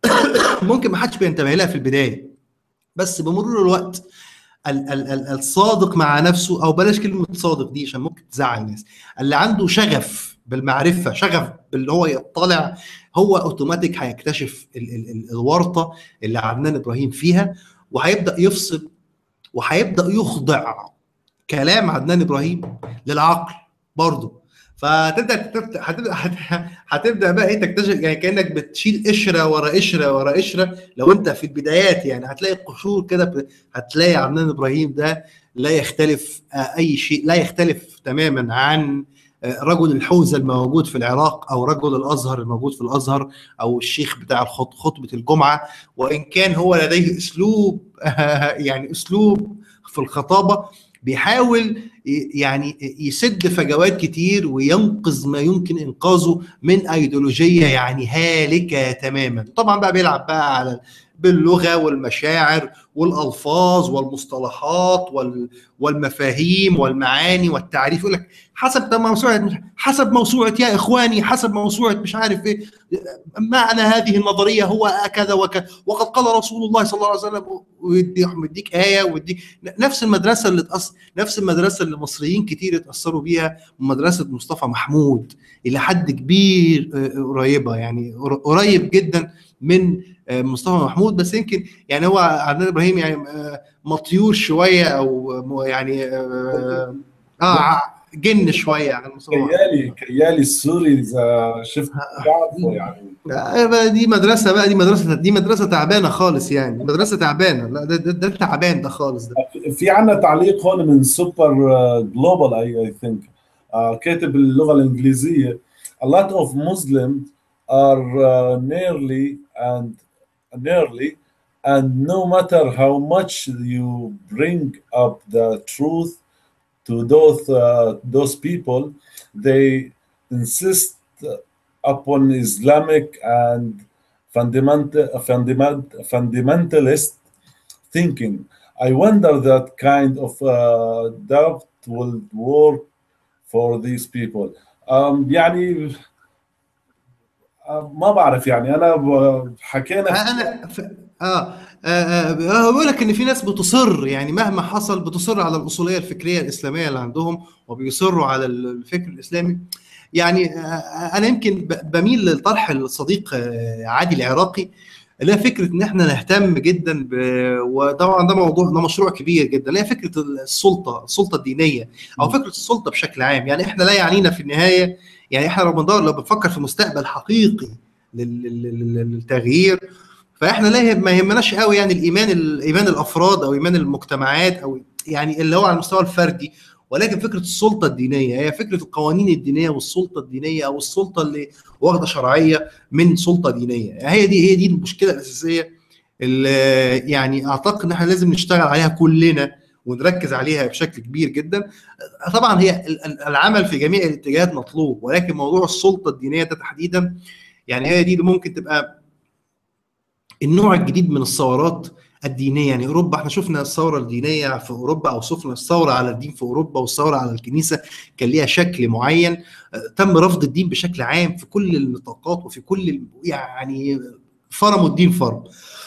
ممكن ما حدش بينتبه لها في البدايه بس بمرور الوقت ال- ال- ال- الصادق مع نفسه او بلاش كلمه صادق دي عشان ممكن تزعل الناس اللي عنده شغف بالمعرفه شغف باللي هو يطلع هو اوتوماتيك هيكتشف ال- ال- ال- الورطه اللي عدنان ابراهيم فيها وهيبدا يفصل وهيبدا يخضع كلام عدنان ابراهيم للعقل برضه فتبدا تبدا هتبدا هتبدا بقى ايه تكتشف يعني كانك بتشيل قشره ورا قشره ورا قشره لو انت في البدايات يعني هتلاقي قشور كده ب- هتلاقي عدنان ابراهيم ده لا يختلف آه، اي شيء لا يختلف تماما عن آه، رجل الحوزه الموجود في العراق او رجل الازهر الموجود في الازهر او الشيخ بتاع الخط- خطبه الجمعه وان كان هو لديه اسلوب يعني اسلوب في الخطابه بيحاول ي- يعني يسد فجوات كتير وينقذ ما يمكن انقاذه من ايديولوجيه يعني هالكه تماما طبعا بقى بيلعب بقى على باللغه والمشاعر والالفاظ والمصطلحات وال والمفاهيم والمعاني والتعريف يقول لك حسب موسوعه حسب موسوعه يا اخواني حسب موسوعه مش عارف ايه معنى هذه النظريه هو كذا وكذا وقد قال رسول الله صلى الله عليه وسلم ويديك يديك ايه ويديك نفس المدرسه اللي تأثر نفس المدرسه اللي مصريين كتير اتاثروا بيها مدرسه مصطفى محمود الى حد كبير آه، قريبه يعني قر- قريب جدا من آه، مصطفى محمود بس يمكن يعني هو عدنان ابراهيم يعني آه، مطيور شويه او م- يعني اه آه، جن شويه عن مصطفى محمود كيالي كيالي السوري اذا شفت بعرفه يعني آه، بقى دي مدرسه بقى دي مدرسه دي مدرسه تعبانه خالص يعني مدرسه تعبانه لا ده, ده, ده تعبان ده خالص ده في عندنا تعليق هون من سوبر جلوبال اي اي ثينك كاتب باللغه الانجليزيه a lot of Muslims are uh, nearly and nearly and no matter how much you bring up the truth to those uh, those people they insist upon Islamic and fundamental fundament, fundamentalist thinking I wonder that kind of uh, doubt will work for these people. Um, يعني آه، ما بعرف يعني انا ب- حكينا انا ف... آه, آه, آه بقول لك ان في ناس بتصر يعني مهما حصل بتصر على الاصوليه الفكريه الاسلاميه اللي عندهم وبيصروا على الفكر الاسلامي يعني آه انا يمكن ب- بميل لطرح الصديق آه، عادي العراقي اللي هي فكره ان احنا نهتم جدا ب... وطبعا ده موضوع ده مشروع كبير جدا اللي هي فكره السلطه السلطه الدينيه او فكره السلطه بشكل عام يعني احنا لا يعنينا في النهايه يعني احنا لو بندور لو بنفكر في مستقبل حقيقي لل- لل- لل- للتغيير فاحنا لا يهم- ما يهمناش قوي يعني الايمان ايمان الافراد او ايمان المجتمعات او يعني اللي هو على المستوى الفردي ولكن فكره السلطه الدينيه هي فكره القوانين الدينيه والسلطه الدينيه او السلطه اللي واخده شرعيه من سلطه دينيه هي دي هي دي المشكله الاساسيه اللي يعني اعتقد ان احنا لازم نشتغل عليها كلنا ونركز عليها بشكل كبير جدا طبعا هي ال- ال- العمل في جميع الاتجاهات مطلوب ولكن موضوع السلطه الدينيه ده تحديدا يعني هي دي اللي ممكن تبقى النوع الجديد من الثورات الدينيه يعني اوروبا احنا شفنا الثوره الدينيه في اوروبا او شفنا الثوره على الدين في اوروبا والثوره على الكنيسه كان ليها شكل معين آه، تم رفض الدين بشكل عام في كل النطاقات وفي كل ال- يعني فرموا الدين فرم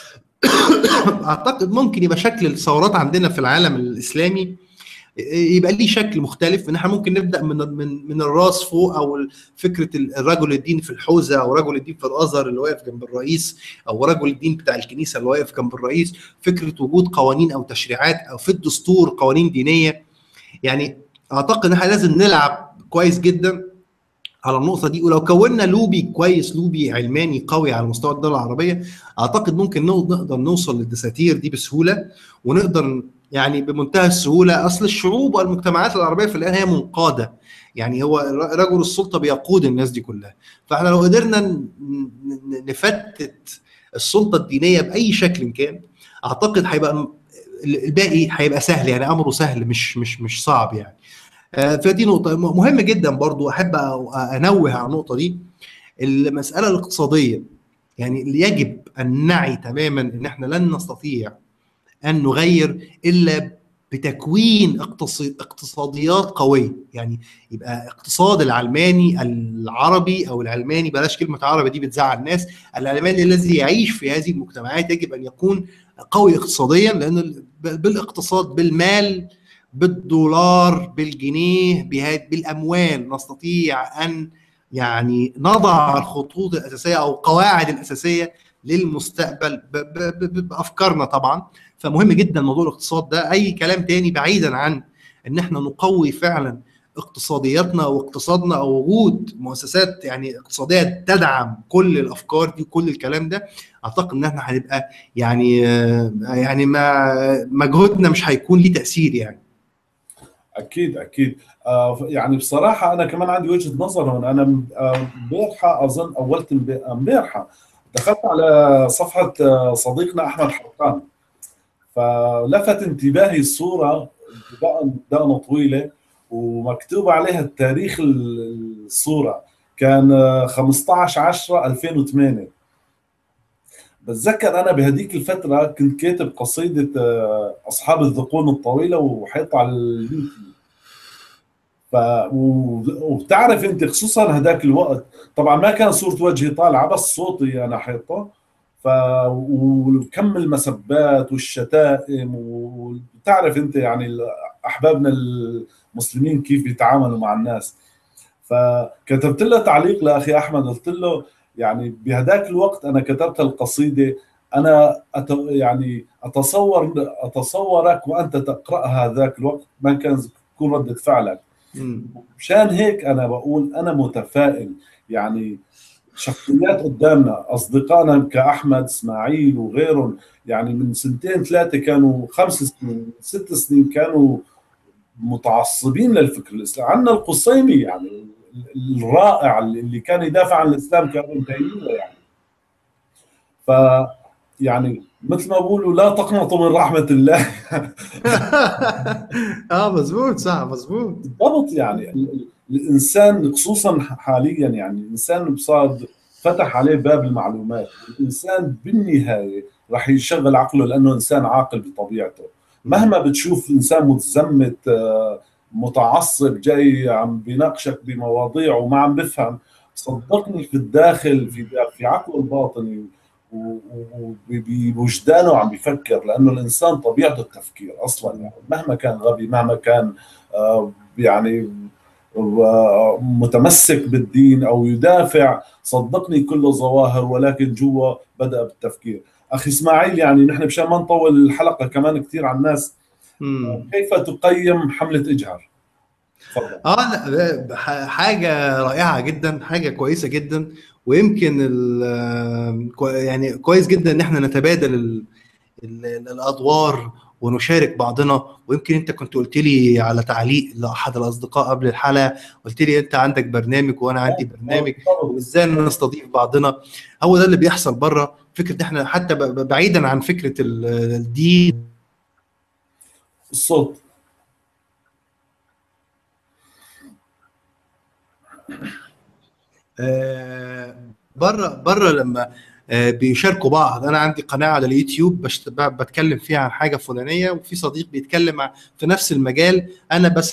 اعتقد ممكن يبقى شكل الثورات عندنا في العالم الاسلامي يبقى ليه شكل مختلف ان احنا ممكن نبدا من من من الراس فوق او فكره الرجل الدين في الحوزه او رجل الدين في الازهر اللي واقف جنب الرئيس او رجل الدين بتاع الكنيسه اللي واقف جنب الرئيس فكره وجود قوانين او تشريعات او في الدستور قوانين دينيه يعني اعتقد ان احنا لازم نلعب كويس جدا على النقطه دي ولو كونا لوبي كويس لوبي علماني قوي على مستوى الدول العربيه اعتقد ممكن نو- نقدر نوصل للدساتير دي بسهوله ونقدر يعني بمنتهى السهوله اصل الشعوب والمجتمعات العربيه في الان هي منقاده يعني هو ر- رجل السلطه بيقود الناس دي كلها فاحنا لو قدرنا ن- ن- نفتت السلطه الدينيه باي شكل كان اعتقد هيبقى م- الباقي هيبقى سهل يعني امره سهل مش مش مش صعب يعني آه، فدي نقطه م- مهمه جدا برضو احب أ- انوه على النقطه دي المساله الاقتصاديه يعني اللي يجب ان نعي تماما ان احنا لن نستطيع ان نغير الا بتكوين اقتص- اقتصاديات قويه يعني يبقى اقتصاد العلماني العربي او العلماني بلاش كلمه عربي دي بتزعل الناس العلماني الذي يعيش في هذه المجتمعات يجب ان يكون قوي اقتصاديا لان ال- بالاقتصاد بالمال بالدولار بالجنيه بها- بالاموال نستطيع ان يعني نضع الخطوط الاساسيه او القواعد الاساسيه للمستقبل ب- ب- ب- بافكارنا طبعا فمهم جدا موضوع الاقتصاد ده اي كلام تاني بعيدا عن ان احنا نقوي فعلا اقتصادياتنا واقتصادنا او وجود مؤسسات يعني اقتصاديه تدعم كل الافكار دي وكل الكلام ده اعتقد ان احنا هنبقى يعني آه، يعني ما مجهودنا مش هيكون ليه تاثير يعني اكيد اكيد آه يعني بصراحه انا كمان عندي وجهه نظر هون انا م- آه، امبارحه اظن اولت امب- امبارحه دخلت على صفحه آه، صديقنا احمد حرقان فلفت انتباهي الصوره دقن دقنه طويله ومكتوب عليها التاريخ ال- الصوره كان آه، 15 10 2008 بتذكر انا بهديك الفتره كنت كاتب قصيده آه، اصحاب الذقون الطويله وحيطها على اليوتيوب ف و- وبتعرف انت خصوصا هذاك الوقت طبعا ما كان صوره وجهي طالعه بس صوتي انا حيطه ف وكم المسبات والشتائم وبتعرف انت يعني ال- احبابنا المسلمين كيف بيتعاملوا مع الناس فكتبت له تعليق لاخي احمد قلت له يعني بهذاك الوقت انا كتبت القصيده انا أت يعني اتصور اتصورك وانت تقراها ذاك الوقت ما كان تكون رده فعلك مم. مشان هيك انا بقول انا متفائل يعني شخصيات قدامنا اصدقائنا كاحمد اسماعيل وغيرهم يعني من سنتين ثلاثه كانوا خمس سنين ست سنين كانوا متعصبين للفكر الاسلامي عندنا القصيمي يعني الرائع اللي كان يدافع عن الاسلام كابن تيميه يعني ف يعني مثل ما بقولوا لا تقنطوا من رحمه الله اه مزبوط صح مزبوط بالضبط يعني ال- ال- الانسان خصوصا حاليا يعني الانسان صار فتح عليه باب المعلومات الانسان بالنهايه راح يشغل عقله لانه انسان عاقل بطبيعته مهما بتشوف انسان متزمت آه، متعصب جاي عم بيناقشك بمواضيع وما عم بفهم صدقني في الداخل في في عقله الباطني وبوجدانه عم بيفكر لانه الانسان طبيعته التفكير اصلا يعني مهما كان غبي مهما كان آه، يعني آه، متمسك بالدين او يدافع صدقني كله ظواهر ولكن جوا بدا بالتفكير اخي اسماعيل يعني نحن مشان ما نطول الحلقه كمان كثير على الناس مم. كيف تقيم حمله اجهر تفضل اه لا ح- حاجه رائعه جدا حاجه كويسه جدا ويمكن ال- كو- يعني كويس جدا ان احنا نتبادل ال- ال- الادوار ونشارك بعضنا ويمكن انت كنت قلت لي على تعليق لاحد الاصدقاء قبل الحلقه قلت لي انت عندك برنامج وانا عندي برنامج وازاي نستضيف بعضنا هو ده اللي بيحصل بره فكره إن احنا حتى ب- ب- بعيدا عن فكره ال- الدين الصوت بره بره لما آه، بيشاركوا بعض انا عندي قناه على اليوتيوب بشت- ب- بتكلم فيها عن حاجه فلانيه وفي صديق بيتكلم ع- في نفس المجال انا بس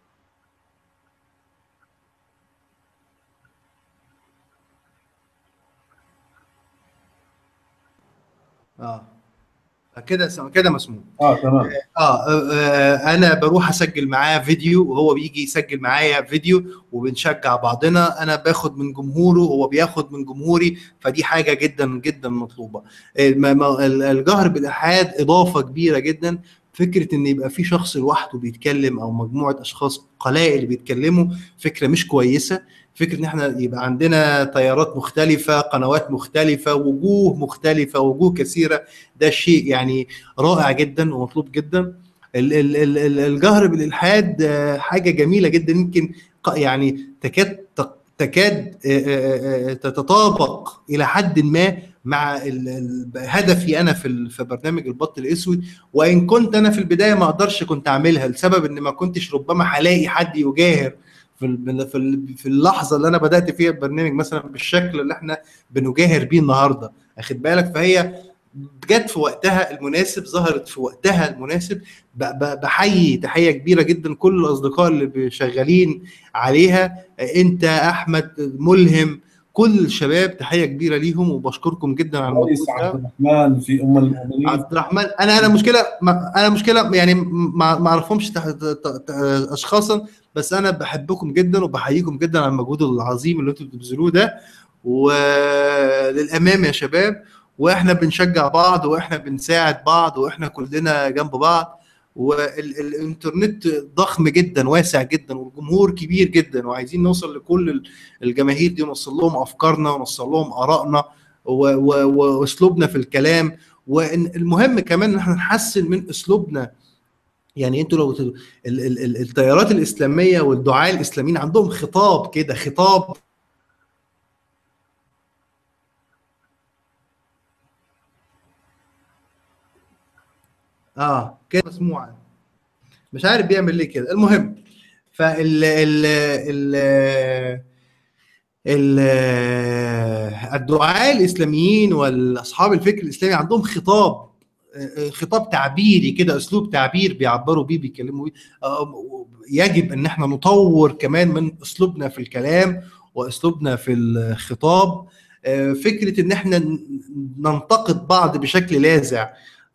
اه كده س- كده مسموع اه تمام آه, اه انا بروح اسجل معاه فيديو وهو بيجي يسجل معايا فيديو وبنشجع بعضنا انا باخد من جمهوره وهو بياخد من جمهوري فدي حاجه جدا جدا مطلوبه الم- م- ال- الجهر بالالحاد اضافه كبيره جدا فكره ان يبقى في شخص لوحده بيتكلم او مجموعه اشخاص قلائل اللي بيتكلموا فكره مش كويسه فكره ان احنا يبقى عندنا تيارات مختلفه قنوات مختلفه وجوه مختلفه وجوه كثيره ده شيء يعني رائع جدا ومطلوب جدا ال- ال- ال- ال- الجهر بالالحاد آه، حاجه جميله جدا يمكن ق- يعني تكاد تق- تكاد آه، آه، آه، تتطابق الى حد ما مع ال- ال- هدفي انا في ال- في برنامج البط الاسود وان كنت انا في البدايه ما اقدرش كنت اعملها لسبب ان ما كنتش ربما هلاقي حد يجاهر في ال- في ال- في اللحظه اللي انا بدات فيها البرنامج مثلا بالشكل اللي احنا بنجاهر بيه النهارده اخد بالك فهي جت في وقتها المناسب ظهرت في وقتها المناسب ب- ب- بحيي تحيه كبيره جدا كل الاصدقاء اللي شغالين عليها انت احمد ملهم كل الشباب تحيه كبيره ليهم وبشكركم جدا على المجهود رئيس ده عبد الرحمن في ام المؤمنين عبد الرحمن انا انا مشكله ما انا مشكله يعني ما ما اعرفهمش تحت- ت- ت- اشخاصا بس انا بحبكم جدا وبحييكم جدا على المجهود العظيم اللي انتم بتبذلوه ده وللامام يا شباب واحنا بنشجع بعض واحنا بنساعد بعض واحنا كلنا جنب بعض والانترنت ضخم جدا واسع جدا والجمهور كبير جدا وعايزين نوصل لكل ال- الجماهير دي ونوصل لهم افكارنا ونوصل لهم ارائنا و- و- واسلوبنا في الكلام والمهم كمان ان احنا نحسن من اسلوبنا يعني انتوا لو ت- ال- ال- ال- التيارات الاسلاميه والدعاة الاسلاميين عندهم خطاب كده خطاب اه كده مسموعه مش عارف بيعمل ليه كده المهم فال ال ال ال الدعاة الاسلاميين والاصحاب الفكر الاسلامي عندهم خطاب خطاب تعبيري كده اسلوب تعبير بيعبروا بيه بيتكلموا بيه آه، يجب ان احنا نطور كمان من اسلوبنا في الكلام واسلوبنا في الخطاب آه، فكره ان احنا ن- ننتقد بعض بشكل لاذع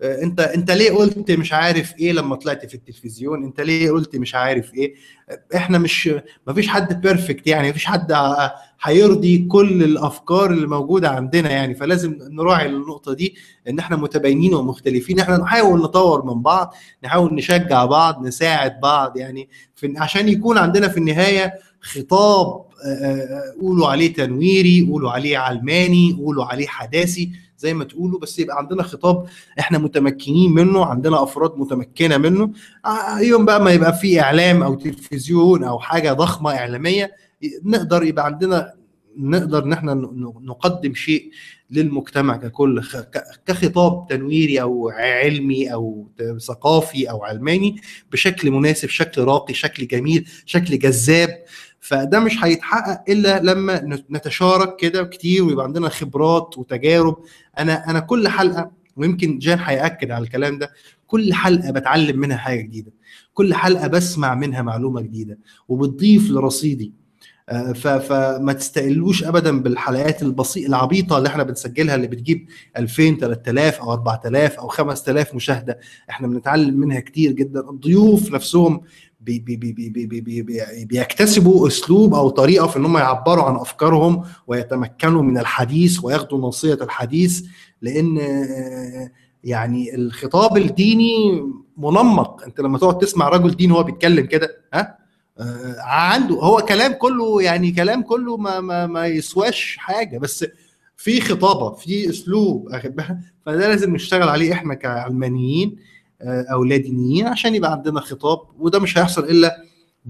آه، انت انت ليه قلت مش عارف ايه لما طلعت في التلفزيون انت ليه قلت مش عارف ايه احنا مش ما فيش حد بيرفكت يعني ما فيش حد ه- هيرضي كل الافكار اللي موجوده عندنا يعني فلازم نراعي النقطه دي ان احنا متباينين ومختلفين احنا نحاول نطور من بعض نحاول نشجع بعض نساعد بعض يعني في عشان يكون عندنا في النهايه خطاب آه، آه، قولوا عليه تنويري قولوا عليه علماني قولوا عليه حداثي زي ما تقولوا بس يبقى عندنا خطاب احنا متمكنين منه عندنا افراد متمكنه منه آه، يوم بقى ما يبقى في اعلام او تلفزيون او حاجه ضخمه اعلاميه نقدر يبقى عندنا نقدر ان احنا ن- نقدم شيء للمجتمع ككل خ- ك- كخطاب تنويري او علمي او ت- ثقافي او علماني بشكل مناسب شكل راقي شكل جميل شكل جذاب فده مش هيتحقق الا لما نت- نتشارك كده كتير ويبقى عندنا خبرات وتجارب انا انا كل حلقه ويمكن جان هياكد على الكلام ده كل حلقه بتعلم منها حاجه جديده كل حلقه بسمع منها معلومه جديده وبتضيف لرصيدي آه، ف- فما تستقلوش ابدا بالحلقات البسيطه العبيطه اللي احنا بنسجلها اللي بتجيب 2000 3000 او 4000 او 5000 مشاهده احنا بنتعلم منها كتير جدا الضيوف نفسهم بي بي بي بي بي بي بي بي بيكتسبوا اسلوب او طريقه في ان هم يعبروا عن افكارهم ويتمكنوا من الحديث وياخدوا نصيه الحديث لان آه، يعني الخطاب الديني منمق انت لما تقعد تسمع رجل دين وهو بيتكلم كده ها آه، عنده هو كلام كله يعني كلام كله ما ما ما يسواش حاجه بس في خطابه في اسلوب واخد بالك؟ فده لازم نشتغل عليه احنا كعلمانيين آه، او لا دينيين عشان يبقى عندنا خطاب وده مش هيحصل الا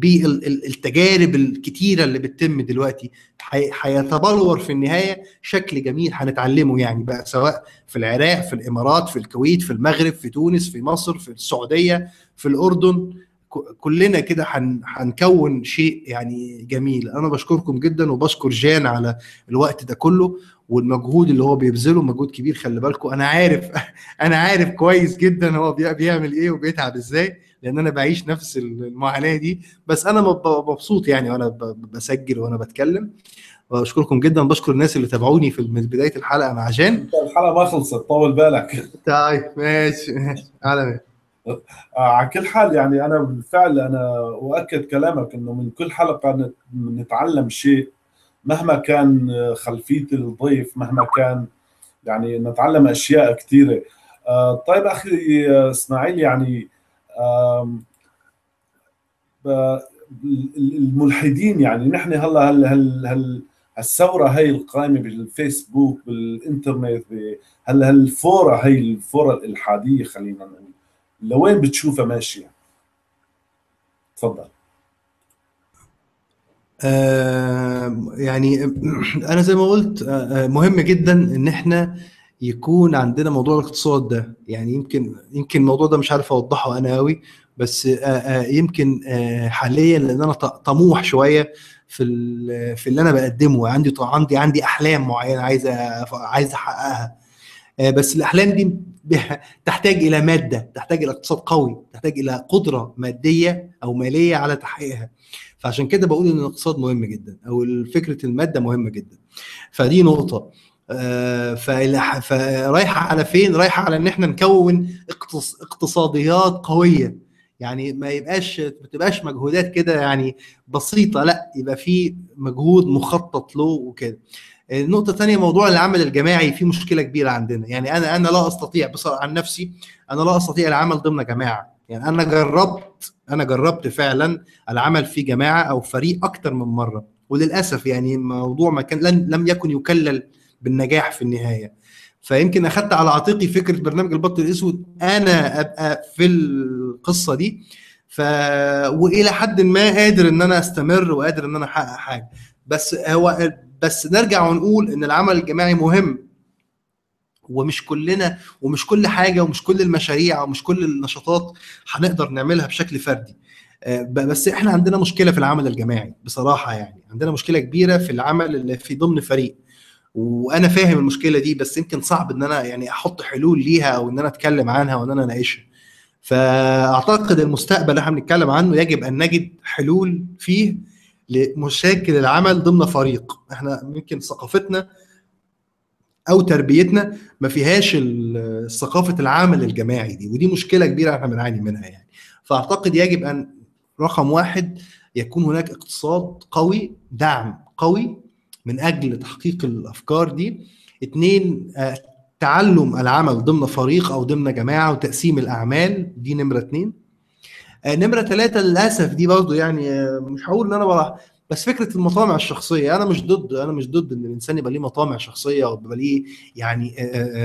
بالتجارب الكتيره اللي بتتم دلوقتي هي- هيتبلور في النهايه شكل جميل هنتعلمه يعني بقى سواء في العراق في الامارات في الكويت في المغرب في تونس في مصر في السعوديه في الاردن ك- كلنا كده هن- هنكون شيء يعني جميل انا بشكركم جدا وبشكر جان على الوقت ده كله والمجهود اللي هو بيبذله مجهود كبير خلي بالكم انا عارف انا عارف كويس جدا هو بي- بيعمل ايه وبيتعب ازاي لان انا بعيش نفس المعاناه دي بس انا مب- مبسوط يعني وانا ب- بسجل وانا بتكلم بشكركم جدا بشكر الناس اللي تابعوني في من بدايه الحلقه مع جان انت الحلقه ما خلصت طول بالك طيب ماشي ماشي على ماشي. آه، على كل حال يعني انا بالفعل انا اؤكد كلامك انه من كل حلقه نت- نتعلم شيء مهما كان خلفيه الضيف مهما كان يعني نتعلم اشياء كثيره آه، طيب اخي اسماعيل يعني آم، ب- الملحدين يعني نحن هلا هل هل هل الثوره هي القائمه بالفيسبوك بالانترنت ب- هلا هالفوره هي الفوره الالحاديه خلينا نقول لوين بتشوفها ماشيه؟ تفضل آه، يعني انا زي ما قلت آه، آه، مهم جدا ان احنا يكون عندنا موضوع الاقتصاد ده يعني يمكن يمكن الموضوع ده مش عارف اوضحه انا قوي بس آه، آه، يمكن آه، حاليا لان انا ط- طموح شويه في ال- في اللي انا بقدمه عندي ط- عندي عندي احلام معينه عايز أ- عايز احققها آه، بس الاحلام دي ب- تحتاج الى ماده تحتاج الى اقتصاد قوي تحتاج الى قدره ماديه او ماليه على تحقيقها فعشان كده بقول ان الاقتصاد مهم جدا او فكره الماده مهمه جدا فدي نقطه آه، فال- فرايحه على فين رايحه على ان احنا نكون اقتص- اقتصاديات قويه يعني ما يبقاش ما تبقاش مجهودات كده يعني بسيطه لا يبقى في مجهود مخطط له وكده النقطة الثانية موضوع العمل الجماعي في مشكلة كبيرة عندنا، يعني أنا أنا لا أستطيع بصراحة عن نفسي أنا لا أستطيع العمل ضمن جماعة، يعني أنا جربت أنا جربت فعلا العمل في جماعة أو فريق أكتر من مرة، وللأسف يعني الموضوع ما كان لن لم يكن يكلل بالنجاح في النهاية. فيمكن أخذت على عاتقي فكرة برنامج البط الأسود أنا أبقى في القصة دي ف والى حد ما قادر ان انا استمر وقادر ان انا احقق حاجه بس هو بس نرجع ونقول ان العمل الجماعي مهم ومش كلنا ومش كل حاجه ومش كل المشاريع ومش كل النشاطات هنقدر نعملها بشكل فردي آه، ب- بس احنا عندنا مشكله في العمل الجماعي بصراحه يعني عندنا مشكله كبيره في العمل اللي في ضمن فريق وانا فاهم المشكله دي بس يمكن صعب ان انا يعني احط حلول ليها او ان انا اتكلم عنها وان انا اناقشها فاعتقد المستقبل اللي احنا بنتكلم عنه يجب ان نجد حلول فيه لمشاكل العمل ضمن فريق احنا يمكن ثقافتنا او تربيتنا ما فيهاش ثقافه العمل الجماعي دي ودي مشكله كبيره احنا بنعاني منها يعني فاعتقد يجب ان رقم واحد يكون هناك اقتصاد قوي دعم قوي من اجل تحقيق الافكار دي اثنين آه، تعلم العمل ضمن فريق او ضمن جماعه وتقسيم الاعمال دي نمره اثنين آه، نمره ثلاثه للاسف دي برضه يعني آه، مش هقول ان انا بقى بس فكره المطامع الشخصيه انا مش ضد انا مش ضد ان الانسان يبقى ليه مطامع شخصيه او يبقى ليه يعني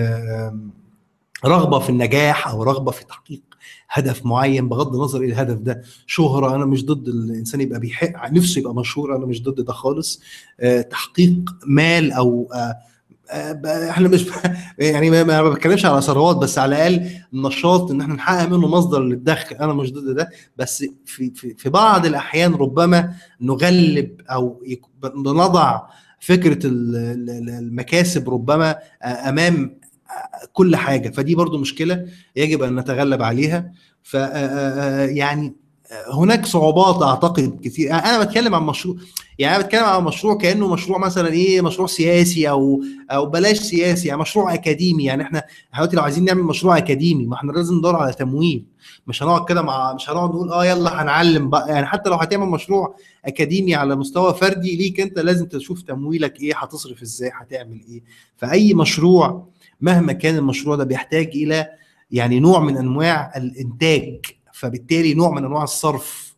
رغبه في النجاح او رغبه في تحقيق هدف معين بغض النظر ايه الهدف ده شهره انا مش ضد الانسان يبقى بيحق نفسه يبقى مشهور انا مش ضد ده خالص تحقيق مال او احنا مش يعني ما بتكلمش على ثروات بس على الاقل النشاط ان احنا نحقق منه مصدر للدخل انا مش ضد ده بس في في, في بعض الاحيان ربما نغلب او نضع فكره المكاسب ربما امام كل حاجه فدي برضو مشكله يجب ان نتغلب عليها ف يعني هناك صعوبات اعتقد كتير انا بتكلم عن مشروع يعني انا بتكلم عن مشروع كانه مشروع مثلا ايه مشروع سياسي او او بلاش سياسي يعني مشروع اكاديمي يعني احنا دلوقتي لو عايزين نعمل مشروع اكاديمي ما احنا لازم ندور على تمويل مش هنقعد كده مع مش هنقعد نقول اه يلا هنعلم بقى يعني حتى لو هتعمل مشروع اكاديمي على مستوى فردي ليك انت لازم تشوف تمويلك ايه هتصرف ازاي هتعمل ايه فاي مشروع مهما كان المشروع ده بيحتاج الى يعني نوع من انواع الانتاج فبالتالي نوع من انواع الصرف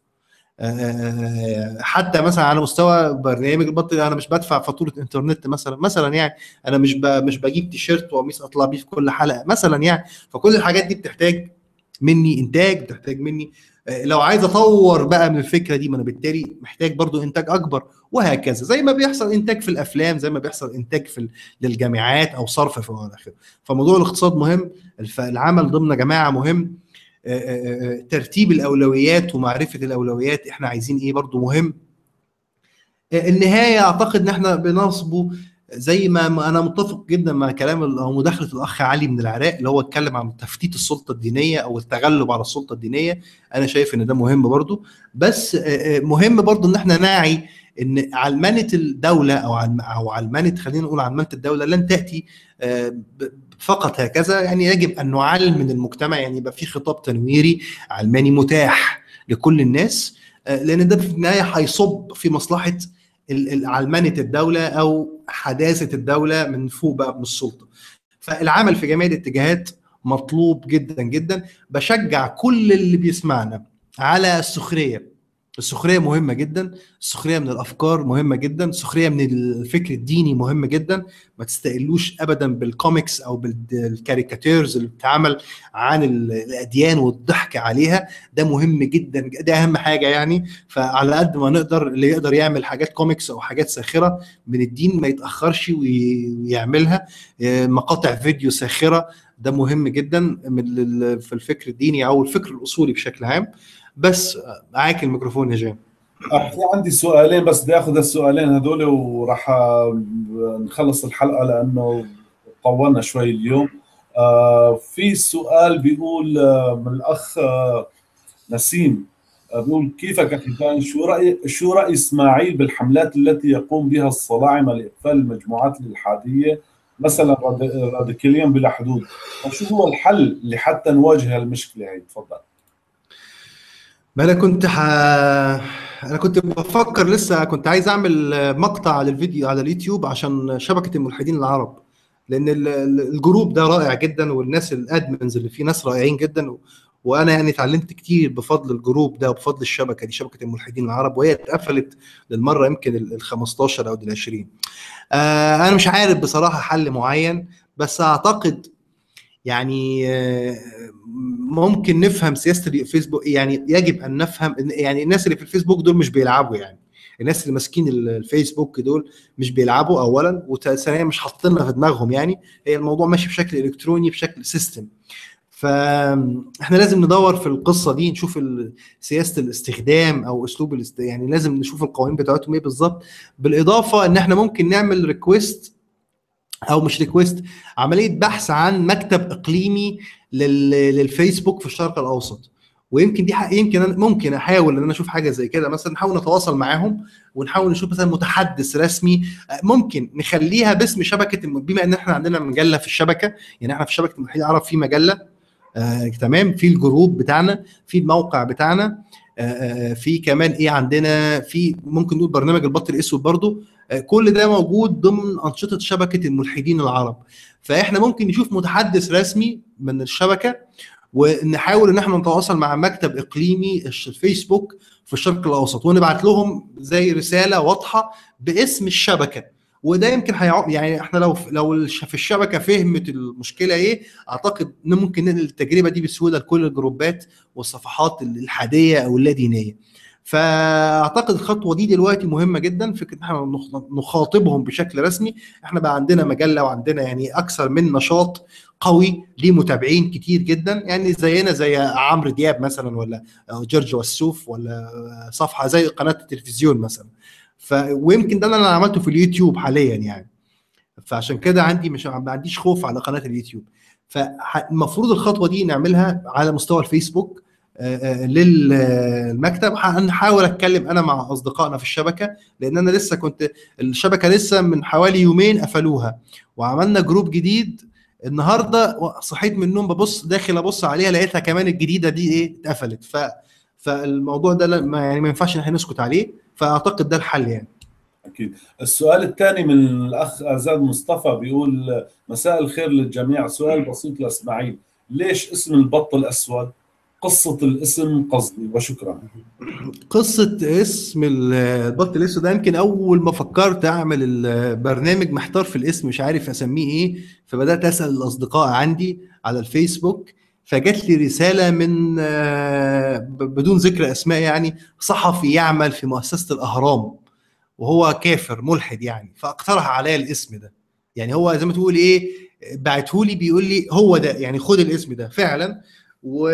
حتى مثلا على مستوى برنامج البطل انا مش بدفع فاتوره انترنت مثلا مثلا يعني انا مش مش بجيب تيشيرت وقميص اطلع بيه في كل حلقه مثلا يعني فكل الحاجات دي بتحتاج مني انتاج بتحتاج مني لو عايز اطور بقى من الفكره دي ما انا بالتالي محتاج برضو انتاج اكبر وهكذا زي ما بيحصل انتاج في الافلام زي ما بيحصل انتاج في للجامعات او صرف في اخره فموضوع الاقتصاد مهم العمل ضمن جماعه مهم ترتيب الاولويات ومعرفه الاولويات احنا عايزين ايه برضو مهم النهايه اعتقد ان احنا بنصبه زي ما انا متفق جدا مع كلام او مداخله الاخ علي من العراق اللي هو اتكلم عن تفتيت السلطه الدينيه او التغلب على السلطه الدينيه انا شايف ان ده مهم برضو بس مهم برضو ان احنا نعي ان علمنه الدوله او او علمنه خلينا نقول علمنه الدوله لن تاتي فقط هكذا يعني يجب ان نعلم المجتمع يعني يبقى في خطاب تنويري علماني متاح لكل الناس لان ده في النهايه هيصب في مصلحه علمنه الدوله او حداثه الدوله من فوق بقى من السلطه فالعمل في جميع الاتجاهات مطلوب جدا جدا بشجع كل اللي بيسمعنا على السخريه السخريه مهمه جدا السخريه من الافكار مهمه جدا السخريه من الفكر الديني مهمه جدا ما تستقلوش ابدا بالكوميكس او بالكاريكاتيرز اللي بتتعمل عن الاديان والضحك عليها ده مهم جدا ده اهم حاجه يعني فعلى قد ما نقدر اللي يقدر يعمل حاجات كوميكس او حاجات ساخره من الدين ما يتاخرش ويعملها مقاطع فيديو ساخره ده مهم جدا من في الفكر الديني او الفكر الاصولي بشكل عام بس معاك الميكروفون يا جيم في عندي سؤالين بس بدي اخذ السؤالين هذول وراح نخلص الحلقه لانه طولنا شوي اليوم في سؤال بيقول من الاخ نسيم بيقول كيفك اخي شو راي شو راي اسماعيل بالحملات التي يقوم بها الصلاعمه لاقفال المجموعات الالحاديه مثلا راديكاليا بلا حدود وشو هو الحل لحتى نواجه المشكله هي تفضل ما انا كنت ح... انا كنت بفكر لسه كنت عايز اعمل مقطع للفيديو على اليوتيوب عشان شبكه الملحدين العرب لان الجروب ده رائع جدا والناس الادمنز اللي فيه ناس رائعين جدا وانا يعني اتعلمت كتير بفضل الجروب ده وبفضل الشبكه دي شبكه الملحدين العرب وهي اتقفلت للمره يمكن ال 15 او ال 20 آه انا مش عارف بصراحه حل معين بس اعتقد يعني ممكن نفهم سياسه الفيسبوك يعني يجب ان نفهم يعني الناس اللي في الفيسبوك دول مش بيلعبوا يعني الناس اللي ماسكين الفيسبوك دول مش بيلعبوا اولا وثانيا مش حاطينها في دماغهم يعني هي الموضوع ماشي بشكل الكتروني بشكل سيستم فاحنا لازم ندور في القصه دي نشوف سياسه الاستخدام او اسلوب الاست... يعني لازم نشوف القوانين بتاعتهم ايه بالظبط بالاضافه ان احنا ممكن نعمل ريكويست او مش ريكويست عمليه بحث عن مكتب اقليمي للفيسبوك في الشرق الاوسط ويمكن دي حق يمكن أنا ممكن احاول ان انا اشوف حاجه زي كده مثلا نحاول نتواصل معاهم ونحاول نشوف مثلا متحدث رسمي آه، ممكن نخليها باسم شبكه الم- بما ان احنا عندنا مجله في الشبكه يعني احنا في شبكه الملحدين العرب في مجله آه تمام في الجروب بتاعنا في الموقع بتاعنا آه، آه، في كمان ايه عندنا في ممكن نقول برنامج البط الاسود برضو آه، كل ده موجود ضمن انشطه شبكه الملحدين العرب فاحنا ممكن نشوف متحدث رسمي من الشبكه ونحاول ان احنا نتواصل مع مكتب اقليمي الش- الفيسبوك في الشرق الاوسط ونبعت لهم زي رساله واضحه باسم الشبكه وده يمكن هيعو... يعني احنا لو لو الش- في الشبكه فهمت المشكله ايه اعتقد ان ممكن ننقل التجربه دي بسهوله لكل الجروبات والصفحات الالحاديه او اللادينيه فاعتقد الخطوه دي دلوقتي مهمه جدا فكره ان احنا نخ- نخاطبهم بشكل رسمي احنا بقى عندنا مجله وعندنا يعني اكثر من نشاط قوي ليه متابعين كتير جدا يعني زينا زي عمرو دياب مثلا ولا جورج وسوف ولا صفحه زي قناه التلفزيون مثلا ف ويمكن ده اللي انا عملته في اليوتيوب حاليا يعني فعشان كده عندي مش ما عنديش خوف على قناه اليوتيوب فالمفروض الخطوه دي نعملها على مستوى الفيسبوك آه، آه، للمكتب هنحاول اتكلم انا مع اصدقائنا في الشبكه لان انا لسه كنت الشبكه لسه من حوالي يومين قفلوها وعملنا جروب جديد النهارده صحيت من النوم ببص داخل ابص عليها لقيتها كمان الجديده دي ايه اتقفلت ف فالموضوع ده لا- ما يعني ما ينفعش ان احنا نسكت عليه فاعتقد ده الحل يعني اكيد السؤال الثاني من الاخ ازاد مصطفى بيقول مساء الخير للجميع سؤال بسيط لاسماعيل ليش اسم البط الاسود قصه الاسم قصدي وشكرا قصة اسم البط الاسود ده يمكن أول ما فكرت أعمل البرنامج محتار في الاسم مش عارف أسميه إيه فبدأت أسأل الأصدقاء عندي على الفيسبوك فجات لي رسالة من آه، ب- بدون ذكر أسماء يعني صحفي يعمل في مؤسسة الأهرام وهو كافر ملحد يعني فاقترح عليا الاسم ده يعني هو زي ما تقول إيه بعتهولي بيقول لي هو ده يعني خد الاسم ده فعلا و...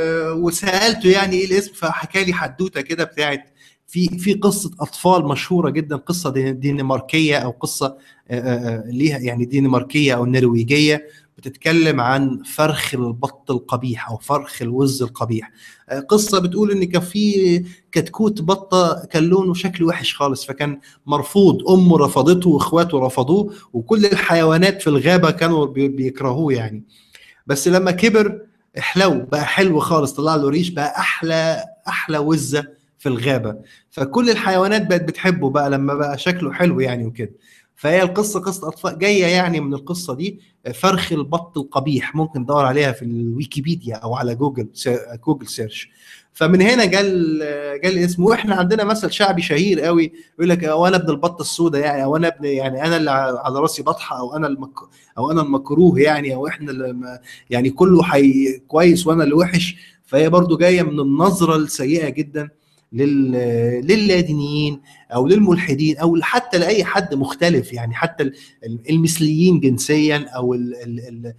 وسالته يعني ايه الاسم فحكى لي حدوته كده بتاعت في في قصه اطفال مشهوره جدا قصه دي- دنماركيه او قصه آه، آه، آه، ليها يعني دنماركيه او نرويجيه بتتكلم عن فرخ البط القبيح او فرخ الوز القبيح آه، قصه بتقول ان كان في كتكوت بطه كان لونه شكله وحش خالص فكان مرفوض امه رفضته واخواته رفضوه وكل الحيوانات في الغابه كانوا بي- بيكرهوه يعني بس لما كبر حلو بقى حلو خالص طلع له ريش بقى احلى احلى وزه في الغابه فكل الحيوانات بقت بتحبه بقى لما بقى شكله حلو يعني وكده فهي القصه قصه اطفال جايه يعني من القصه دي فرخ البط القبيح ممكن تدور عليها في الويكيبيديا او على جوجل سير- جوجل سيرش فمن هنا جال جال اسمه واحنا عندنا مثل شعبي شهير قوي يقول لك او انا ابن البطه السوداء يعني او انا ابن يعني انا اللي على راسي بطحه او انا المك او انا المكروه يعني او احنا اللي ما- يعني كله حي كويس وانا اللي وحش فهي برضو جايه من النظره السيئه جدا لل للادينيين او للملحدين او حتى لاي حد مختلف يعني حتى ال- المثليين جنسيا او ال ال ال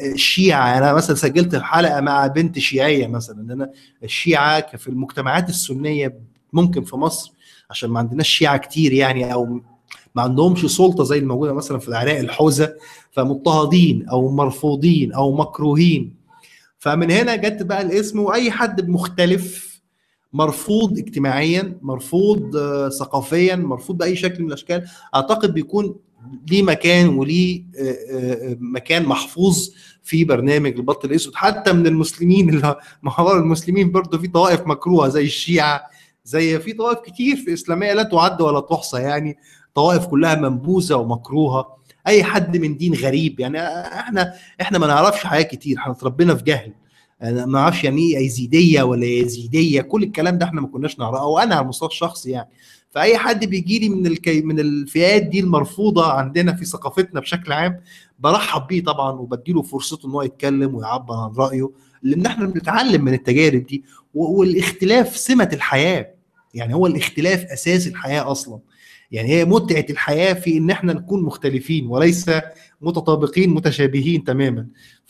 الشيعه انا مثلا سجلت حلقه مع بنت شيعيه مثلا ان انا الشيعه في المجتمعات السنيه ممكن في مصر عشان ما عندناش شيعه كتير يعني او ما عندهمش سلطه زي الموجوده مثلا في العراق الحوزه فمضطهدين او مرفوضين او مكروهين فمن هنا جت بقى الاسم واي حد مختلف مرفوض اجتماعيا مرفوض آه، ثقافيا مرفوض باي شكل من الاشكال اعتقد بيكون ليه مكان وليه آه، آه، مكان محفوظ في برنامج البط الاسود حتى من المسلمين اللي ما هو المسلمين برضه في طوائف مكروهه زي الشيعه زي في طوائف كتير في الاسلاميه لا تعد ولا تحصى يعني طوائف كلها منبوذه ومكروهه اي حد من دين غريب يعني احنا احنا ما نعرفش حاجات كتير احنا اتربينا في جهل انا ما اعرفش يعني ايه يزيديه ولا يزيديه كل الكلام ده احنا ما كناش نعرفه او انا على المستوى الشخصي يعني فاي حد بيجي لي من الكي من الفئات دي المرفوضه عندنا في ثقافتنا بشكل عام برحب بيه طبعا وبديله فرصته ان هو يتكلم ويعبر عن رايه لان احنا بنتعلم من التجارب دي و- والاختلاف سمه الحياه يعني هو الاختلاف اساس الحياه اصلا يعني هي متعه الحياه في ان احنا نكون مختلفين وليس متطابقين متشابهين تماما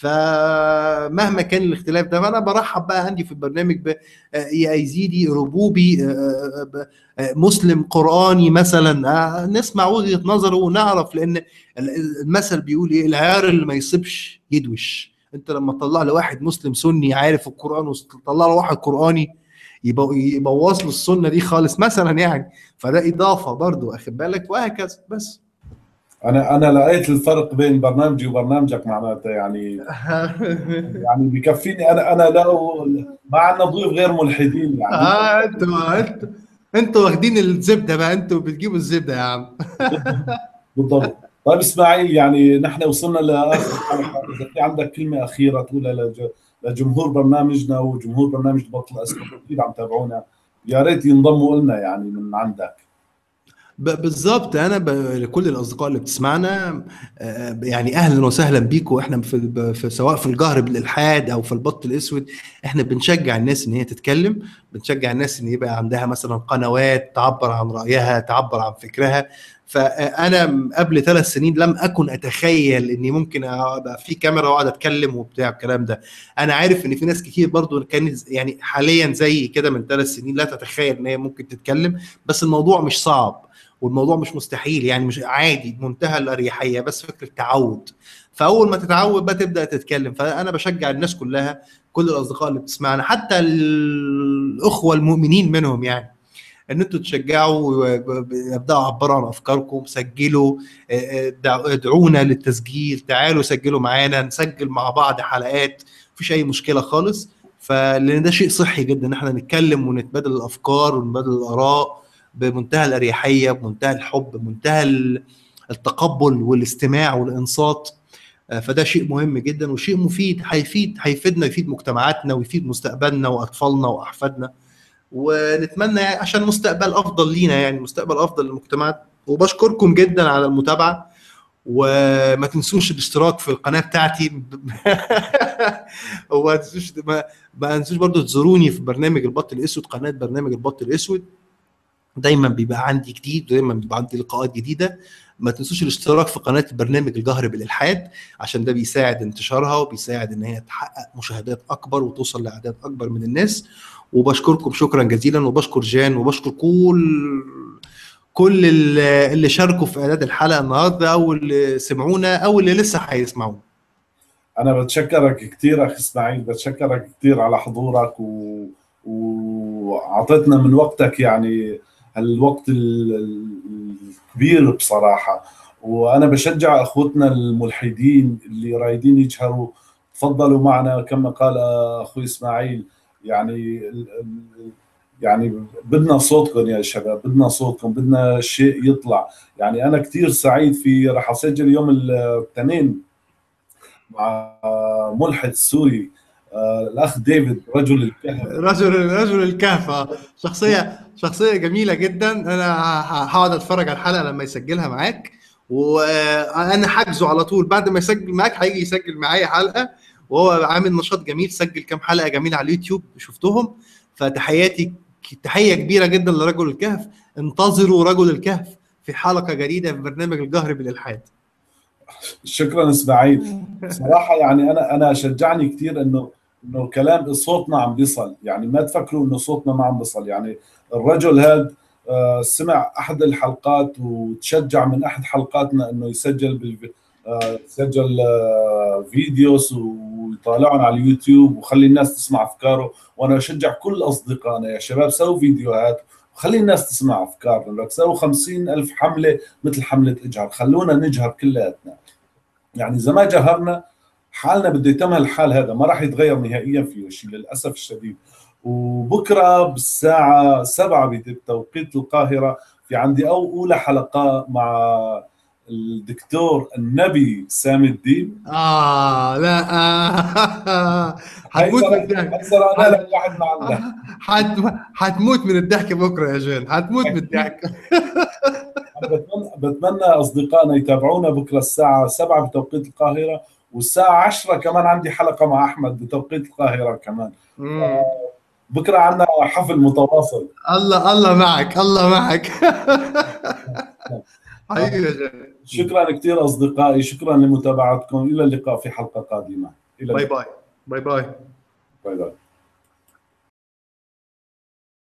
فمهما كان الاختلاف ده فانا برحب بقى عندي في البرنامج ب آه، يا يزيدي ربوبي آه، آه، ب- آه، مسلم قراني مثلا آه، نسمع وجهه نظره ونعرف لان ال- المثل بيقول ايه العيار اللي ما يصيبش يدوش انت لما تطلع لي واحد مسلم سني عارف القران وتطلع له واحد قراني يبو- يبوظ له السنه دي خالص مثلا يعني فده اضافه برضو واخد بالك وهكذا بس انا انا لقيت الفرق بين برنامجي وبرنامجك معناته يعني يعني بكفيني انا انا لو ما عندنا ضيوف غير ملحدين يعني اه انتوا انتوا انتوا واخدين الزبده بقى انتوا بتجيبوا الزبده يا عم بالضبط طيب اسماعيل يعني نحن وصلنا لاخر حلقه اذا في عندك كلمه اخيره تقولها لج- لجمهور برنامجنا وجمهور برنامج بطل الاسود اكيد عم تابعونا يا ريت ينضموا لنا يعني من عندك ب- بالظبط انا ب... لكل الاصدقاء اللي بتسمعنا آه، يعني اهلا وسهلا بيكم احنا في... ب- في سواء في الجهر بالالحاد او في البط الاسود احنا بنشجع الناس ان هي تتكلم بنشجع الناس ان يبقى عندها مثلا قنوات تعبر عن رايها تعبر عن فكرها فانا قبل ثلاث سنين لم اكن اتخيل اني ممكن ابقى في كاميرا واقعد اتكلم وبتاع الكلام ده انا عارف ان في ناس كتير برضو كانت يعني حاليا زي كده من ثلاث سنين لا تتخيل ان هي ممكن تتكلم بس الموضوع مش صعب والموضوع مش مستحيل يعني مش عادي بمنتهى الاريحيه بس فكره تعود فاول ما تتعود بقى تبدا تتكلم فانا بشجع الناس كلها كل الاصدقاء اللي بتسمعنا حتى الاخوه المؤمنين منهم يعني ان انتوا تشجعوا ويبداوا يعبروا عن افكاركم سجلوا آه، آه، ادعونا للتسجيل تعالوا سجلوا معانا نسجل مع بعض حلقات مفيش اي مشكله خالص فلان ده شيء صحي جدا ان احنا نتكلم ونتبادل الافكار ونتبادل الاراء بمنتهى الاريحيه بمنتهى الحب بمنتهى ال- التقبل والاستماع والانصات آه، فده شيء مهم جدا وشيء مفيد هيفيد هيفيدنا يفيد مجتمعاتنا ويفيد مستقبلنا واطفالنا واحفادنا ونتمنى يعني عشان مستقبل افضل لينا يعني مستقبل افضل للمجتمعات وبشكركم جدا على المتابعه وما تنسوش الاشتراك في القناه بتاعتي وما تنسوش ما, ما تنسوش برضو تزوروني في برنامج البط الاسود قناه برنامج البط الاسود دايما بيبقى عندي جديد دايما بيبقى عندي لقاءات جديده ما تنسوش الاشتراك في قناه برنامج الجهر بالالحاد عشان ده بيساعد انتشارها وبيساعد ان هي تحقق مشاهدات اكبر وتوصل لاعداد اكبر من الناس وبشكركم شكرا جزيلا وبشكر جان وبشكر كل كل اللي اللي شاركوا في اعداد الحلقه النهارده او اللي سمعونا او اللي لسه هيسمعونا انا بتشكرك كثير اخي اسماعيل بتشكرك كثير على حضورك و... واعطيتنا من وقتك يعني هالوقت ال- ال- الكبير بصراحه وانا بشجع اخوتنا الملحدين اللي رايدين يجهروا تفضلوا معنا كما قال اخوي اسماعيل يعني ال- ال- يعني بدنا صوتكم يا شباب بدنا صوتكم بدنا شيء يطلع يعني انا كثير سعيد في راح اسجل يوم الاثنين مع ملحد سوري آه، الاخ ديفيد رجل الكهف رجل رجل الكهف آه. شخصيه شخصيه جميله جدا انا ه- هقعد اتفرج على الحلقه لما يسجلها معاك وانا حاجزه على طول بعد ما يسجل معاك هيجي يسجل معايا حلقه وهو عامل نشاط جميل سجل كام حلقه جميله على اليوتيوب شفتهم فتحياتي تحيه كبيره جدا لرجل الكهف انتظروا رجل الكهف في حلقه جديده في برنامج الجهر بالالحاد شكرا اسماعيل صراحه يعني انا انا شجعني كثير انه انه كلام صوتنا عم بيصل يعني ما تفكروا انه صوتنا ما عم بيصل يعني الرجل هذا آه، سمع احد الحلقات وتشجع من احد حلقاتنا انه يسجل بال آه، يسجل آه، فيديوز ويطالعهم على اليوتيوب وخلي الناس تسمع افكاره وانا اشجع كل اصدقائنا يا شباب سووا فيديوهات وخلي الناس تسمع افكارنا لك سووا خمسين الف حمله مثل حمله اجهر خلونا نجهر كلياتنا يعني اذا ما جهرنا حالنا بده يتم الحال هذا ما راح يتغير نهائيا فيه شيء للاسف الشديد وبكره بالساعه 7 بتوقيت القاهره في عندي او اولى حلقه مع الدكتور النبي سامي الدين اه لا آه. هتموت من الضحك هيصير انا لك واحد معنا هت- هتموت من الضحك بكره يا جان هتموت من الضحك بتمنى بتمنى اصدقائنا يتابعونا بكره الساعه 7 بتوقيت القاهره والساعه 10 كمان عندي حلقه مع احمد بتوقيت القاهره كمان مم. بكره عندنا حفل متواصل الله الله معك الله معك حبيبي يا جان شكرا كثير اصدقائي شكرا لمتابعتكم الى اللقاء في حلقه قادمه الى باي اللقاء. باي باي باي باي باي